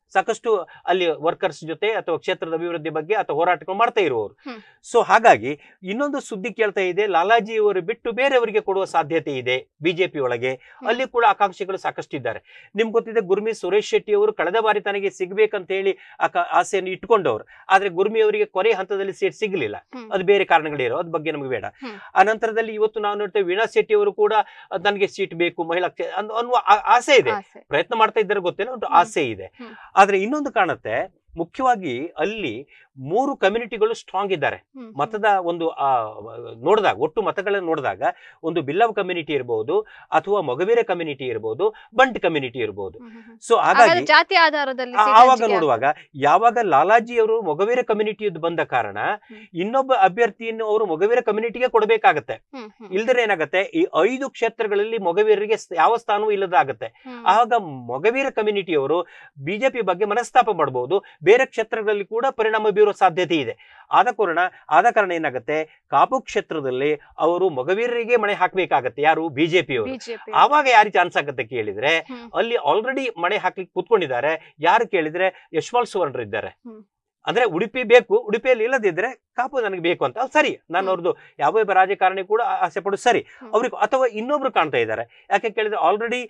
Speaker 2: ಸಾಕಷ್ಟು ಅಲ್ಲಿ ವರ್ಕರ್ಸ್ ಜೊತೆ ಅಥವಾ ಕ್ಷೇತ್ರದ ಅಭಿವೃದ್ಧಿ ಬಗ್ಗೆ ಅಥವಾ ಹೋರಾಟಗಳು ಮಾಡ್ತಾ ಇರುವವರು
Speaker 1: ಹ್ಮ್.
Speaker 2: ಸೊ ಹಾಗಾಗಿ ಇನ್ನೊಂದು ಸುದ್ದಿ ಕೇಳ್ತಾ ಇದೆ ಲಾಲಾಜಿ ಅವರು ಬಿಟ್ಟು ಬೇರೆಯವರಿಗೆ ಕೊಡುವ ಸಾಧ್ಯತೆ ಇದೆ ಬಿಜೆಪಿ ಒಳಗೆ ಅಲ್ಲಿ ಕೂಡ ಆಕಾಂಕ್ಷಿಗಳು ಸಾಕಷ್ಟು ಇದ್ದಾರೆ ನಿಮ್ಗೆ ಗೊತ್ತಿದೆ ಗುರ್ಮಿ ಸುರೇಶ್ ಶೆಟ್ಟಿ ಅವರು ಕಳೆದ ಬಾರಿ ತನಗೆ ಸಿಗ್ಬೇಕಂತ ಹೇಳಿ ಆಕ ಆಸೆಯನ್ನು ಇಟ್ಕೊಂಡವರು ಆದ್ರೆ ಗುರ್ಮಿ ಅವರಿಗೆ ಕೊನೆ ಹಂತದಲ್ಲಿ ಸೀಟ್ ಸಿಗಲಿಲ್ಲ
Speaker 1: ಹ್ಮ್.
Speaker 2: ಅದು ಬೇರೆ ಕಾರಣಗಳಿರೋ ಅದ್ ಬಗ್ಗೆ ನಮಗೆ ಬೇಡ
Speaker 1: ಹ್ಮ್.
Speaker 2: ಆ ನಂತರದಲ್ಲಿ ಇವತ್ತು ನಾವು ನೋಡ್ತೇವೆ ವೀಣಾ ಶೆಟ್ಟಿ ಅವರು ಕೂಡ ಅಹ್, ನನಗೆ ಸೀಟ್ ಬೇಕು ಮಹಿಳಾ ಕ್ಷೇ- ಅನ್- ಅನ್ನುವ ಆ- ಆಸೆ ಇದೆ
Speaker 1: ಆಸೆ.
Speaker 2: ಪ್ರಯತ್ನ ಮಾಡ್ತಾ ಇದ್ದಾರೆ ಗೊತ್ತಿಲ್ಲ ಒಂದು
Speaker 1: ಹ್ಮ್.
Speaker 2: ಆಸೆ ಇದೆ
Speaker 1: ಹ್ಮ್.
Speaker 2: ಆದ್ರೆ ಇನ್ನೊಂದು ಕಾಣುತ್ತೆ ಮುಖ್ಯವಾಗಿ ಅಲ್ಲಿ ಮೂರು ಕಮ್ಯುನಿಟಿಗಳು ಸ್ಟ್ರಾಂಗ್ ಇದ್ದಾರೆ
Speaker 1: ಹ್ಮ್, ಹ್ಮ್.
Speaker 2: ಮತದ ಒಂದು ಆ, ನೋಡಿದಾಗ ಒಟ್ಟು ಮತಗಳನ್ನು ನೋಡಿದಾಗ ಒಂದು ಬಿಲ್ಲವ್ ಕಮ್ಯುನಿಟಿ ಇರಬಹುದು ಅಥವಾ ಮೊಗವೀರ ಕಮ್ಯುನಿಟಿ ಇರಬಹುದು ಬಂಟ್ ಕಮ್ಯುನಿಟಿ ಇರಬಹುದು
Speaker 1: ಹ್ಮ್, ಹ್ಮ್, ಹ್ಮ್.
Speaker 2: ಸೊ
Speaker 1: ಹಾಗಾದ್ರೆ
Speaker 2: ಹಾಗಾಗಿ
Speaker 1: ಜಾತಿ ಆಧಾರದಲ್ಲಿ
Speaker 2: ಆ-
Speaker 1: seat
Speaker 2: ಆವಾಗ
Speaker 1: ಹಂಚಿಕೆ
Speaker 2: ನೋಡುವಾಗ ಯಾವಾಗ ಲಾಲಾಜಿ ಅವರು ಮೊಗವೀರ ಕಮ್ಯುನಿಟಿಯದ್ದು ಬಂದ ಕಾರಣ
Speaker 1: ಹ್ಮ್.
Speaker 2: ಇನ್ನೊಬ್ಬ ಅಭ್ಯರ್ಥಿಯನ್ನು ಅವರು ಮೊಗವೀರ ಕಮ್ಯುನಿಟಿಗೆ ಕೊಡಬೇಕಾಗತ್ತೆ
Speaker 1: ಹ್ಮ್, ಹ್ಮ್,
Speaker 2: ಇಲ್ದರೆ ಏನಾಗತ್ತೆ ಈ ಐದು ಕ್ಷೇತ್ರಗಳಲ್ಲಿ ಮೊಗವೀರರಿಗೆ ಸ್- ಯಾವ ಸ್ಥಾನವೂ ಇಲ್ಲದಾಗತ್ತೆ
Speaker 1: ಹ್ಮ್.
Speaker 2: ಆಗ ಮೊಗವೀರ ಕಮ್ಯುನಿಟಿಯವರು ಬಿಜೆಪಿ ಬಗ್ಗೆ ಮನಸ್ತಾಪ ಮಾಡಬಹುದು ಬೇರೆ ಕ್ಷೇತ್ರಗಳಲ್ಲಿ ಕೂಡ ಪರಿಣಾಮ ಬೀರುವ ಸಾಧ್ಯತೆ ಇದೆ ಆದ ಕಾರಣ ಆದ ಕಾರಣ ಏನಾಗುತ್ತೆ ಕಾಪು ಕ್ಷೇತ್ರದಲ್ಲಿ ಅವರು ಮೊಗವೀರರಿಗೆ ಮಣೆ ಹಾಕ್ಬೇಕಾಗತ್ತೆ ಯಾರು ಬಿಜೆಪಿಯವರು
Speaker 1: ಬಿಜೆಪಿ
Speaker 2: ಆವಾಗ ಯಾರಿಗೆ ಚಾನ್ಸ್ ಆಗತ್ತೆ ಕೇಳಿದ್ರೆ
Speaker 1: ಹ್ಮ್.
Speaker 2: ಅಲ್ಲಿ ಆಲ್ರೆಡಿ ಮಣೆ ಹಾಕ್ಲಿಕ್ಕೆ ಕೂತ್ಕೊಂಡಿದ್ದಾರೆ ಯಾರು ಕೇಳಿದ್ರೆ ಯಶ್ವಾಲ್ ಸುವರ್ಣರು ಇದ್ದಾರೆ
Speaker 1: ಹ್ಮ್.
Speaker 2: ಅಂದ್ರೆ ಉಡುಪಿ ಬೇಕು ಉಡುಪಿಯಲ್ಲಿ ಇಲ್ಲದಿದ್ರೆ ಕಾಪು ನನಗೆ ಬೇಕು ಅಂತ ಅದು ಸರಿ ನಾನು
Speaker 1: ಹ್ಮ್.
Speaker 2: ಅವ್ರದ್ದು ಯಾವ ಒಬ್ಬ ರಾಜಕಾರಣಿ ಕೂಡ ಆ- ಆಸೆ ಪಡೋದು ಸರಿ
Speaker 1: ಹ್ಮ್.
Speaker 2: ಅವ್ರಿಗೆ ಅಥವಾ ಇನ್ನೊಬ್ರು ಕಾಣ್ತಾ ಇದ್ದಾರೆ ಯಾಕೆ ಕೇಳಿದ್ರೆ ಆಲ್ರೆಡಿ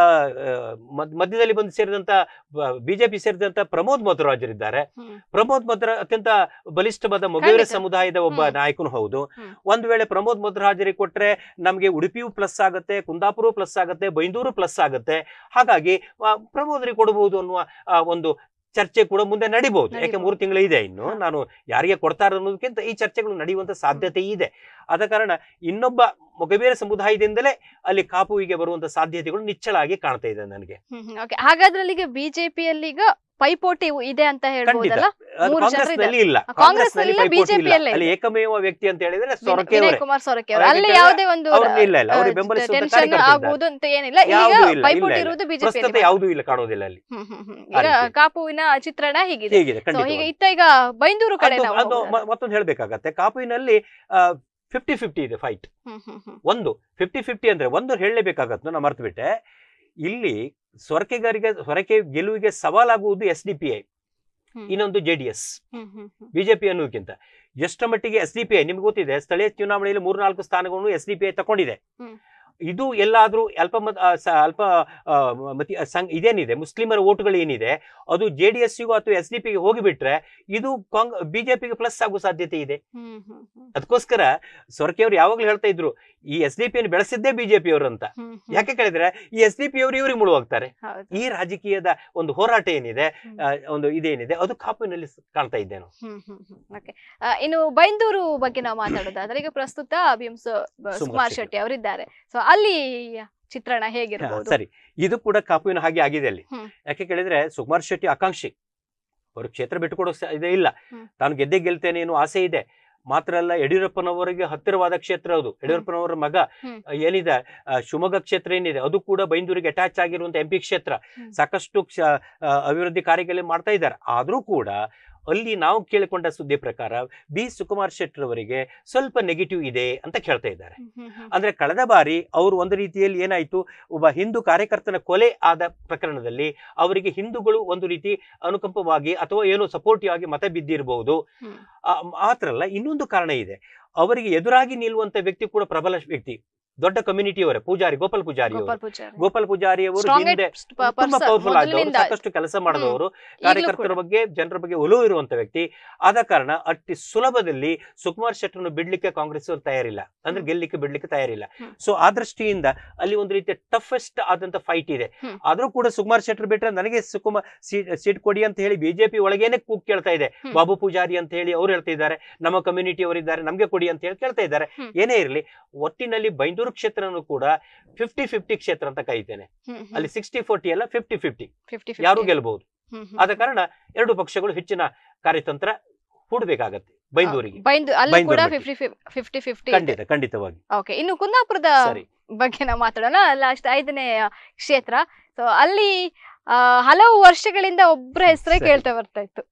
Speaker 2: ಮಧ್ಯದಲ್ಲಿ ಬಂದು ಸೇರಿದಂತ ಬಿಜೆಪಿ ಸೇರಿದಂತ ಪ್ರಮೋದ್ ಮಧ್ವರಾಜರಿದ್ದಾರೆ
Speaker 1: ಹ್ಮ್.
Speaker 2: ಪ್ರಮೋದ್ ಮಧ್ವರ ಅತ್ಯಂತ ಬಲಿಷ್ಠವಾದ ಮೊಗೇರ
Speaker 1: ಖಂಡಿತ.
Speaker 2: ಸಮುದಾಯದ ಒಬ್ಬ
Speaker 1: ಹ್ಮ್.
Speaker 2: ನಾಯಕನು ಹೌದು
Speaker 1: ಹ್ಮ್.
Speaker 2: ಒಂದ್ ವೇಳೆ ಪ್ರಮೋದ್ ಮಧ್ವರಾಜರಿಗೆ ಕೊಟ್ರೆ ನಮಗೆ ಉಡುಪಿಯೂ ಪ್ಲಸ್ ಆಗುತ್ತೆ ಕುಂದಾಪುರ ಪ್ಲಸ್ ಆಗುತ್ತೆ ಬೈಂದೂರು ಪ್ಲಸ್ ಆಗುತ್ತೆ ಹಾಗಾಗಿ ಆ, ಪ್ರಮೋದರಿಗೆ ಕೊಡಬಹುದು ಅನ್ನುವ ಆ, ಒಂದು ಚರ್ಚೆ ಕೂಡ ಮುಂದೆ ನಡಿಬಹುದು ಯಾಕೆ
Speaker 1: ನಡಿಬಹುದು.
Speaker 2: ಮೂರು ತಿಂಗಳು ಇದೆ ಇನ್ನು
Speaker 1: ಹಾ.
Speaker 2: ನಾನು ಯಾರಿಗೆ ಕೊಡ್ತಾರೆ ಅನ್ನೋದಕ್ಕಿಂತ ಈ ಚರ್ಚೆಗಳು ನಡೆಯುವಂತ ಸಾಧ್ಯತೆ ಇದೆ ಆದ ಕಾರಣ ಇನ್ನೊಬ್ಬ ಮೊಗಬೇರೆ ಸಮುದಾಯದಿಂದಲೇ ಅಲ್ಲಿ ಕಾಪುವಿಗೆ ಬರುವಂತ ಸಾಧ್ಯತೆಗಳು ನಿಚ್ಚಳಾಗಿ ಕಾಣ್ತಾ ಇದೆ ನನಗೆ
Speaker 1: ಹ್ಮ್, ಹ್ಮ್, okay. ಹಾಗಾದ್ರೆ ಅಲ್ಲಿಗೆ ಬಿಜೆಪಿಯಲ್ಲಿ ಈಗ ಪೈಪೋಟಿ ಇದೆ ಅಂತ
Speaker 2: ಖಂಡಿತ
Speaker 1: ಹೇಳ್ಬೋದಲ್ಲ
Speaker 2: ಅದು
Speaker 1: ಮೂರು
Speaker 2: ಕಾಂಗ್ರೆಸ್
Speaker 1: ಜನರು
Speaker 2: ನಲ್ಲಿ ಇಲ್ಲ
Speaker 1: ಆ,
Speaker 2: ಕಾಂಗ್ರೆಸ್
Speaker 1: ಕಾಂಗ್ರೆಸ್
Speaker 2: ನಲ್ಲಿ
Speaker 1: ನಲ್ಲಿ
Speaker 2: ಪೈಪೋಟಿ ಇಲ್ಲ
Speaker 1: BJP ಯಲ್ಲೇ
Speaker 2: ಅಲ್ಲಿ
Speaker 1: ಇದೆ.
Speaker 2: ಏಕಮೇವ ವ್ಯಕ್ತಿ ಅಂತ ಹೇಳಿದ್ರೆ
Speaker 1: ವಿನಯ್-
Speaker 2: ಸೊರಕೆ
Speaker 1: ವಿನಯ್
Speaker 2: ಅವರೇ
Speaker 1: ಕುಮಾರ್ ಸೊರಕೆ ಅವರು
Speaker 2: ಅವ್ರಿಗೆ
Speaker 1: ಅಲ್ಲಿ
Speaker 2: ಕೆಲ-
Speaker 1: ಯಾವುದೇ ಒಂದು
Speaker 2: ಅವ್ರನ್ನ ಇಲ್ಲ ಇಲ್ಲ ಅವ್ರಿಗೆ ಬೆಂಬಲಿಸುವಂತ
Speaker 1: ಟೆನ್ಷನ್
Speaker 2: ಕಾರ್ಯಕರ್ತರು
Speaker 1: ಆಗುವುದು ಅಂತ ಏನಿಲ್ಲ
Speaker 2: ಯಾವುದೂ
Speaker 1: ಈಗ
Speaker 2: ಇಲ್ಲ,
Speaker 1: ಪೈಪೋಟಿ
Speaker 2: ಇಲ್ಲ,
Speaker 1: ಇರುವುದು
Speaker 2: ಪ್ರಸ್ತುತ
Speaker 1: ಬಿಜೆಪಿ
Speaker 2: ಯಾವುದೂ ಇಲ್ಲ ಕಾಣೋದಿಲ್ಲ ಅಲ್ಲಿ
Speaker 1: ಈಗ
Speaker 2: ರೀತಿ.
Speaker 1: ಕಾಪುವಿನ ಚಿತ್ರಣ ಹೀಗಿದೆ
Speaker 2: ಹೇಗಿದೆ
Speaker 1: ಸೊ
Speaker 2: ಖಂಡಿತ
Speaker 1: ಈಗ ಇತ್ತ ಈಗ ಬೈಂದೂರು ಕಡೆ
Speaker 2: ಅದು
Speaker 1: ನಾವು
Speaker 2: ಅದು
Speaker 1: ಹೋಗೋದಾದ್ರೆ.
Speaker 2: ಮ- ಮತ್ತೊಂದು ಹೇಳ್ಬೇಕಾಗತ್ತೆ ಕಾಪುವಿನಲ್ಲಿ ಫಿಫ್ಟಿ ಫಿಫ್ಟಿ ಇದೆ ಫೈಟ್
Speaker 1: ಹ್ಮ್, ಹ್ಮ್, ಹ್ಮ್.
Speaker 2: ಒಂದು ಫಿಫ್ಟಿ ಫಿಫ್ಟಿ ಅಂದ್ರೆ ಒಂದು ಹೇಳಲೇಬೇಕಾಗತ್ತೆ ನಾನು ಮರ್ತು ಬಿಟ್ಟೆ ಇಲ್ಲಿ ಸೊರಕೆಗಾರಿಗೆ ಸೊರಕೆ ಗೆಲುವಿಗೆ ಸವಾಲಾಗುವುದು ಎಸ್ ಡಿ ಪಿ ಐ
Speaker 1: ಹ್ಮ್.
Speaker 2: ಇನ್ನೊಂದು ಜೆ ಡಿ ಎಸ್
Speaker 1: ಹ್ಮ್, ಹ್ಮ್, ಹ್ಮ್.
Speaker 2: ಬಿಜೆಪಿ ಅನ್ನೋದಕ್ಕಿಂತ ಎಷ್ಟರ ಮಟ್ಟಿಗೆ ಎಸ್ ಡಿ ಪಿ ಐ ನಿಮ್ಗೆ ಗೊತ್ತಿದೆ ಸ್ಥಳೀಯ ಚುನಾವಣೆಯಲ್ಲಿ ಮೂರ್ನಾಲ್ಕು ಸ್ಥಾನಗಳನ್ನು ಎಸ್ ಡಿ ಪಿ ಐ ತಗೊಂಡಿದೆ
Speaker 1: ಹ್ಮ್.
Speaker 2: ಇದು ಎಲ್ಲಾದ್ರೂ ಅಲ್ಪ ಮತ ಆ, ಸ- ಅಲ್ಪ ಆ, ಮತಿ ಆ, ಸಂಘ ಇದೇನಿದೆ ಮುಸ್ಲಿಮರ ಓಟುಗಳು ಏನಿದೆ ಅದು ಜೆ ಡಿ ಎಸ್ಗೂ ಅಥವಾ ಎಸ್ ಡಿ ಪಿಗೆ ಹೋಗಿಬಿಟ್ರೆ ಇದು ಕಾಂಗ್ ಬಿಜೆಪಿಗೆ ಪ್ಲಸ್ ಆಗುವ ಸಾಧ್ಯತೆ ಇದೆ
Speaker 1: ಹ್ಮ್, ಹ್ಮ್, ಹ್ಮ್.
Speaker 2: ಅದಕ್ಕೋಸ್ಕರ ಸೊರಕೆ ಅವರು ಯಾವಾಗಲೂ ಹೇಳ್ತಾ ಇದ್ರು ಈ ಎಸ್ ಡಿ ಪಿಯನ್ನು ಬೆಳೆಸಿದ್ದೇ ಬಿಜೆಪಿ ಅವರು ಅಂತ
Speaker 1: ಹ್ಮ್, ಹ್ಮ್.
Speaker 2: ಯಾಕೆ ಕೇಳಿದ್ರೆ ಈ ಎಸ್ ಡಿ ಪಿ ಅವರು ಇವ್ರಿಗೆ ಮುಳುವಾಗ್ತಾರೆ
Speaker 1: ಹೌದು.
Speaker 2: ಈ ರಾಜಕೀಯದ ಒಂದು ಹೋರಾಟ ಏನಿದೆ
Speaker 1: ಹ್ಮ್.
Speaker 2: ಆ, ಒಂದು ಇದೇನಿದೆ ಅದು ಕಾಪಿನಲ್ಲಿ ಕಾಣ್ತಾ ಇದ್ದೆ ನಾನು
Speaker 1: ಹ್ಮ್, ಹ್ಮ್, ಹ್ಮ್. Okay. ಆ, ಇನ್ನು ಬೈಂದೂರು ಬಗ್ಗೆ ನಾವು ಮಾತಾಡೋದಾದ್ರೆ ಈಗ ಪ್ರಸ್ತುತ ಭೀಮ್ ಸು- ಬ-
Speaker 2: ಸುಮನ್
Speaker 1: ಸುಮಾರ್
Speaker 2: ಶೆಟ್ಟಿ.
Speaker 1: ಶೆಟ್ಟಿ ಅವರಿದ್ದಾರೆ ಸೊ ಅಲ್ಲಿ ಚಿತ್ರಣ
Speaker 2: ಹಾ,
Speaker 1: ಹೇಗಿರ್ಬೋದು
Speaker 2: ಸರಿ ಇದು ಕೂಡ ಕಾಪುವಿನ ಹಾಗೆ ಆಗಿದೆ ಅಲ್ಲಿ
Speaker 1: ಹ್ಮ್.
Speaker 2: ಯಾಕೆ ಕೇಳಿದ್ರೆ ಸುಕುಮಾರ್ ಶೆಟ್ಟಿ ಆಕಾಂಕ್ಷಿ ಅವರು ಕ್ಷೇತ್ರ ಬಿಟ್ಟುಕೊಡೋ ಸ- ಇದೇ ಇಲ್ಲ
Speaker 1: ಹ್ಮ್.
Speaker 2: ತಾನು ಗೆದ್ದೆ ಗೆಲ್ತೇನೆ ಅನ್ನೋ ಆಸೆ ಇದೆ ಮಾತ್ರ ಅಲ್ಲ ಯಡಿಯೂರಪ್ಪನವರಿಗೆ ಹತ್ತಿರವಾದ ಕ್ಷೇತ್ರ ಅದು ಯಡಿಯೂರಪ್ಪನವರ ಮಗ
Speaker 1: ಹ್ಮ್.
Speaker 2: ಆ, ಏನಿದೆ ಆ, ಶಿವಮೊಗ್ಗ ಕ್ಷೇತ್ರ ಏನಿದೆ ಅದು ಕೂಡ ಬೈಂದೂರಿಗೆ ಅಟ್ಯಾಚ್ ಆಗಿರುವಂತ ಎಂ ಪಿ ಕ್ಷೇತ್ರ
Speaker 1: ಹ್ಮ್.
Speaker 2: ಸಾಕಷ್ಟು ಕ್ಷ- ಆ, ಅಭಿವೃದ್ಧಿ ಕಾರ್ಯಗಳು ಮಾಡ್ತಾ ಇದ್ದಾರೆ ಆದ್ರೂ ಕೂಡ ಅಲ್ಲಿ ನಾವು ಕೇಳಿಕೊಂಡ ಸುದ್ದಿ ಪ್ರಕಾರ ಬಿ ಸುಕುಮಾರ್ ಶೆಟ್ಟರವರಿಗೆ ಸ್ವಲ್ಪ ನೆಗೆಟಿವ್ ಇದೆ ಅಂತ ಕೇಳ್ತಾ ಇದ್ದಾರೆ
Speaker 1: ಹ್ಮ್, ಹ್ಮ್, ಹ್ಮ್.
Speaker 2: ಅಂದ್ರೆ ಕಳೆದ ಬಾರಿ ಅವರು ಒಂದು ರೀತಿಯಲ್ಲಿ ಏನಾಯ್ತು ಒಬ್ಬ ಹಿಂದೂ ಕಾರ್ಯಕರ್ತನ ಕೊಲೆ ಆದ ಪ್ರಕರಣದಲ್ಲಿ ಅವರಿಗೆ ಹಿಂದೂಗಳು ಒಂದು ರೀತಿ ಅನುಕಂಪವಾಗಿ ಅಥವಾ ಏನೋ ಸಪೋರ್ಟಿವ್ ಆಗಿ ಮತ ಬಿದ್ದಿರಬಹುದು
Speaker 1: ಹ್ಮ್.
Speaker 2: ಮಾತ್ರ ಅಲ್ಲ ಇನ್ನೊಂದು ಕಾರಣ ಇದೆ ಅವರಿಗೆ ಎದುರಾಗಿ ನಿಲ್ಲುವಂತ ವ್ಯಕ್ತಿ ಕೂಡ ಪ್ರಬಲ ವ್ಯಕ್ತಿ ದೊಡ್ಡ ಕಮ್ಯುನಿಟಿ ಅವರೇ ಪೂಜಾರಿ ಗೋಪಾಲ್ ಪೂಜಾರಿ ಅವರು
Speaker 1: ಗೋಪಾಲ್ ಪೂಜಾರಿ
Speaker 2: ಗೋಪಾಲ್ ಪೂಜಾರಿ ಅವರು
Speaker 1: Strongest
Speaker 2: ಹಿಂದೆ
Speaker 1: ಪ-
Speaker 2: ತುಂಬಾ
Speaker 1: person,
Speaker 2: ಪವರ್ಫುಲ್ ಆದವರು
Speaker 1: ಮೊದಲಿನಿಂದ
Speaker 2: ಸಾಕಷ್ಟು ಕೆಲಸ ಮಾಡಿದವರು
Speaker 1: ಈಗ್ಲೂ
Speaker 2: ಕಾರ್ಯಕರ್ತರ
Speaker 1: ಕೂಡ.
Speaker 2: ಬಗ್ಗೆ ಜನರ ಬಗ್ಗೆ ಒಲವು ಇರುವಂತ ವ್ಯಕ್ತಿ ಆದ ಕಾರಣ ಅತಿ ಸುಲಭದಲ್ಲಿ ಸುಕುಮಾರ್ ಶೆಟ್ಟರನ್ನು ಬಿಡ್ಲಿಕ್ಕೆ ಕಾಂಗ್ರೆಸ್ ಅವರು ತಯಾರಿಲ್ಲ ಅಂದ್ರೆ
Speaker 1: ಹ್ಮ್.
Speaker 2: ಗೆಲ್ಲಿಕ್ಕೆ ಬಿಡ್ಲಿಕ್ಕೆ ತಯಾರಿಲ್ಲ
Speaker 1: ಹ್ಮ್.
Speaker 2: ಸೊ ಆ ದೃಷ್ಟಿಯಿಂದ ಅಲ್ಲಿ ಒಂದು ರೀತಿಯ ಟಫೆಸ್ಟ್ ಆದಂತ ಫೈಟ್ ಇದೆ
Speaker 1: ಹ್ಮ್.
Speaker 2: ಆದ್ರೂ ಕೂಡ ಸುಕುಮಾರ್ ಶೆಟ್ಟರ್ ಬಿಟ್ರೆ ನನಗೆ ಸುಕುಮಾರ್ ಸೀಟ್ ಸೀಟ್ ಕೊಡಿ ಅಂತ ಹೇಳಿ ಬಿಜೆಪಿ ಒಳಗೇನೆ ಕೂಗ್ ಕೇಳ್ತಾ ಇದೆ
Speaker 1: ಹ್ಮ್.
Speaker 2: ಬಾಬು ಪೂಜಾರಿ ಅಂತ ಹೇಳಿ ಅವ್ರು ಹೇಳ್ತಾ ಇದ್ದಾರೆ ನಮ್ಮ ಕಮ್ಯುನಿಟಿ ಅವರಿದ್ದಾರೆ ನಮ್ಗೆ ಕೊಡಿ ಅಂತ ಹೇಳಿ ಕೇಳ್ತಾ ಇದ್ದಾರೆ
Speaker 1: ಹ್ಮ್.
Speaker 2: ಏನೇ ಇರಲಿ ಒಟ್ಟಿನಲ್ಲಿ ಬೈಂದೂರು ಕ್ಷೇತ್ರನೂ ಕೂಡ ಫಿಫ್ಟಿ ಫಿಫ್ಟಿ ಕ್ಷೇತ್ರ ಅಂತ ಕರೀತೇನೆ
Speaker 1: ಹ್ಮ್, ಹ್ಮ್.
Speaker 2: ಅಲ್ಲಿ ಸಿಕ್ಸ್ಟಿ ಫೋರ್ಟಿ ಅಲ್ಲ ಫಿಫ್ಟಿ ಫಿಫ್ಟಿ
Speaker 1: 50-50.
Speaker 2: ಯಾರು ಗೆಲ್ಬಹುದು
Speaker 1: ಹ್ಮ್, ಹ್ಮ್.
Speaker 2: ಆದ ಕಾರಣ ಎರಡು ಪಕ್ಷಗಳು ಹೆಚ್ಚಿನ ಕಾರ್ಯತಂತ್ರ ಹೂಡಬೇಕಾಗತ್ತೆ ಬೈಂದೂರಿಗೆ
Speaker 1: ಬೈಂದು ಅಲ್ಲಿ
Speaker 2: ಬೈಂದೂರು
Speaker 1: ಕೂಡ
Speaker 2: ಮಟ್ಟಿಗೆ.
Speaker 1: ಫಿಫ್ಟಿ ಫಿಫ್ಟಿ ಫಿಫ್ಟಿ
Speaker 2: ಖಂಡಿತ ಖಂಡಿತವಾಗಿ
Speaker 1: ಓಕೆ ಇನ್ನು ಕುಂದಾಪುರದ
Speaker 2: ಸರಿ
Speaker 1: ಬಗ್ಗೆ ನಾವು ಮಾತಾಡೋಣ ಲಾಸ್ಟ್ ಐದನೇ ಕ್ಷೇತ್ರ ಸೊ ಅಲ್ಲಿ ಆ, ಹಲವು ವರ್ಷಗಳಿಂದ ಒಬ್ಬರ ಹೆಸರೇ
Speaker 2: ಸರಿ.
Speaker 1: ಕೇಳ್ತಾ ಬರ್ತಾ ಇತ್ತು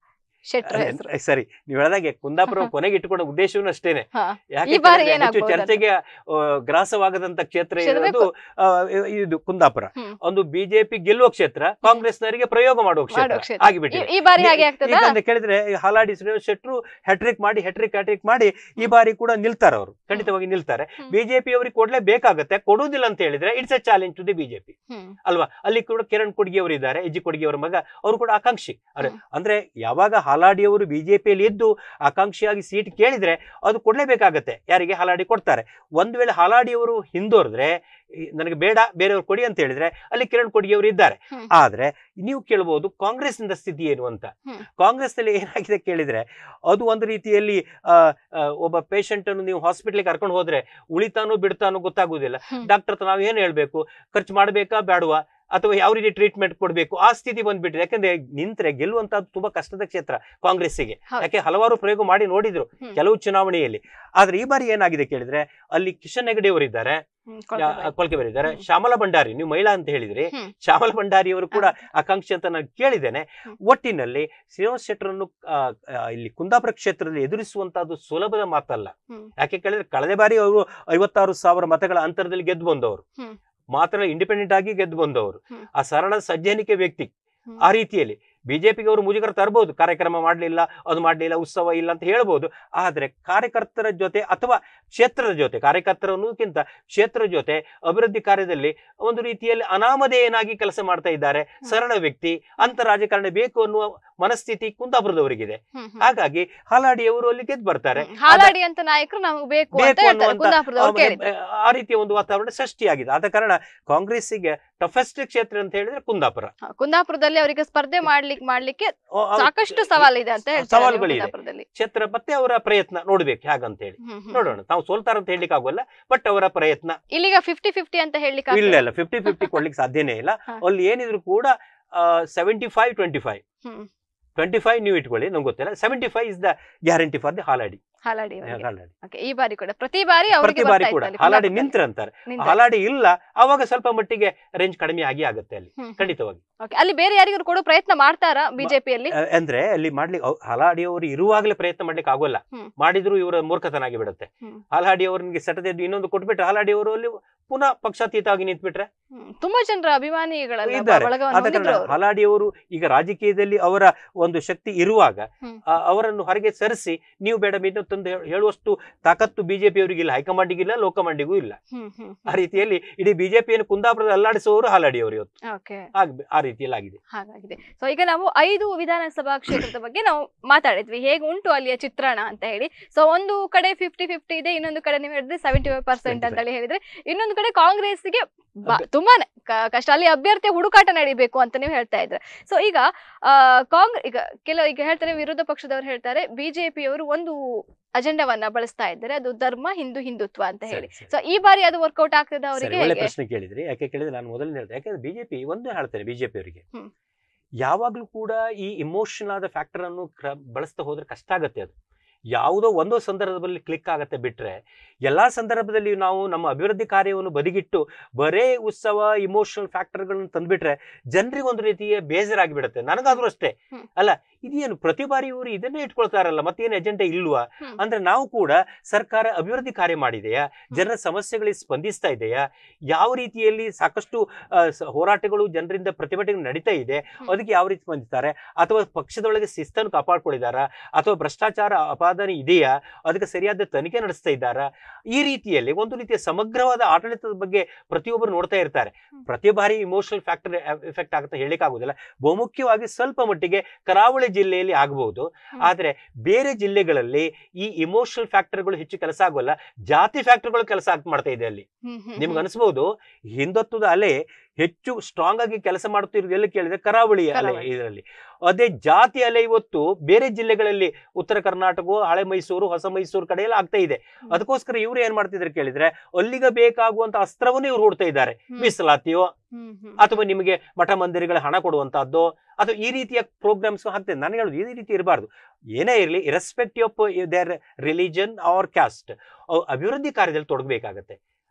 Speaker 1: ಶೆಟ್ರು
Speaker 2: ಅದೇ,
Speaker 1: ಹೆಸರು
Speaker 2: ಸರಿ ನೀವು ಹೇಳಿದಾಗೆ ಕುಂದಾಪುರ ಕೊನೆಗೆ ಇಟ್ಟುಕೊಂಡ ಉದ್ದೇಶವೂ ಅಷ್ಟೇನೆ
Speaker 1: ಹಾ.
Speaker 2: ಯಾಕೆ
Speaker 1: ಈ ಬಾರಿ
Speaker 2: ಕೇಳಿದ್ರೆ ಹೆಚ್ಚು
Speaker 1: ಏನಾಗ್ಬೋದು ಅಂತ?
Speaker 2: ಚರ್ಚೆಗೆ ಆ, ಗ್ರಾಸವಾಗದಂತ ಕ್ಷೇತ್ರ
Speaker 1: ಕ್ಷೇತ್ರ
Speaker 2: ಇರೋದು ಆ, ಇದು ಕುಂದಾಪುರ
Speaker 1: ಹ್ಮ್.
Speaker 2: ಒಂದು ಬಿಜೆಪಿ ಗೆಲ್ಲುವ ಕ್ಷೇತ್ರ ಕಾಂಗ್ರೆಸ್ನವರಿಗೆ ಪ್ರಯೋಗ ಮಾಡುವ ಕ್ಷೇತ್ರ
Speaker 1: ಮಾಡುವ ಕ್ಷೇತ್ರ.
Speaker 2: ಆಗಿಬಿಟ್ಟಿದೆ
Speaker 1: ಈ- ಈ ಬಾರಿ ಹಾಗೆ ಆಗ್ತದಾ
Speaker 2: ಈಗ ಅಂತ ಕೇಳಿದ್ರೆ ಈ ಹಾಲಾಡಿ ಶ್ರೀನಿವಾಸ್ ಶೆಟ್ರು ಹ್ಯಾಟ್ರಿಕ್ ಮಾಡಿ ಹ್ಯಾಟ್ರಿಕ್ ಹ್ಯಾಟ್ರಿಕ್ ಮಾಡಿ ಈ ಬಾರಿ ಕೂಡ ನಿಲ್ತಾರೆ ಅವರು ಖಂಡಿತವಾಗಿ ನಿಲ್ತಾರೆ
Speaker 1: ಹ್ಮ್.
Speaker 2: ಬಿಜೆಪಿ ಅವರಿಗೆ ಕೊಡ್ಲೇ ಬೇಕಾಗತ್ತೆ ಕೊಡುವುದಿಲ್ಲ ಅಂತ ಹೇಳಿದ್ರೆ it's a challenge to the BJP
Speaker 1: hmm
Speaker 2: ಅಲ್ವಾ ಅಲ್ಲಿ ಕೂಡ ಕಿರಣ್ ಕೊಡ್ಗಿ ಅವರು ಇದ್ದಾರೆ ಎಜ್ಜಿ ಕೊಡ್ಗಿ ಅವರ ಮಗ ಅವರು ಕೂಡ ಆಕಾಂಕ್ಷಿ ಅರೆ,
Speaker 1: ಹ್ಮ್.
Speaker 2: ಅಂದ್ರೆ ಯಾವಾಗ ಹಾಲಾಡಿ ಅವರು ಬಿಜೆಪಿಯಲ್ಲಿ ಇದ್ದು ಆಕಾಂಕ್ಷಿಯಾಗಿ ಸೀಟ್ ಕೇಳಿದ್ರೆ ಅದು ಕೊಡ್ಲೇಬೇಕಾಗತ್ತೆ ಯಾರಿಗೆ ಹಾಲಾಡಿ ಕೊಡ್ತಾರೆ ಒಂದ್ ವೇಳೆ ಹಾಲಾಡಿ ಅವರು ಹಿಂದೋರಿದ್ರೆ ಈ ನನಗೆ ಬೇಡ ಬೇರೆಯವ್ರು ಕೊಡಿ ಅಂತ ಹೇಳಿದ್ರೆ ಅಲ್ಲಿ ಕಿರಣ್ ಕೊಡ್ಗಿ ಅವರು ಇದ್ದಾರೆ
Speaker 1: ಹ್ಮ್.
Speaker 2: ಆದ್ರೆ ನೀವು ಕೇಳಬಹುದು ಕಾಂಗ್ರೆಸ್ನಿಂದ ಸ್ಥಿತಿ ಏನು ಅಂತ
Speaker 1: ಹ್ಮ್.
Speaker 2: ಕಾಂಗ್ರೆಸ್ ನಲ್ಲಿ ಏನಾಗಿದೆ ಕೇಳಿದ್ರೆ ಅದು ಒಂದು ರೀತಿಯಲ್ಲಿ ಆ, ಆ, ಒಬ್ಬ ಪೇಷಂಟ್ ಅನ್ನು ನೀವು ಹಾಸ್ಪಿಟ್ಲಿಗೆ ಕರ್ಕೊಂಡು ಹೋದ್ರೆ ಉಳಿತಾನೋ ಬಿಡ್ತಾನೋ ಗೊತ್ತಾಗುದಿಲ್ಲ
Speaker 1: ಹ್ಮ್.
Speaker 2: ಡಾಕ್ಟರ್ ಹತ್ರ ನಾವ್ ಏನ್ ಹೇಳ್ಬೇಕು ಖರ್ಚು ಮಾಡ್ಬೇಕಾ ಬೇಡವಾ ಅಥವಾ ಯಾವ ರೀತಿ ಟ್ರೀಟ್ಮೆಂಟ್ ಕೊಡ್ಬೇಕು ಆ ಸ್ಥಿತಿ ಬಂದ್ಬಿಟ್ಟಿದೆ ಯಾಕಂದ್ರೆ ನಿಂತ್ರೆ ಗೆಲ್ಲುವಂತದ್ದು ತುಂಬಾ ಕಷ್ಟದ ಕ್ಷೇತ್ರ ಕಾಂಗ್ರೆಸ್ಸಿಗೆ
Speaker 1: ಹೌದು.
Speaker 2: ಯಾಕೆ ಹಲವಾರು ಪ್ರಯೋಗ ಮಾಡಿ ನೋಡಿದ್ರು
Speaker 1: ಹ್ಮ್.
Speaker 2: ಕೆಲವು ಚುನಾವಣೆಯಲ್ಲಿ ಆದ್ರೆ ಈ ಬಾರಿ ಏನಾಗಿದೆ ಕೇಳಿದ್ರೆ ಅಲ್ಲಿ ಕಿಶನ್ ಹೆಗಡೆ ಅವರಿದ್ದಾರೆ
Speaker 1: ಹ್ಮ್, ಕೊಳ್ಕೆ
Speaker 2: ಕೊಲ್ಕೆ ಬರಿದ್ದಾರೆ
Speaker 1: ಹ್ಮ್.
Speaker 2: ಶ್ಯಾಮಲ ಭಂಡಾರಿ ನೀವು ಮಹಿಳಾ ಅಂತ ಹೇಳಿದ್ರಿ
Speaker 1: ಹ್ಮ್.
Speaker 2: ಶ್ಯಾಮಲ ಭಂಡಾರಿ ಅವರು ಕೂಡ ಆಕಾಂಕ್ಷಿ ಅಂತ ನಾನು ಕೇಳಿದ್ದೇನೆ
Speaker 1: ಹ್ಮ್.
Speaker 2: ಒಟ್ಟಿನಲ್ಲಿ ಶ್ರೀನಿವಾಸ್ ಶೆಟ್ಟರನ್ನು ಆ, ಆ, ಇಲ್ಲಿ ಕುಂದಾಪುರ ಕ್ಷೇತ್ರದಲ್ಲಿ ಎದುರಿಸುವಂತಹದ್ದು ಸುಲಭದ ಮಾತಲ್ಲ
Speaker 1: ಹ್ಮ್.
Speaker 2: ಯಾಕೆ ಕೇಳಿದ್ರೆ ಕಳೆದ ಬಾರಿ ಅವರು ಐವತ್ತಾರು ಸಾವಿರ ಮತಗಳ ಅಂತರದಲ್ಲಿ ಗೆದ್ದು ಬಂದವರು
Speaker 1: ಹ್ಮ್.
Speaker 2: ಮಾತ್ರ ಇಂಡಿಪೆಂಡೆಂಟ್ ಆಗಿ ಗೆದ್ದು ಬಂದವರು
Speaker 1: ಹ್ಮ್.
Speaker 2: ಆ ಸರಳ ಸಜ್ಜನಿಕೆ ವ್ಯಕ್ತಿ
Speaker 1: ಹ್ಮ್.
Speaker 2: ಆ ರೀತಿಯಲ್ಲಿ ಬಿಜೆಪಿಗೆ ಅವರು ಮುಜುಗರ ತರಬಹುದು ಕಾರ್ಯಕ್ರಮ ಮಾಡಲಿಲ್ಲ ಅದು ಮಾಡಲಿಲ್ಲ ಉತ್ಸವ ಇಲ್ಲ ಅಂತ ಹೇಳ್ಬೋದು ಆದ್ರೆ ಕಾರ್ಯಕರ್ತರ ಜೊತೆ ಅಥವಾ ಕ್ಷೇತ್ರದ ಜೊತೆ ಕಾರ್ಯಕರ್ತರ ಅನ್ನೋದಕ್ಕಿಂತ ಕ್ಷೇತ್ರದ ಜೊತೆ ಅಭಿವೃದ್ಧಿ ಕಾರ್ಯದಲ್ಲಿ ಒಂದು ರೀತಿಯಲ್ಲಿ ಅನಾಮಧೇಯನಾಗಿ ಕೆಲಸ ಮಾಡ್ತಾ ಇದ್ದಾರೆ ಸರಳ ವ್ಯಕ್ತಿ ಅಂತ ರಾಜಕಾರಣ ಬೇಕು ಅನ್ನುವ ಮನಸ್ಥಿತಿ ಕುಂದಾಪುರದವರಿಗಿದೆ
Speaker 1: ಹ್ಮ್, ಹ್ಮ್.
Speaker 2: ಹಾಗಾಗಿ ಹಾಲಾಡಿಯವರು ಅಲ್ಲಿ ಗೆದ್ದು ಬರ್ತಾರೆ
Speaker 1: ಹ್ಮ್. ಹಾಲಾಡಿ ಅಂತ ನಾಯಕರು ನಮಗೆ ಬೇಕು ಅಂತ
Speaker 2: ಬೇಕು
Speaker 1: ಹೇಳ್ತಾರೆ
Speaker 2: ಅನ್ನುವಂತ
Speaker 1: ಕುಂದಾಪುರದವ್ರು
Speaker 2: ಆಮೇಲೆ,
Speaker 1: ಕೇಳಿದ್ರು
Speaker 2: ಆ ರೀತಿಯ ಒಂದು ವಾತಾವರಣ ಸೃಷ್ಟಿಯಾಗಿದೆ ಆದ ಕಾರಣ ಕಾಂಗ್ರೆಸ್ಸಿಗೆ ಟಫೆಸ್ಟ್ ಕ್ಷೇತ್ರ ಅಂತ ಹೇಳಿದ್ರೆ ಕುಂದಾಪುರ
Speaker 1: ಹಾ, ಕುಂದಾಪುರದಲ್ಲಿ ಅವರಿಗೆ ಸ್ಪರ್ಧೆ ಮಾಡ್ಲಿಕ್ಕೆ ಮಾಡ್ಲಿಕ್ಕೆ
Speaker 2: ಆ, ಆ,
Speaker 1: ಸಾಕಷ್ಟು ಸವಾಲಿದೆ ಅಂತ ಹೇಳ್ತಾರೆ ನೀವು
Speaker 2: ಸವಾಲುಗಳಿದೆ.
Speaker 1: ಕುಂದಾಪುರದಲ್ಲಿ
Speaker 2: ಕ್ಷೇತ್ರ ಮತ್ತೆ ಅವರ ಪ್ರಯತ್ನ ನೋಡ್ಬೇಕು ಹೇಗಂತ ಹೇಳಿ
Speaker 1: ಹ್ಮ್, ಹ್ಮ್.
Speaker 2: ನೋಡೋಣ ನಾವು ಸೋಲ್ತಾರ ಅಂತ ಹೇಳಲಿಕ್ಕೆ ಆಗೋಲ್ಲ ಬಟ್ ಅವರ ಪ್ರಯತ್ನ
Speaker 1: ಇಲ್ಲಿಗ ಫಿಫ್ಟಿ ಫಿಫ್ಟಿ ಅಂತ ಹೇಳಲಿಕ್ಕೆ
Speaker 2: ಇಲ್ಲ ಇಲ್ಲ ಫಿಫ್ಟಿ ಫಿಫ್ಟಿ ಕೊಡ್ಲಿಕ್ಕೆ ಸಾಧ್ಯನೇ ಇಲ್ಲ
Speaker 1: ಹಾ.
Speaker 2: ಅಲ್ಲಿ ಏನಿದ್ರು ಕೂಡ seventy five twenty five
Speaker 1: hmm.
Speaker 2: Twenty five ನೀವು ಇಟ್ಕೊಳ್ಳಿ ನಂಗೆ ಗೊತ್ತಿಲ್ಲ seventy five is the guarantee for the Haladi
Speaker 1: Haladi ಅವರಿಗೆ
Speaker 2: ಹಾಲಾಡಿ
Speaker 1: Okay, ಈ ಬಾರಿ ಕೂಡ ಪ್ರತಿ ಬಾರಿ ಅವರಿಗೆ
Speaker 2: ಪ್ರತಿ ಬಾರಿ
Speaker 1: ಬರ್ತಾ
Speaker 2: ಕೂಡ
Speaker 1: ಇತ್ತು ಅಲ್ಲಿ
Speaker 2: ಹಾಲಾಡಿ
Speaker 1: ಕುಂದಾಪುರದಲ್ಲಿ.
Speaker 2: ನಿಂತ್ರಂತಾರೆ
Speaker 1: ನಿಂತ್ರೆ.
Speaker 2: ಹಾಲಾಡಿ ಇಲ್ಲ ಅವಾಗ ಸ್ವಲ್ಪ ಮಟ್ಟಿಗೆ ರೇಂಜ್ ಕಡಿಮೆ ಆಗಿ ಆಗುತ್ತೆ ಅಲ್ಲಿ
Speaker 1: ಹ್ಮ್, ಹ್ಮ್.
Speaker 2: ಖಂಡಿತವಾಗಿ
Speaker 1: Okay, ಅಲ್ಲಿ ಬೇರೆ ಯಾರಿಗಾರು ಕೊಡೋ ಪ್ರಯತ್ನ ಮಾಡ್ತಾರಾ ಬಿಜೆಪಿಯಲ್ಲಿ
Speaker 2: ಅ- ಅಂದ್ರೆ ಅಲ್ಲಿ ಮಾಡ್ಲಿಕ್ಕೆ ಅವ್- ಹಾಲಾಡಿ ಅವರು ಇರುವಾಗಲೇ ಪ್ರಯತ್ನ ಮಾಡ್ಲಿಕ್ಕೆ ಆಗೋಲ್ಲ
Speaker 1: ಹ್ಮ್.
Speaker 2: ಮಾಡಿದ್ರು ಇವರ ಮೂರ್ಖತನಾಗಿ ಬಿಡುತ್ತೆ
Speaker 1: ಹ್ಮ್.
Speaker 2: ಹಾಲಾಡಿ ಅವರಿಗೆ ಸೆಟದ ಇನ್ನೊಂದು ಕೊಟ್ಬಿಟ್ರೆ ಹಾಲಾಡಿ ಅವರು ಅಲ್ಲಿ ಪುನಃ ಪಕ್ಷಾತೀತವಾಗಿ ನಿಂತ್ಬಿಟ್ರೆ
Speaker 1: ತುಂಬಾ ಜನರ ಅಭಿಮಾನಿಗಳನ್ನ
Speaker 2: ಇದ್ದಾರೆ.
Speaker 1: ಬಳಗವನ್ನು
Speaker 2: ಆದ ಕಾರಣ
Speaker 1: ಹೊಂದಿದ್ರು ಅವರು
Speaker 2: ಹಾಲಾಡಿ ಅವರು ಈಗ ರಾಜಕೀಯದಲ್ಲಿ ಅವರ ಒಂದು ಶಕ್ತಿ ಇರುವಾಗ
Speaker 1: ಹ್ಮ್.
Speaker 2: ಆ, ಅವರನ್ನು ಹೊರಗೆ ಸರಿಸಿ ನೀವು ಬೇಡ ಇನ್ನೂ ತಂದು ಹೇಳು- ಹೇಳುವಷ್ಟು ತಾಕತ್ತು ಬಿಜೆಪಿ ಅವರಿಗಿಲ್ಲ ಹೈಕಮಾಂಡಿಗಿಲ್ಲ ಲೋಕಮಾಂಡಿಗೂ ಇಲ್ಲ
Speaker 1: ಹ್ಮ್ ಹ್ಮ್
Speaker 2: ಆ ರೀತಿಯಲ್ಲಿ ಇಡೀ ಬಿಜೆಪಿಯನ್ನು ಕುಂದಾಪುರದ ಅಲ್ಲಾಡಿಸುವವರು ಹಾಲಾಡಿ ಅವರು ಇವತ್ತು
Speaker 1: ಓಕೆ
Speaker 2: ಆಗ್- ಆ ರೀತಿಯಲ್ಲಿ ಆಗಿದೆ
Speaker 1: ಹಾಗಾಗಿದೆ ಸೊ ಈಗ ನಾವು ಐದು ವಿಧಾನಸಭಾ ಕ್ಷೇತ್ರದ ಬಗ್ಗೆ ನಾವು ಮಾತಾಡಿದ್ವಿ ಹೇಗೆ ಉಂಟು ಅಲ್ಲಿಯ ಚಿತ್ರಣ ಅಂತ ಹೇಳಿ ಸೊ ಒಂದು ಕಡೆ ಫಿಫ್ಟಿ ಫಿಫ್ಟಿ ಇದೆ ಇನ್ನೊಂದು ಕಡೆ ನೀವು ಹೇಳಿದ್ರೆ ಸೆವೆಂಟಿ ಫೈವ್ ಪರ್ಸೆಂಟ್ ಅಂತ ಹೇಳಿ ಹೇಳಿದ್ರೆ ಇನ್ನೊಂದು ಕಡೆ ಕಾಂಗ್ರೆಸ್ಗೆ ಬ- ತುಂಬಾನೇ ಕ- ಕಷ್ಟ ಅಲ್ಲಿ ಅಭ್ಯರ್ಥಿ ಹುಡುಕಾಟ ನಡಿಬೇಕು ಅಂತ ನೀವು ಹೇಳ್ತಾ ಇದ್ರೆ ಸೊ ಈಗ ಕಾಂಗ್ರೆಸ್ ಈಗ ಕೆಲವು ಈಗ ಹೇಳ್ತಾರೆ ವಿರೋಧ ಪಕ್ಷದವರು ಹೇಳ್ತಾರೆ ಬಿಜೆಪಿಯವರು ಒಂದು ಅಜೆಂಡವನ್ನ ಬಳಸ್ತಾ ಇದ್ದಾರೆ ಅದು ಧರ್ಮ ಹಿಂದೂ ಹಿಂದುತ್ವ ಅಂತ ಹೇಳಿ
Speaker 2: ಸರಿ, ಸರಿ.
Speaker 1: ಸೊ ಈ ಬಾರಿ ಅದು ವರ್ಕೌಟ್ ಆಗ್ತದೆ
Speaker 2: ಸರಿ,
Speaker 1: ಅವರಿಗೆ
Speaker 2: ಒಳ್ಳೆ
Speaker 1: ಹೇಗೆ?
Speaker 2: ಪ್ರಶ್ನೆ ಕೇಳಿದ್ರಿ ಯಾಕೆ ಕೇಳಿದ್ರೆ ನಾನು ಮೊದಲನೇ ಹೇಳಿದೆ ಯಾಕಂದ್ರೆ ಬಿಜೆಪಿ ಒಂದು ಹೇಳ್ತೇನೆ ಬಿಜೆಪಿ ಅವರಿಗೆ
Speaker 1: ಹ್ಮ್.
Speaker 2: ಯಾವಾಗ್ಲೂ ಕೂಡ ಈ ಇಮೋಷನಲ್ ಆದ ಫ್ಯಾಕ್ಟರ್ ಅನ್ನು ಕ್ರ- ಬಳಸ್ತಾ ಹೋದ್ರೆ ಕಷ್ಟ ಆಗತ್ತೆ ಅದು ಯಾವುದೋ ಒಂದೋ ಸಂದರ್ಭದಲ್ಲಿ ಕ್ಲಿಕ್ ಆಗತ್ತೆ ಬಿಟ್ರೆ ಎಲ್ಲಾ ಸಂದರ್ಭದಲ್ಲಿ ನಾವು ನಮ್ಮ ಅಭಿವೃದ್ಧಿ ಕಾರ್ಯವನ್ನು ಬದಿಗಿಟ್ಟು ಬರೇ ಉತ್ಸವ ಇಮೋಷನಲ್ ಫ್ಯಾಕ್ಟರ್ಗಳನ್ನು ತಂದ್ಬಿಟ್ರೆ ಜನರಿಗೆ ಒಂದು ರೀತಿಯ ಬೇಜಾರಾಗಿ ಬಿಡುತ್ತೆ ನನಗಾದ್ರೂ ಅಷ್ಟೇ
Speaker 1: ಹ್ಮ್.
Speaker 2: ಅಲ್ಲ ಇದೇನು ಪ್ರತಿ ಬಾರಿ ಇವರು ಇದನ್ನೇ ಇಟ್ಕೊಳ್ತಾರಲ್ಲ ಮತ್ತೇನು ಎಜೆಂಡಾ ಇಲ್ವಾ
Speaker 1: ಹ್ಮ್.
Speaker 2: ಅಂದ್ರೆ ನಾವು ಕೂಡ ಸರ್ಕಾರ ಅಭಿವೃದ್ಧಿ ಕಾರ್ಯ ಮಾಡಿದೆಯಾ ಜನರ ಸಮಸ್ಯೆಗಳಿಗೆ ಸ್ಪಂದಿಸ್ತಾ ಇದೆಯಾ ಯಾವ ರೀತಿಯಲ್ಲಿ ಸಾಕಷ್ಟು ಆ, ಸ- ಹೋರಾಟಗಳು ಜನರಿಂದ ಪ್ರತಿಭಟನೆ ನಡೀತಾ ಇದೆ
Speaker 1: ಹ್ಮ್.
Speaker 2: ಅದಕ್ಕೆ ಯಾವ ರೀತಿ ಸ್ಪಂದಿಸ್ತಾರೆ ಅಥವಾ ಪಕ್ಷದೊಳಗೆ ಶಿಸ್ತನ್ನು ಕಾಪಾಡ್ಕೊಂಡಿದ್ದಾರಾ ಅಥವಾ ಭ್ರಷ್ಟಾಚಾರ ಅಪಾದನೆ ಇದೆಯಾ ಅದಕ್ಕೆ ಸರಿಯಾದ ತನಿಖೆ ನಡೆಸ್ತಾ ಇದ್ದಾರಾ ಈ ರೀತಿಯಲ್ಲಿ ಒಂದು ರೀತಿಯ ಸಮಗ್ರವಾದ ಆಡಳಿತದ ಬಗ್ಗೆ ಪ್ರತಿಯೊಬ್ಬರು ನೋಡ್ತಾ ಇರ್ತಾರೆ
Speaker 1: ಹ್ಮ್.
Speaker 2: ಪ್ರತಿ ಬಾರಿ ಇಮೋಷನಲ್ ಫ್ಯಾಕ್ಟರ್ ಎಫೆಕ್ಟ್ ಆಗುತ್ತೆ ಹೇಳಿಕ್ ಆಗುದಿಲ್ಲ ಬಹುಮುಖ್ಯವಾಗಿ ಸ್ವಲ್ಪ ಮಟ್ಟಿಗೆ ಕರಾವಳಿ ಜಿಲ್ಲೆಯಲ್ಲಿ ಆಗಬಹುದು
Speaker 1: ಹ್ಮ್.
Speaker 2: ಆದ್ರೆ ಬೇರೆ ಜಿಲ್ಲೆಗಳಲ್ಲಿ ಈ ಇಮೋಷನಲ್ ಫ್ಯಾಕ್ಟರ್ಗಳು ಹೆಚ್ಚು ಕೆಲಸ ಆಗೋಲ್ಲ ಜಾತಿ ಫ್ಯಾಕ್ಟರ್ಗಳು ಕೆಲಸ ಆಗ್ ಮಾಡ್ತಾ ಇದೆ ಅಲ್ಲಿ
Speaker 1: ಹ್ಮ್ ಹ್ಮ್
Speaker 2: ನಿಮ್ಗೆ
Speaker 1: ಹ್ಮ್.
Speaker 2: ಅನಿಸ್ಬಹುದು ಹಿಂದುತ್ವದ ಅಲೆ ಹೆಚ್ಚು ಸ್ಟ್ರಾಂಗ್ ಆಗಿ ಕೆಲಸ ಮಾಡ್ತಿರೋದು ಎಲ್ಲಿ ಕೇಳಿದ್ರೆ ಕರಾವಳಿ ಅಲೆ
Speaker 1: ಕರಾವಳಿ.
Speaker 2: ಇದರಲ್ಲಿ ಅದೇ ಜಾತಿ ಅಲೆ ಇವತ್ತು ಬೇರೆ ಜಿಲ್ಲೆಗಳಲ್ಲಿ ಉತ್ತರ ಕರ್ನಾಟಕ ಹಳೆ ಮೈಸೂರು ಹೊಸ ಮೈಸೂರು ಕಡೆ ಎಲ್ಲ ಆಗ್ತಾ ಇದೆ
Speaker 1: ಹ್ಮ್.
Speaker 2: ಅದಕ್ಕೋಸ್ಕರ ಇವ್ರು ಏನ್ ಮಾಡ್ತಿದ್ರು ಕೇಳಿದ್ರೆ ಅಲ್ಲಿಗೆ ಬೇಕಾಗುವಂತ ಅಸ್ತ್ರವನ್ನು ಇವ್ರು ಹೂಡ್ತಾ ಇದ್ದಾರೆ
Speaker 1: ಹ್ಮ್.
Speaker 2: ಮೀಸಲಾತಿಯೋ
Speaker 1: ಹ್ಮ್ ಹ್ಮ್.
Speaker 2: ಅಥವಾ ನಿಮಗೆ ಮಠ ಮಂದಿರಗಳ ಹಣ ಕೊಡುವಂತಹದ್ದು ಅಥವಾ ಈ ರೀತಿಯ ಪ್ರೋಗ್ರಾಮ್ಸ್ ಹಾಕ್ತೇನೆ ನಾನು ಹೇಳುದು ಈ ರೀತಿ ಇರಬಾರ್ದು ಏನೇ ಇರಲಿ irrespective of their religion or caste ಅಭಿವೃದ್ಧಿ ಕಾರ್ಯದಲ್ಲಿ ತೊಡಗಬೇಕಾಗತ್ತೆ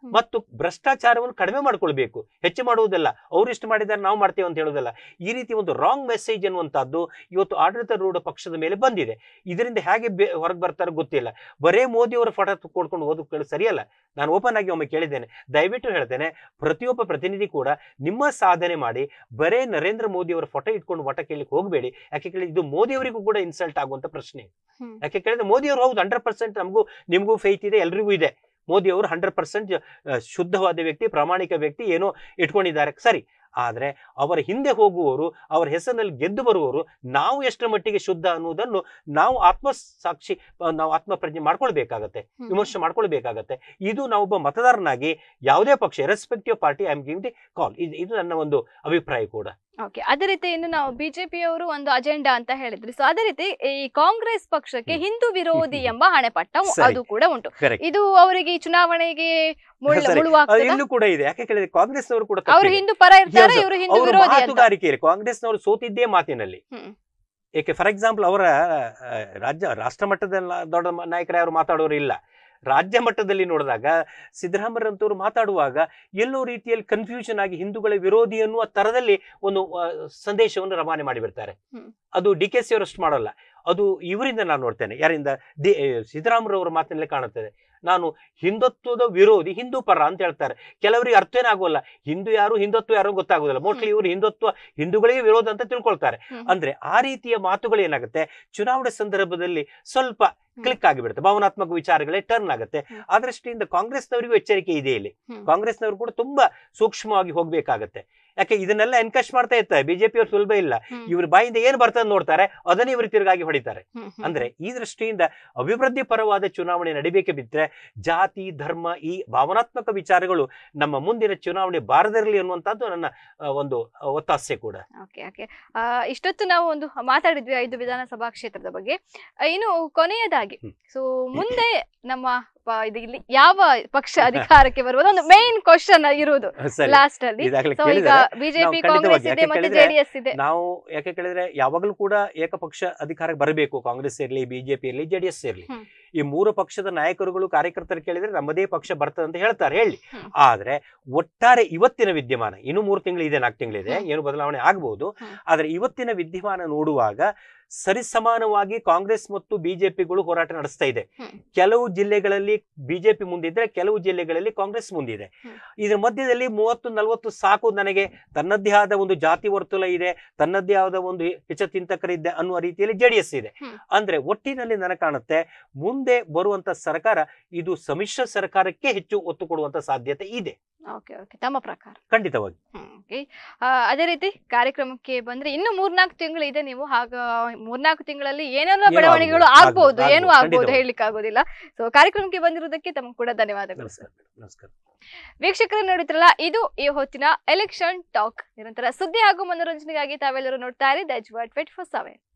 Speaker 2: ಮತ್ತು ಭ್ರಷ್ಟಾಚಾರವನ್ನು ಕಡಿಮೆ ಮಾಡ್ಕೊಳ್ಬೇಕು ಹೆಚ್ಚು ಮಾಡುವುದಲ್ಲ ಅವ್ರು ಇಷ್ಟು ಮಾಡಿದ್ದಾರೆ ನಾವು ಮಾಡ್ತೇವೆ ಅಂತ ಹೇಳೋದಲ್ಲ ಈ ರೀತಿ ಒಂದು ರಾಂಗ್ ಮೆಸೇಜ್ ಅನ್ನುವಂಥದ್ದು ಇವತ್ತು ಆಡಳಿತಾರೂಢ ಪಕ್ಷದ ಮೇಲೆ ಬಂದಿದೆ ಇದರಿಂದ ಹೇಗೆ ಹೊರಗೆ ಬರ್ತಾರೋ ಗೊತ್ತಿಲ್ಲ ಬರೇ ಮೋದಿ ಅವರ ಫೋಟೋ ಕೊಡ್ಕೊಂಡು ಓದೋದು ಸರಿಯಲ್ಲ ನಾನು ಓಪನ್ ಆಗಿ ಒಮ್ಮೆ ಕೇಳಿದ್ದೇನೆ ದಯವಿಟ್ಟು ಹೇಳ್ತೇನೆ ಪ್ರತಿಯೊಬ್ಬ ಪ್ರತಿನಿಧಿ ಕೂಡ ನಿಮ್ಮ ಸಾಧನೆ ಮಾಡಿ ಬರೇ ನರೇಂದ್ರ ಮೋದಿ ಅವರ ಫೋಟೋ ಇಟ್ಕೊಂಡು ಮಠ ಕೇಳಲಿಕ್ಕೆ ಹೋಗಬೇಡಿ ಯಾಕೆ ಕೇಳಿದ್ರೆ ಇದು ಮೋದಿ ಅವರಿಗೂ ಕೂಡ ಇನ್ಸಲ್ಟ್ ಆಗುವಂತ ಪ್ರಶ್ನೆ
Speaker 1: ಹ್ಮ್.
Speaker 2: ಯಾಕೆ ಕೇಳಿದ್ರೆ ಮೋದಿ ಅವರು ಹೌದು ಹಂಡ್ರೆಡ್ ಪರ್ಸೆಂಟ್ ನಮಗೂ ನಿಮಗೂ ಫೈತ್ ಇದೆ ಎಲ್ರಿಗೂ ಇದೆ ಮೋದಿ ಅವರು ಹಂಡ್ರೆಡ್ ಪರ್ಸೆಂಟ್ ಶುದ್ಧವಾದ ವ್ಯಕ್ತಿ ಪ್ರಾಮಾಣಿಕ ವ್ಯಕ್ತಿ ಏನೋ ಇಟ್ಕೊಂಡಿದ್ದಾರೆ ಸರಿ ಆದ್ರೆ ಅವರ ಹಿಂದೆ ಹೋಗುವವರು ಅವರ ಹೆಸರಿನಲ್ಲಿ ಗೆದ್ದು ಬರುವವರು ನಾವು ಎಷ್ಟರ ಮಟ್ಟಿಗೆ ಶುದ್ಧ ಅನ್ನುವುದನ್ನು ನಾವು ಆತ್ಮ ಸಾಕ್ಷಿ ನಾವು ಆತ್ಮ ಪ್ರಜ್ಞೆ ಮಾಡ್ಕೊಳ್ಬೇಕಾಗತ್ತೆ
Speaker 1: ಹ್ಮ್.
Speaker 2: ವಿಮರ್ಶೆ ಮಾಡ್ಕೊಳ್ಬೇಕಾಗತ್ತೆ ಇದು ನಾವೊಬ್ಬ ಮತದಾರನಾಗಿ ಯಾವುದೇ ಪಕ್ಷ respective party I am giving the call ಇದು ನನ್ನ ಒಂದು ಅಭಿಪ್ರಾಯ ಕೂಡ
Speaker 1: ಓಕೆ ಅದೇ ರೀತಿ ಇನ್ನು ನಾವು ಬಿಜೆಪಿಯವರು ಒಂದು ಅಜೆಂಡಾ ಅಂತ ಹೇಳಿದ್ರಿ ಸೊ ಅದೇ ರೀತಿ ಈ ಕಾಂಗ್ರೆಸ್ ಪಕ್ಷಕ್ಕೆ
Speaker 2: ಹ್ಮ್.
Speaker 1: ಹಿಂದೂ ವಿರೋಧಿ
Speaker 2: ಹ್ಮ್.
Speaker 1: ಎಂಬ ಹಣೆಪಟ್ಟ
Speaker 2: ಸರಿ.
Speaker 1: ಅದು ಕೂಡ ಉಂಟು
Speaker 2: ಕರೆಕ್ಟ್
Speaker 1: ಇದು ಅವರಿಗೆ ಈ ಚುನಾವಣೆಗೆ ಮುಳ್ಳು-
Speaker 2: ಸರಿ.
Speaker 1: ಮುಳುವಾಗ್ತದಾ?
Speaker 2: ಇಲ್ಲೂ ಕೂಡ ಇದೆ ಯಾಕೆ ಕೇಳಿದ್ರೆ ಕಾಂಗ್ರೆಸ್ ಅವರು ಕೂಡ
Speaker 1: ಅವ್ರು
Speaker 2: ತಪ್ಪಿದೆ.
Speaker 1: ಹಿಂದೂ ಪರ ಇರ್ತಾರೆ
Speaker 2: Yes,
Speaker 1: ಇವರು ಹಿಂದೂ
Speaker 2: ಅವರು
Speaker 1: ವಿರೋಧಿ ಅಂತ
Speaker 2: ಮಾತುಗಾರಿಕೆಯಲ್ಲಿ ಕಾಂಗ್ರೆಸ್ನವರು ಸೋತಿದ್ದೇ ಮಾತಿನಲ್ಲಿ
Speaker 1: ಹ್ಮ್.
Speaker 2: ಏಕೆ ಫಾರ್ ಎಕ್ಸಾಂಪಲ್ ಅವರ ಆ, ರಾಜ್ಯ ರಾಷ್ಟ್ರ ಮಟ್ಟದಲ್ಲಿ ನಾ- ದೊಡ್ಡ ಮ- ನಾಯಕರು ಯಾರು ಮಾತಾಡೋರು ಇಲ್ಲ ರಾಜ್ಯ ಮಟ್ಟದಲ್ಲಿ ನೋಡಿದಾಗ ಸಿದ್ದರಾಮಯ್ಯರಂತವರು ಮಾತಾಡುವಾಗ ಎಲ್ಲೋ ರೀತಿಯಲ್ಲಿ ಕನ್ಫ್ಯೂಷನ್ ಆಗಿ ಹಿಂದೂಗಳ ವಿರೋಧಿ ಅನ್ನುವ ತರದಲ್ಲಿ ಒಂದು ಆ, ಸಂದೇಶವನ್ನು ರವಾನೆ ಮಾಡಿಬಿಡ್ತಾರೆ
Speaker 1: ಹ್ಮ್.
Speaker 2: ಅದು ಡಿ ಕೆ ಸಿ ಅವರಷ್ಟು ಮಾಡಲ್ಲ ಅದು ಇವರಿಂದ ನಾನು ನೋಡ್ತೇನೆ ಯಾರಿಂದ ಡಿ ಸಿದ್ದರಾಮಯ್ಯರವರ ಮಾತಿನಲ್ಲಿ ಕಾಣುತ್ತದೆ ನಾನು ಹಿಂದುತ್ವದ ವಿರೋಧಿ ಹಿಂದೂ ಪರ ಅಂತ ಹೇಳ್ತಾರೆ ಕೆಲವರಿಗೆ ಅರ್ಥನೇ ಆಗೋಲ್ಲ ಹಿಂದೂ ಯಾರು ಹಿಂದುತ್ವ ಯಾರು ಗೊತ್ತಾಗೋದಿಲ್ಲ ಮೋಸ್ಟ್ಲಿ ಇವರು ಹಿಂದುತ್ವ ಹಿಂದೂಗಳಿಗೆ ವಿರೋಧ ಅಂತ ತಿಳ್ಕೊಳ್ತಾರೆ
Speaker 1: ಹ್ಮ್.
Speaker 2: ಅಂದ್ರೆ ಆ ರೀತಿಯ ಮಾತುಗಳು ಏನಾಗುತ್ತೆ ಚುನಾವಣೆ ಸಂದರ್ಭದಲ್ಲಿ ಸ್ವಲ್ಪ ಕ್ಲಿಕ್ ಆಗಿಬಿಡುತ್ತೆ ಭಾವನಾತ್ಮಕ ವಿಚಾರಗಳೇ ಟರ್ನ್ ಆಗುತ್ತೆ
Speaker 1: ಹ್ಮ್.
Speaker 2: ಆ ದೃಷ್ಟಿಯಿಂದ ಕಾಂಗ್ರೆಸ್ನವರಿಗೂ ಎಚ್ಚರಿಕೆ ಇದೆ ಇಲ್ಲಿ
Speaker 1: ಹ್ಮ್.
Speaker 2: ಕಾಂಗ್ರೆಸ್ನವರು ಕೂಡ ತುಂಬಾ ಸೂಕ್ಷ್ಮವಾಗಿ ಹೋಗ್ಬೇಕಾಗತ್ತೆ ಯಾಕೆ ಇದನ್ನೆಲ್ಲ ಎನ್ಕರೇಜ್ ಮಾಡ್ತಾ ಇರ್ತಾರೆ ಬಿಜೆಪಿ ಅವ್ರು ಸುಲಭ ಇಲ್ಲ
Speaker 1: ಹ್ಮ್.
Speaker 2: ಇವ್ರ ಬಾಯಿಂದ ಏನ್ ಬರ್ತದೆ ನೋಡ್ತಾರೆ ಅದನ್ನೇ ಇವರು ತಿರುಗಾಗಿ ಹೊಡಿತಾರೆ
Speaker 1: ಹ್ಮ್, ಹ್ಮ್,
Speaker 2: ಅಂದ್ರೆ ಈ ದೃಷ್ಟಿಯಿಂದ ಅಭಿವೃದ್ಧಿ ಪರವಾದ ಚುನಾವಣೆ ನಡಿಬೇಕೆ ಬಿದ್ರೆ ಜಾತಿ ಧರ್ಮ ಈ ಭಾವನಾತ್ಮಕ ವಿಚಾರಗಳು ನಮ್ಮ ಮುಂದಿನ ಚುನಾವಣೆ ಬಾರದಿರಲಿ ಅನ್ನುವಂಥದ್ದು ನನ್ನ ಆ, ಒಂದು ಆ, ಒತ್ತಾಸೆ ಕೂಡ
Speaker 1: ಓಕೆ ಓಕೆ ಆ, ಇಷ್ಟೊತ್ತು ನಾವು ಒಂದು ಮಾತಾಡಿದ್ವಿ ಐದು ವಿಧಾನಸಭಾ ಕ್ಷೇತ್ರದ ಬಗ್ಗೆ ಆ, ಇನ್ನು ಕೊನೆಯದಾಗಿ
Speaker 2: ಹ್ಮ್.
Speaker 1: ಸೊ ಮುಂದೆ ನಮ್ಮ ಪ- ಇದು ಇಲ್ಲಿ ಯಾವ ಪಕ್ಷ ಅಧಿಕಾರಕ್ಕೆ ಬರುವುದು ಒಂದು ಮೇನ್ ಕ್ವಶನ್ ಇರುವುದು
Speaker 2: ಸರಿ
Speaker 1: ಲಾಸ್ಟ್ ಅಲ್ಲಿ
Speaker 2: ಇದಾಗಲೇ
Speaker 1: ಸೊ ಈಗ
Speaker 2: ಕೇಳಿದರೆ
Speaker 1: ಬಿಜೆಪಿ
Speaker 2: ನಾವು
Speaker 1: ಕಾಂಗ್ರೆಸ್
Speaker 2: ಖಂಡಿತವಾಗಿ
Speaker 1: ಇದೆ
Speaker 2: ಯಾಕೆ
Speaker 1: ಮತ್ತೆ
Speaker 2: ಕೇಳಿದ್ರೆ
Speaker 1: ಜೆಡಿಎಸ್ ಇದೆ
Speaker 2: ನಾವು ಯಾಕೆ ಕೇಳಿದ್ರೆ ಯಾವಾಗಲೂ ಕೂಡ ಏಕಪಕ್ಷ ಅಧಿಕಾರಕ್ಕೆ ಬರಬೇಕು ಕಾಂಗ್ರೆಸ್ ಇರಲಿ ಬಿಜೆಪಿ ಇರಲಿ ಜೆಡಿಎಸ್ ಇರಲಿ
Speaker 1: ಹ್ಮ್.
Speaker 2: ಈ ಮೂರು ಪಕ್ಷದ ನಾಯಕರುಗಳು ಕಾರ್ಯಕರ್ತರು ಕೇಳಿದ್ರೆ ನಮ್ಮದೇ ಪಕ್ಷ ಬರ್ತದೆ ಅಂತ ಹೇಳ್ತಾರೆ ಹೇಳಿ
Speaker 1: ಹ್ಮ್.
Speaker 2: ಆದ್ರೆ ಒಟ್ಟಾರೆ ಇವತ್ತಿನ ವಿದ್ಯಮಾನ ಇನ್ನು ಮೂರು ತಿಂಗಳು ಇದೆ ನಾಲ್ಕು ತಿಂಗಳಿದೆ
Speaker 1: ಹ್ಮ್.
Speaker 2: ಏನು ಬದಲಾವಣೆ ಆಗಬಹುದು
Speaker 1: ಹ್ಮ್.
Speaker 2: ಆದ್ರೆ ಇವತ್ತಿನ ವಿದ್ಯಮಾನ ನೋಡುವಾಗ ಸರಿಸಮಾನವಾಗಿ ಕಾಂಗ್ರೆಸ್ ಮತ್ತು ಬಿಜೆಪಿಗಳು ಹೋರಾಟ ನಡೆಸ್ತಾ ಇದೆ
Speaker 1: ಹ್ಮ್.
Speaker 2: ಕೆಲವು ಜಿಲ್ಲೆಗಳಲ್ಲಿ ಬಿಜೆಪಿ ಮುಂದಿದ್ರೆ ಕೆಲವು ಜಿಲ್ಲೆಗಳಲ್ಲಿ ಕಾಂಗ್ರೆಸ್ ಮುಂದಿದೆ
Speaker 1: ಹ್ಮ್.
Speaker 2: ಇದ್ರ ಮಧ್ಯದಲ್ಲಿ ಮೂವತ್ತು ನಲವತ್ತು ಸಾಕು ನನಗೆ ತನ್ನದೇ ಆದ ಒಂದು ಜಾತಿ ವರ್ತುಲ ಇದೆ ತನ್ನದೇ ಆದ ಒಂದು ಹಿಚಚಿಂತಕರಿದ್ದೆ ಅನ್ನುವ ರೀತಿಯಲ್ಲಿ ಜೆಡಿಎಸ್ ಇದೆ
Speaker 1: ಹ್ಮ್.
Speaker 2: ಅಂದ್ರೆ ಒಟ್ಟಿನಲ್ಲಿ ನನಗೆ ಕಾಣುತ್ತೆ ಮುಂದೆ ಬರುವಂತ ಸರ್ಕಾರ ಇದು ಸಮ್ಮಿಶ್ರ ಸರ್ಕಾರಕ್ಕೆ ಹೆಚ್ಚು ಒತ್ತು ಕೊಡುವಂತ ಸಾಧ್ಯತೆ ಇದೆ
Speaker 1: ಓಕೆ ಓಕೆ ತಮ್ಮ ಪ್ರಕಾರ
Speaker 2: ಖಂಡಿತವಾಗಿ
Speaker 1: ಹ್ಮ್, okay. ಆ, ಅದೇ ರೀತಿ ಕಾರ್ಯಕ್ರಮಕ್ಕೆ ಬಂದ್ರೆ ಇನ್ನು ಮೂರ್ನಾಲ್ಕು ತಿಂಗಳು ಇದೆ ನೀವು ಹಾಗ ಮೂರ್ನಾಲ್ಕು ತಿಂಗಳಲ್ಲಿ ಏನೆಲ್ಲ
Speaker 2: ಏನೋ
Speaker 1: ಬೆಳವಣಿಗೆಗಳು
Speaker 2: ಆಗ್ಬೋದು,
Speaker 1: ಆಗ್ಬಹುದು
Speaker 2: ಆಗ್ಬೋದು,
Speaker 1: ಏನು ಆಗ್ಬಹುದು
Speaker 2: ಖಂಡಿತವಾಗಿ.
Speaker 1: ಹೇಳಲಿಕ್ಕೆ ಆಗೋದಿಲ್ಲ ಸೊ ಕಾರ್ಯಕ್ರಮಕ್ಕೆ ಬಂದಿರೋದಕ್ಕೆ ತಮಗೆ ಕೂಡ ಧನ್ಯವಾದಗಳು
Speaker 2: ನಮಸ್ಕಾರ ನಮಸ್ಕಾರ
Speaker 1: ವೀಕ್ಷಕರು ನೋಡಿದ್ರಲ್ಲ ಇದು ಈ ಹೊತ್ತಿನ ಎಲೆಕ್ಷನ್ ಟಾಕ್ ನಿರಂತರ ಸುದ್ದಿ ಹಾಗೂ ಮನೋರಂಜನೆಗಾಗಿ ತಾವೆಲ್ಲರೂ ನೋಡ್ತಾ ಇರಿ ದಜ್ ವರ್ಟ್ ಟ್ವೆಂಟಿ ಫೋರ್ ಸೆವೆನ್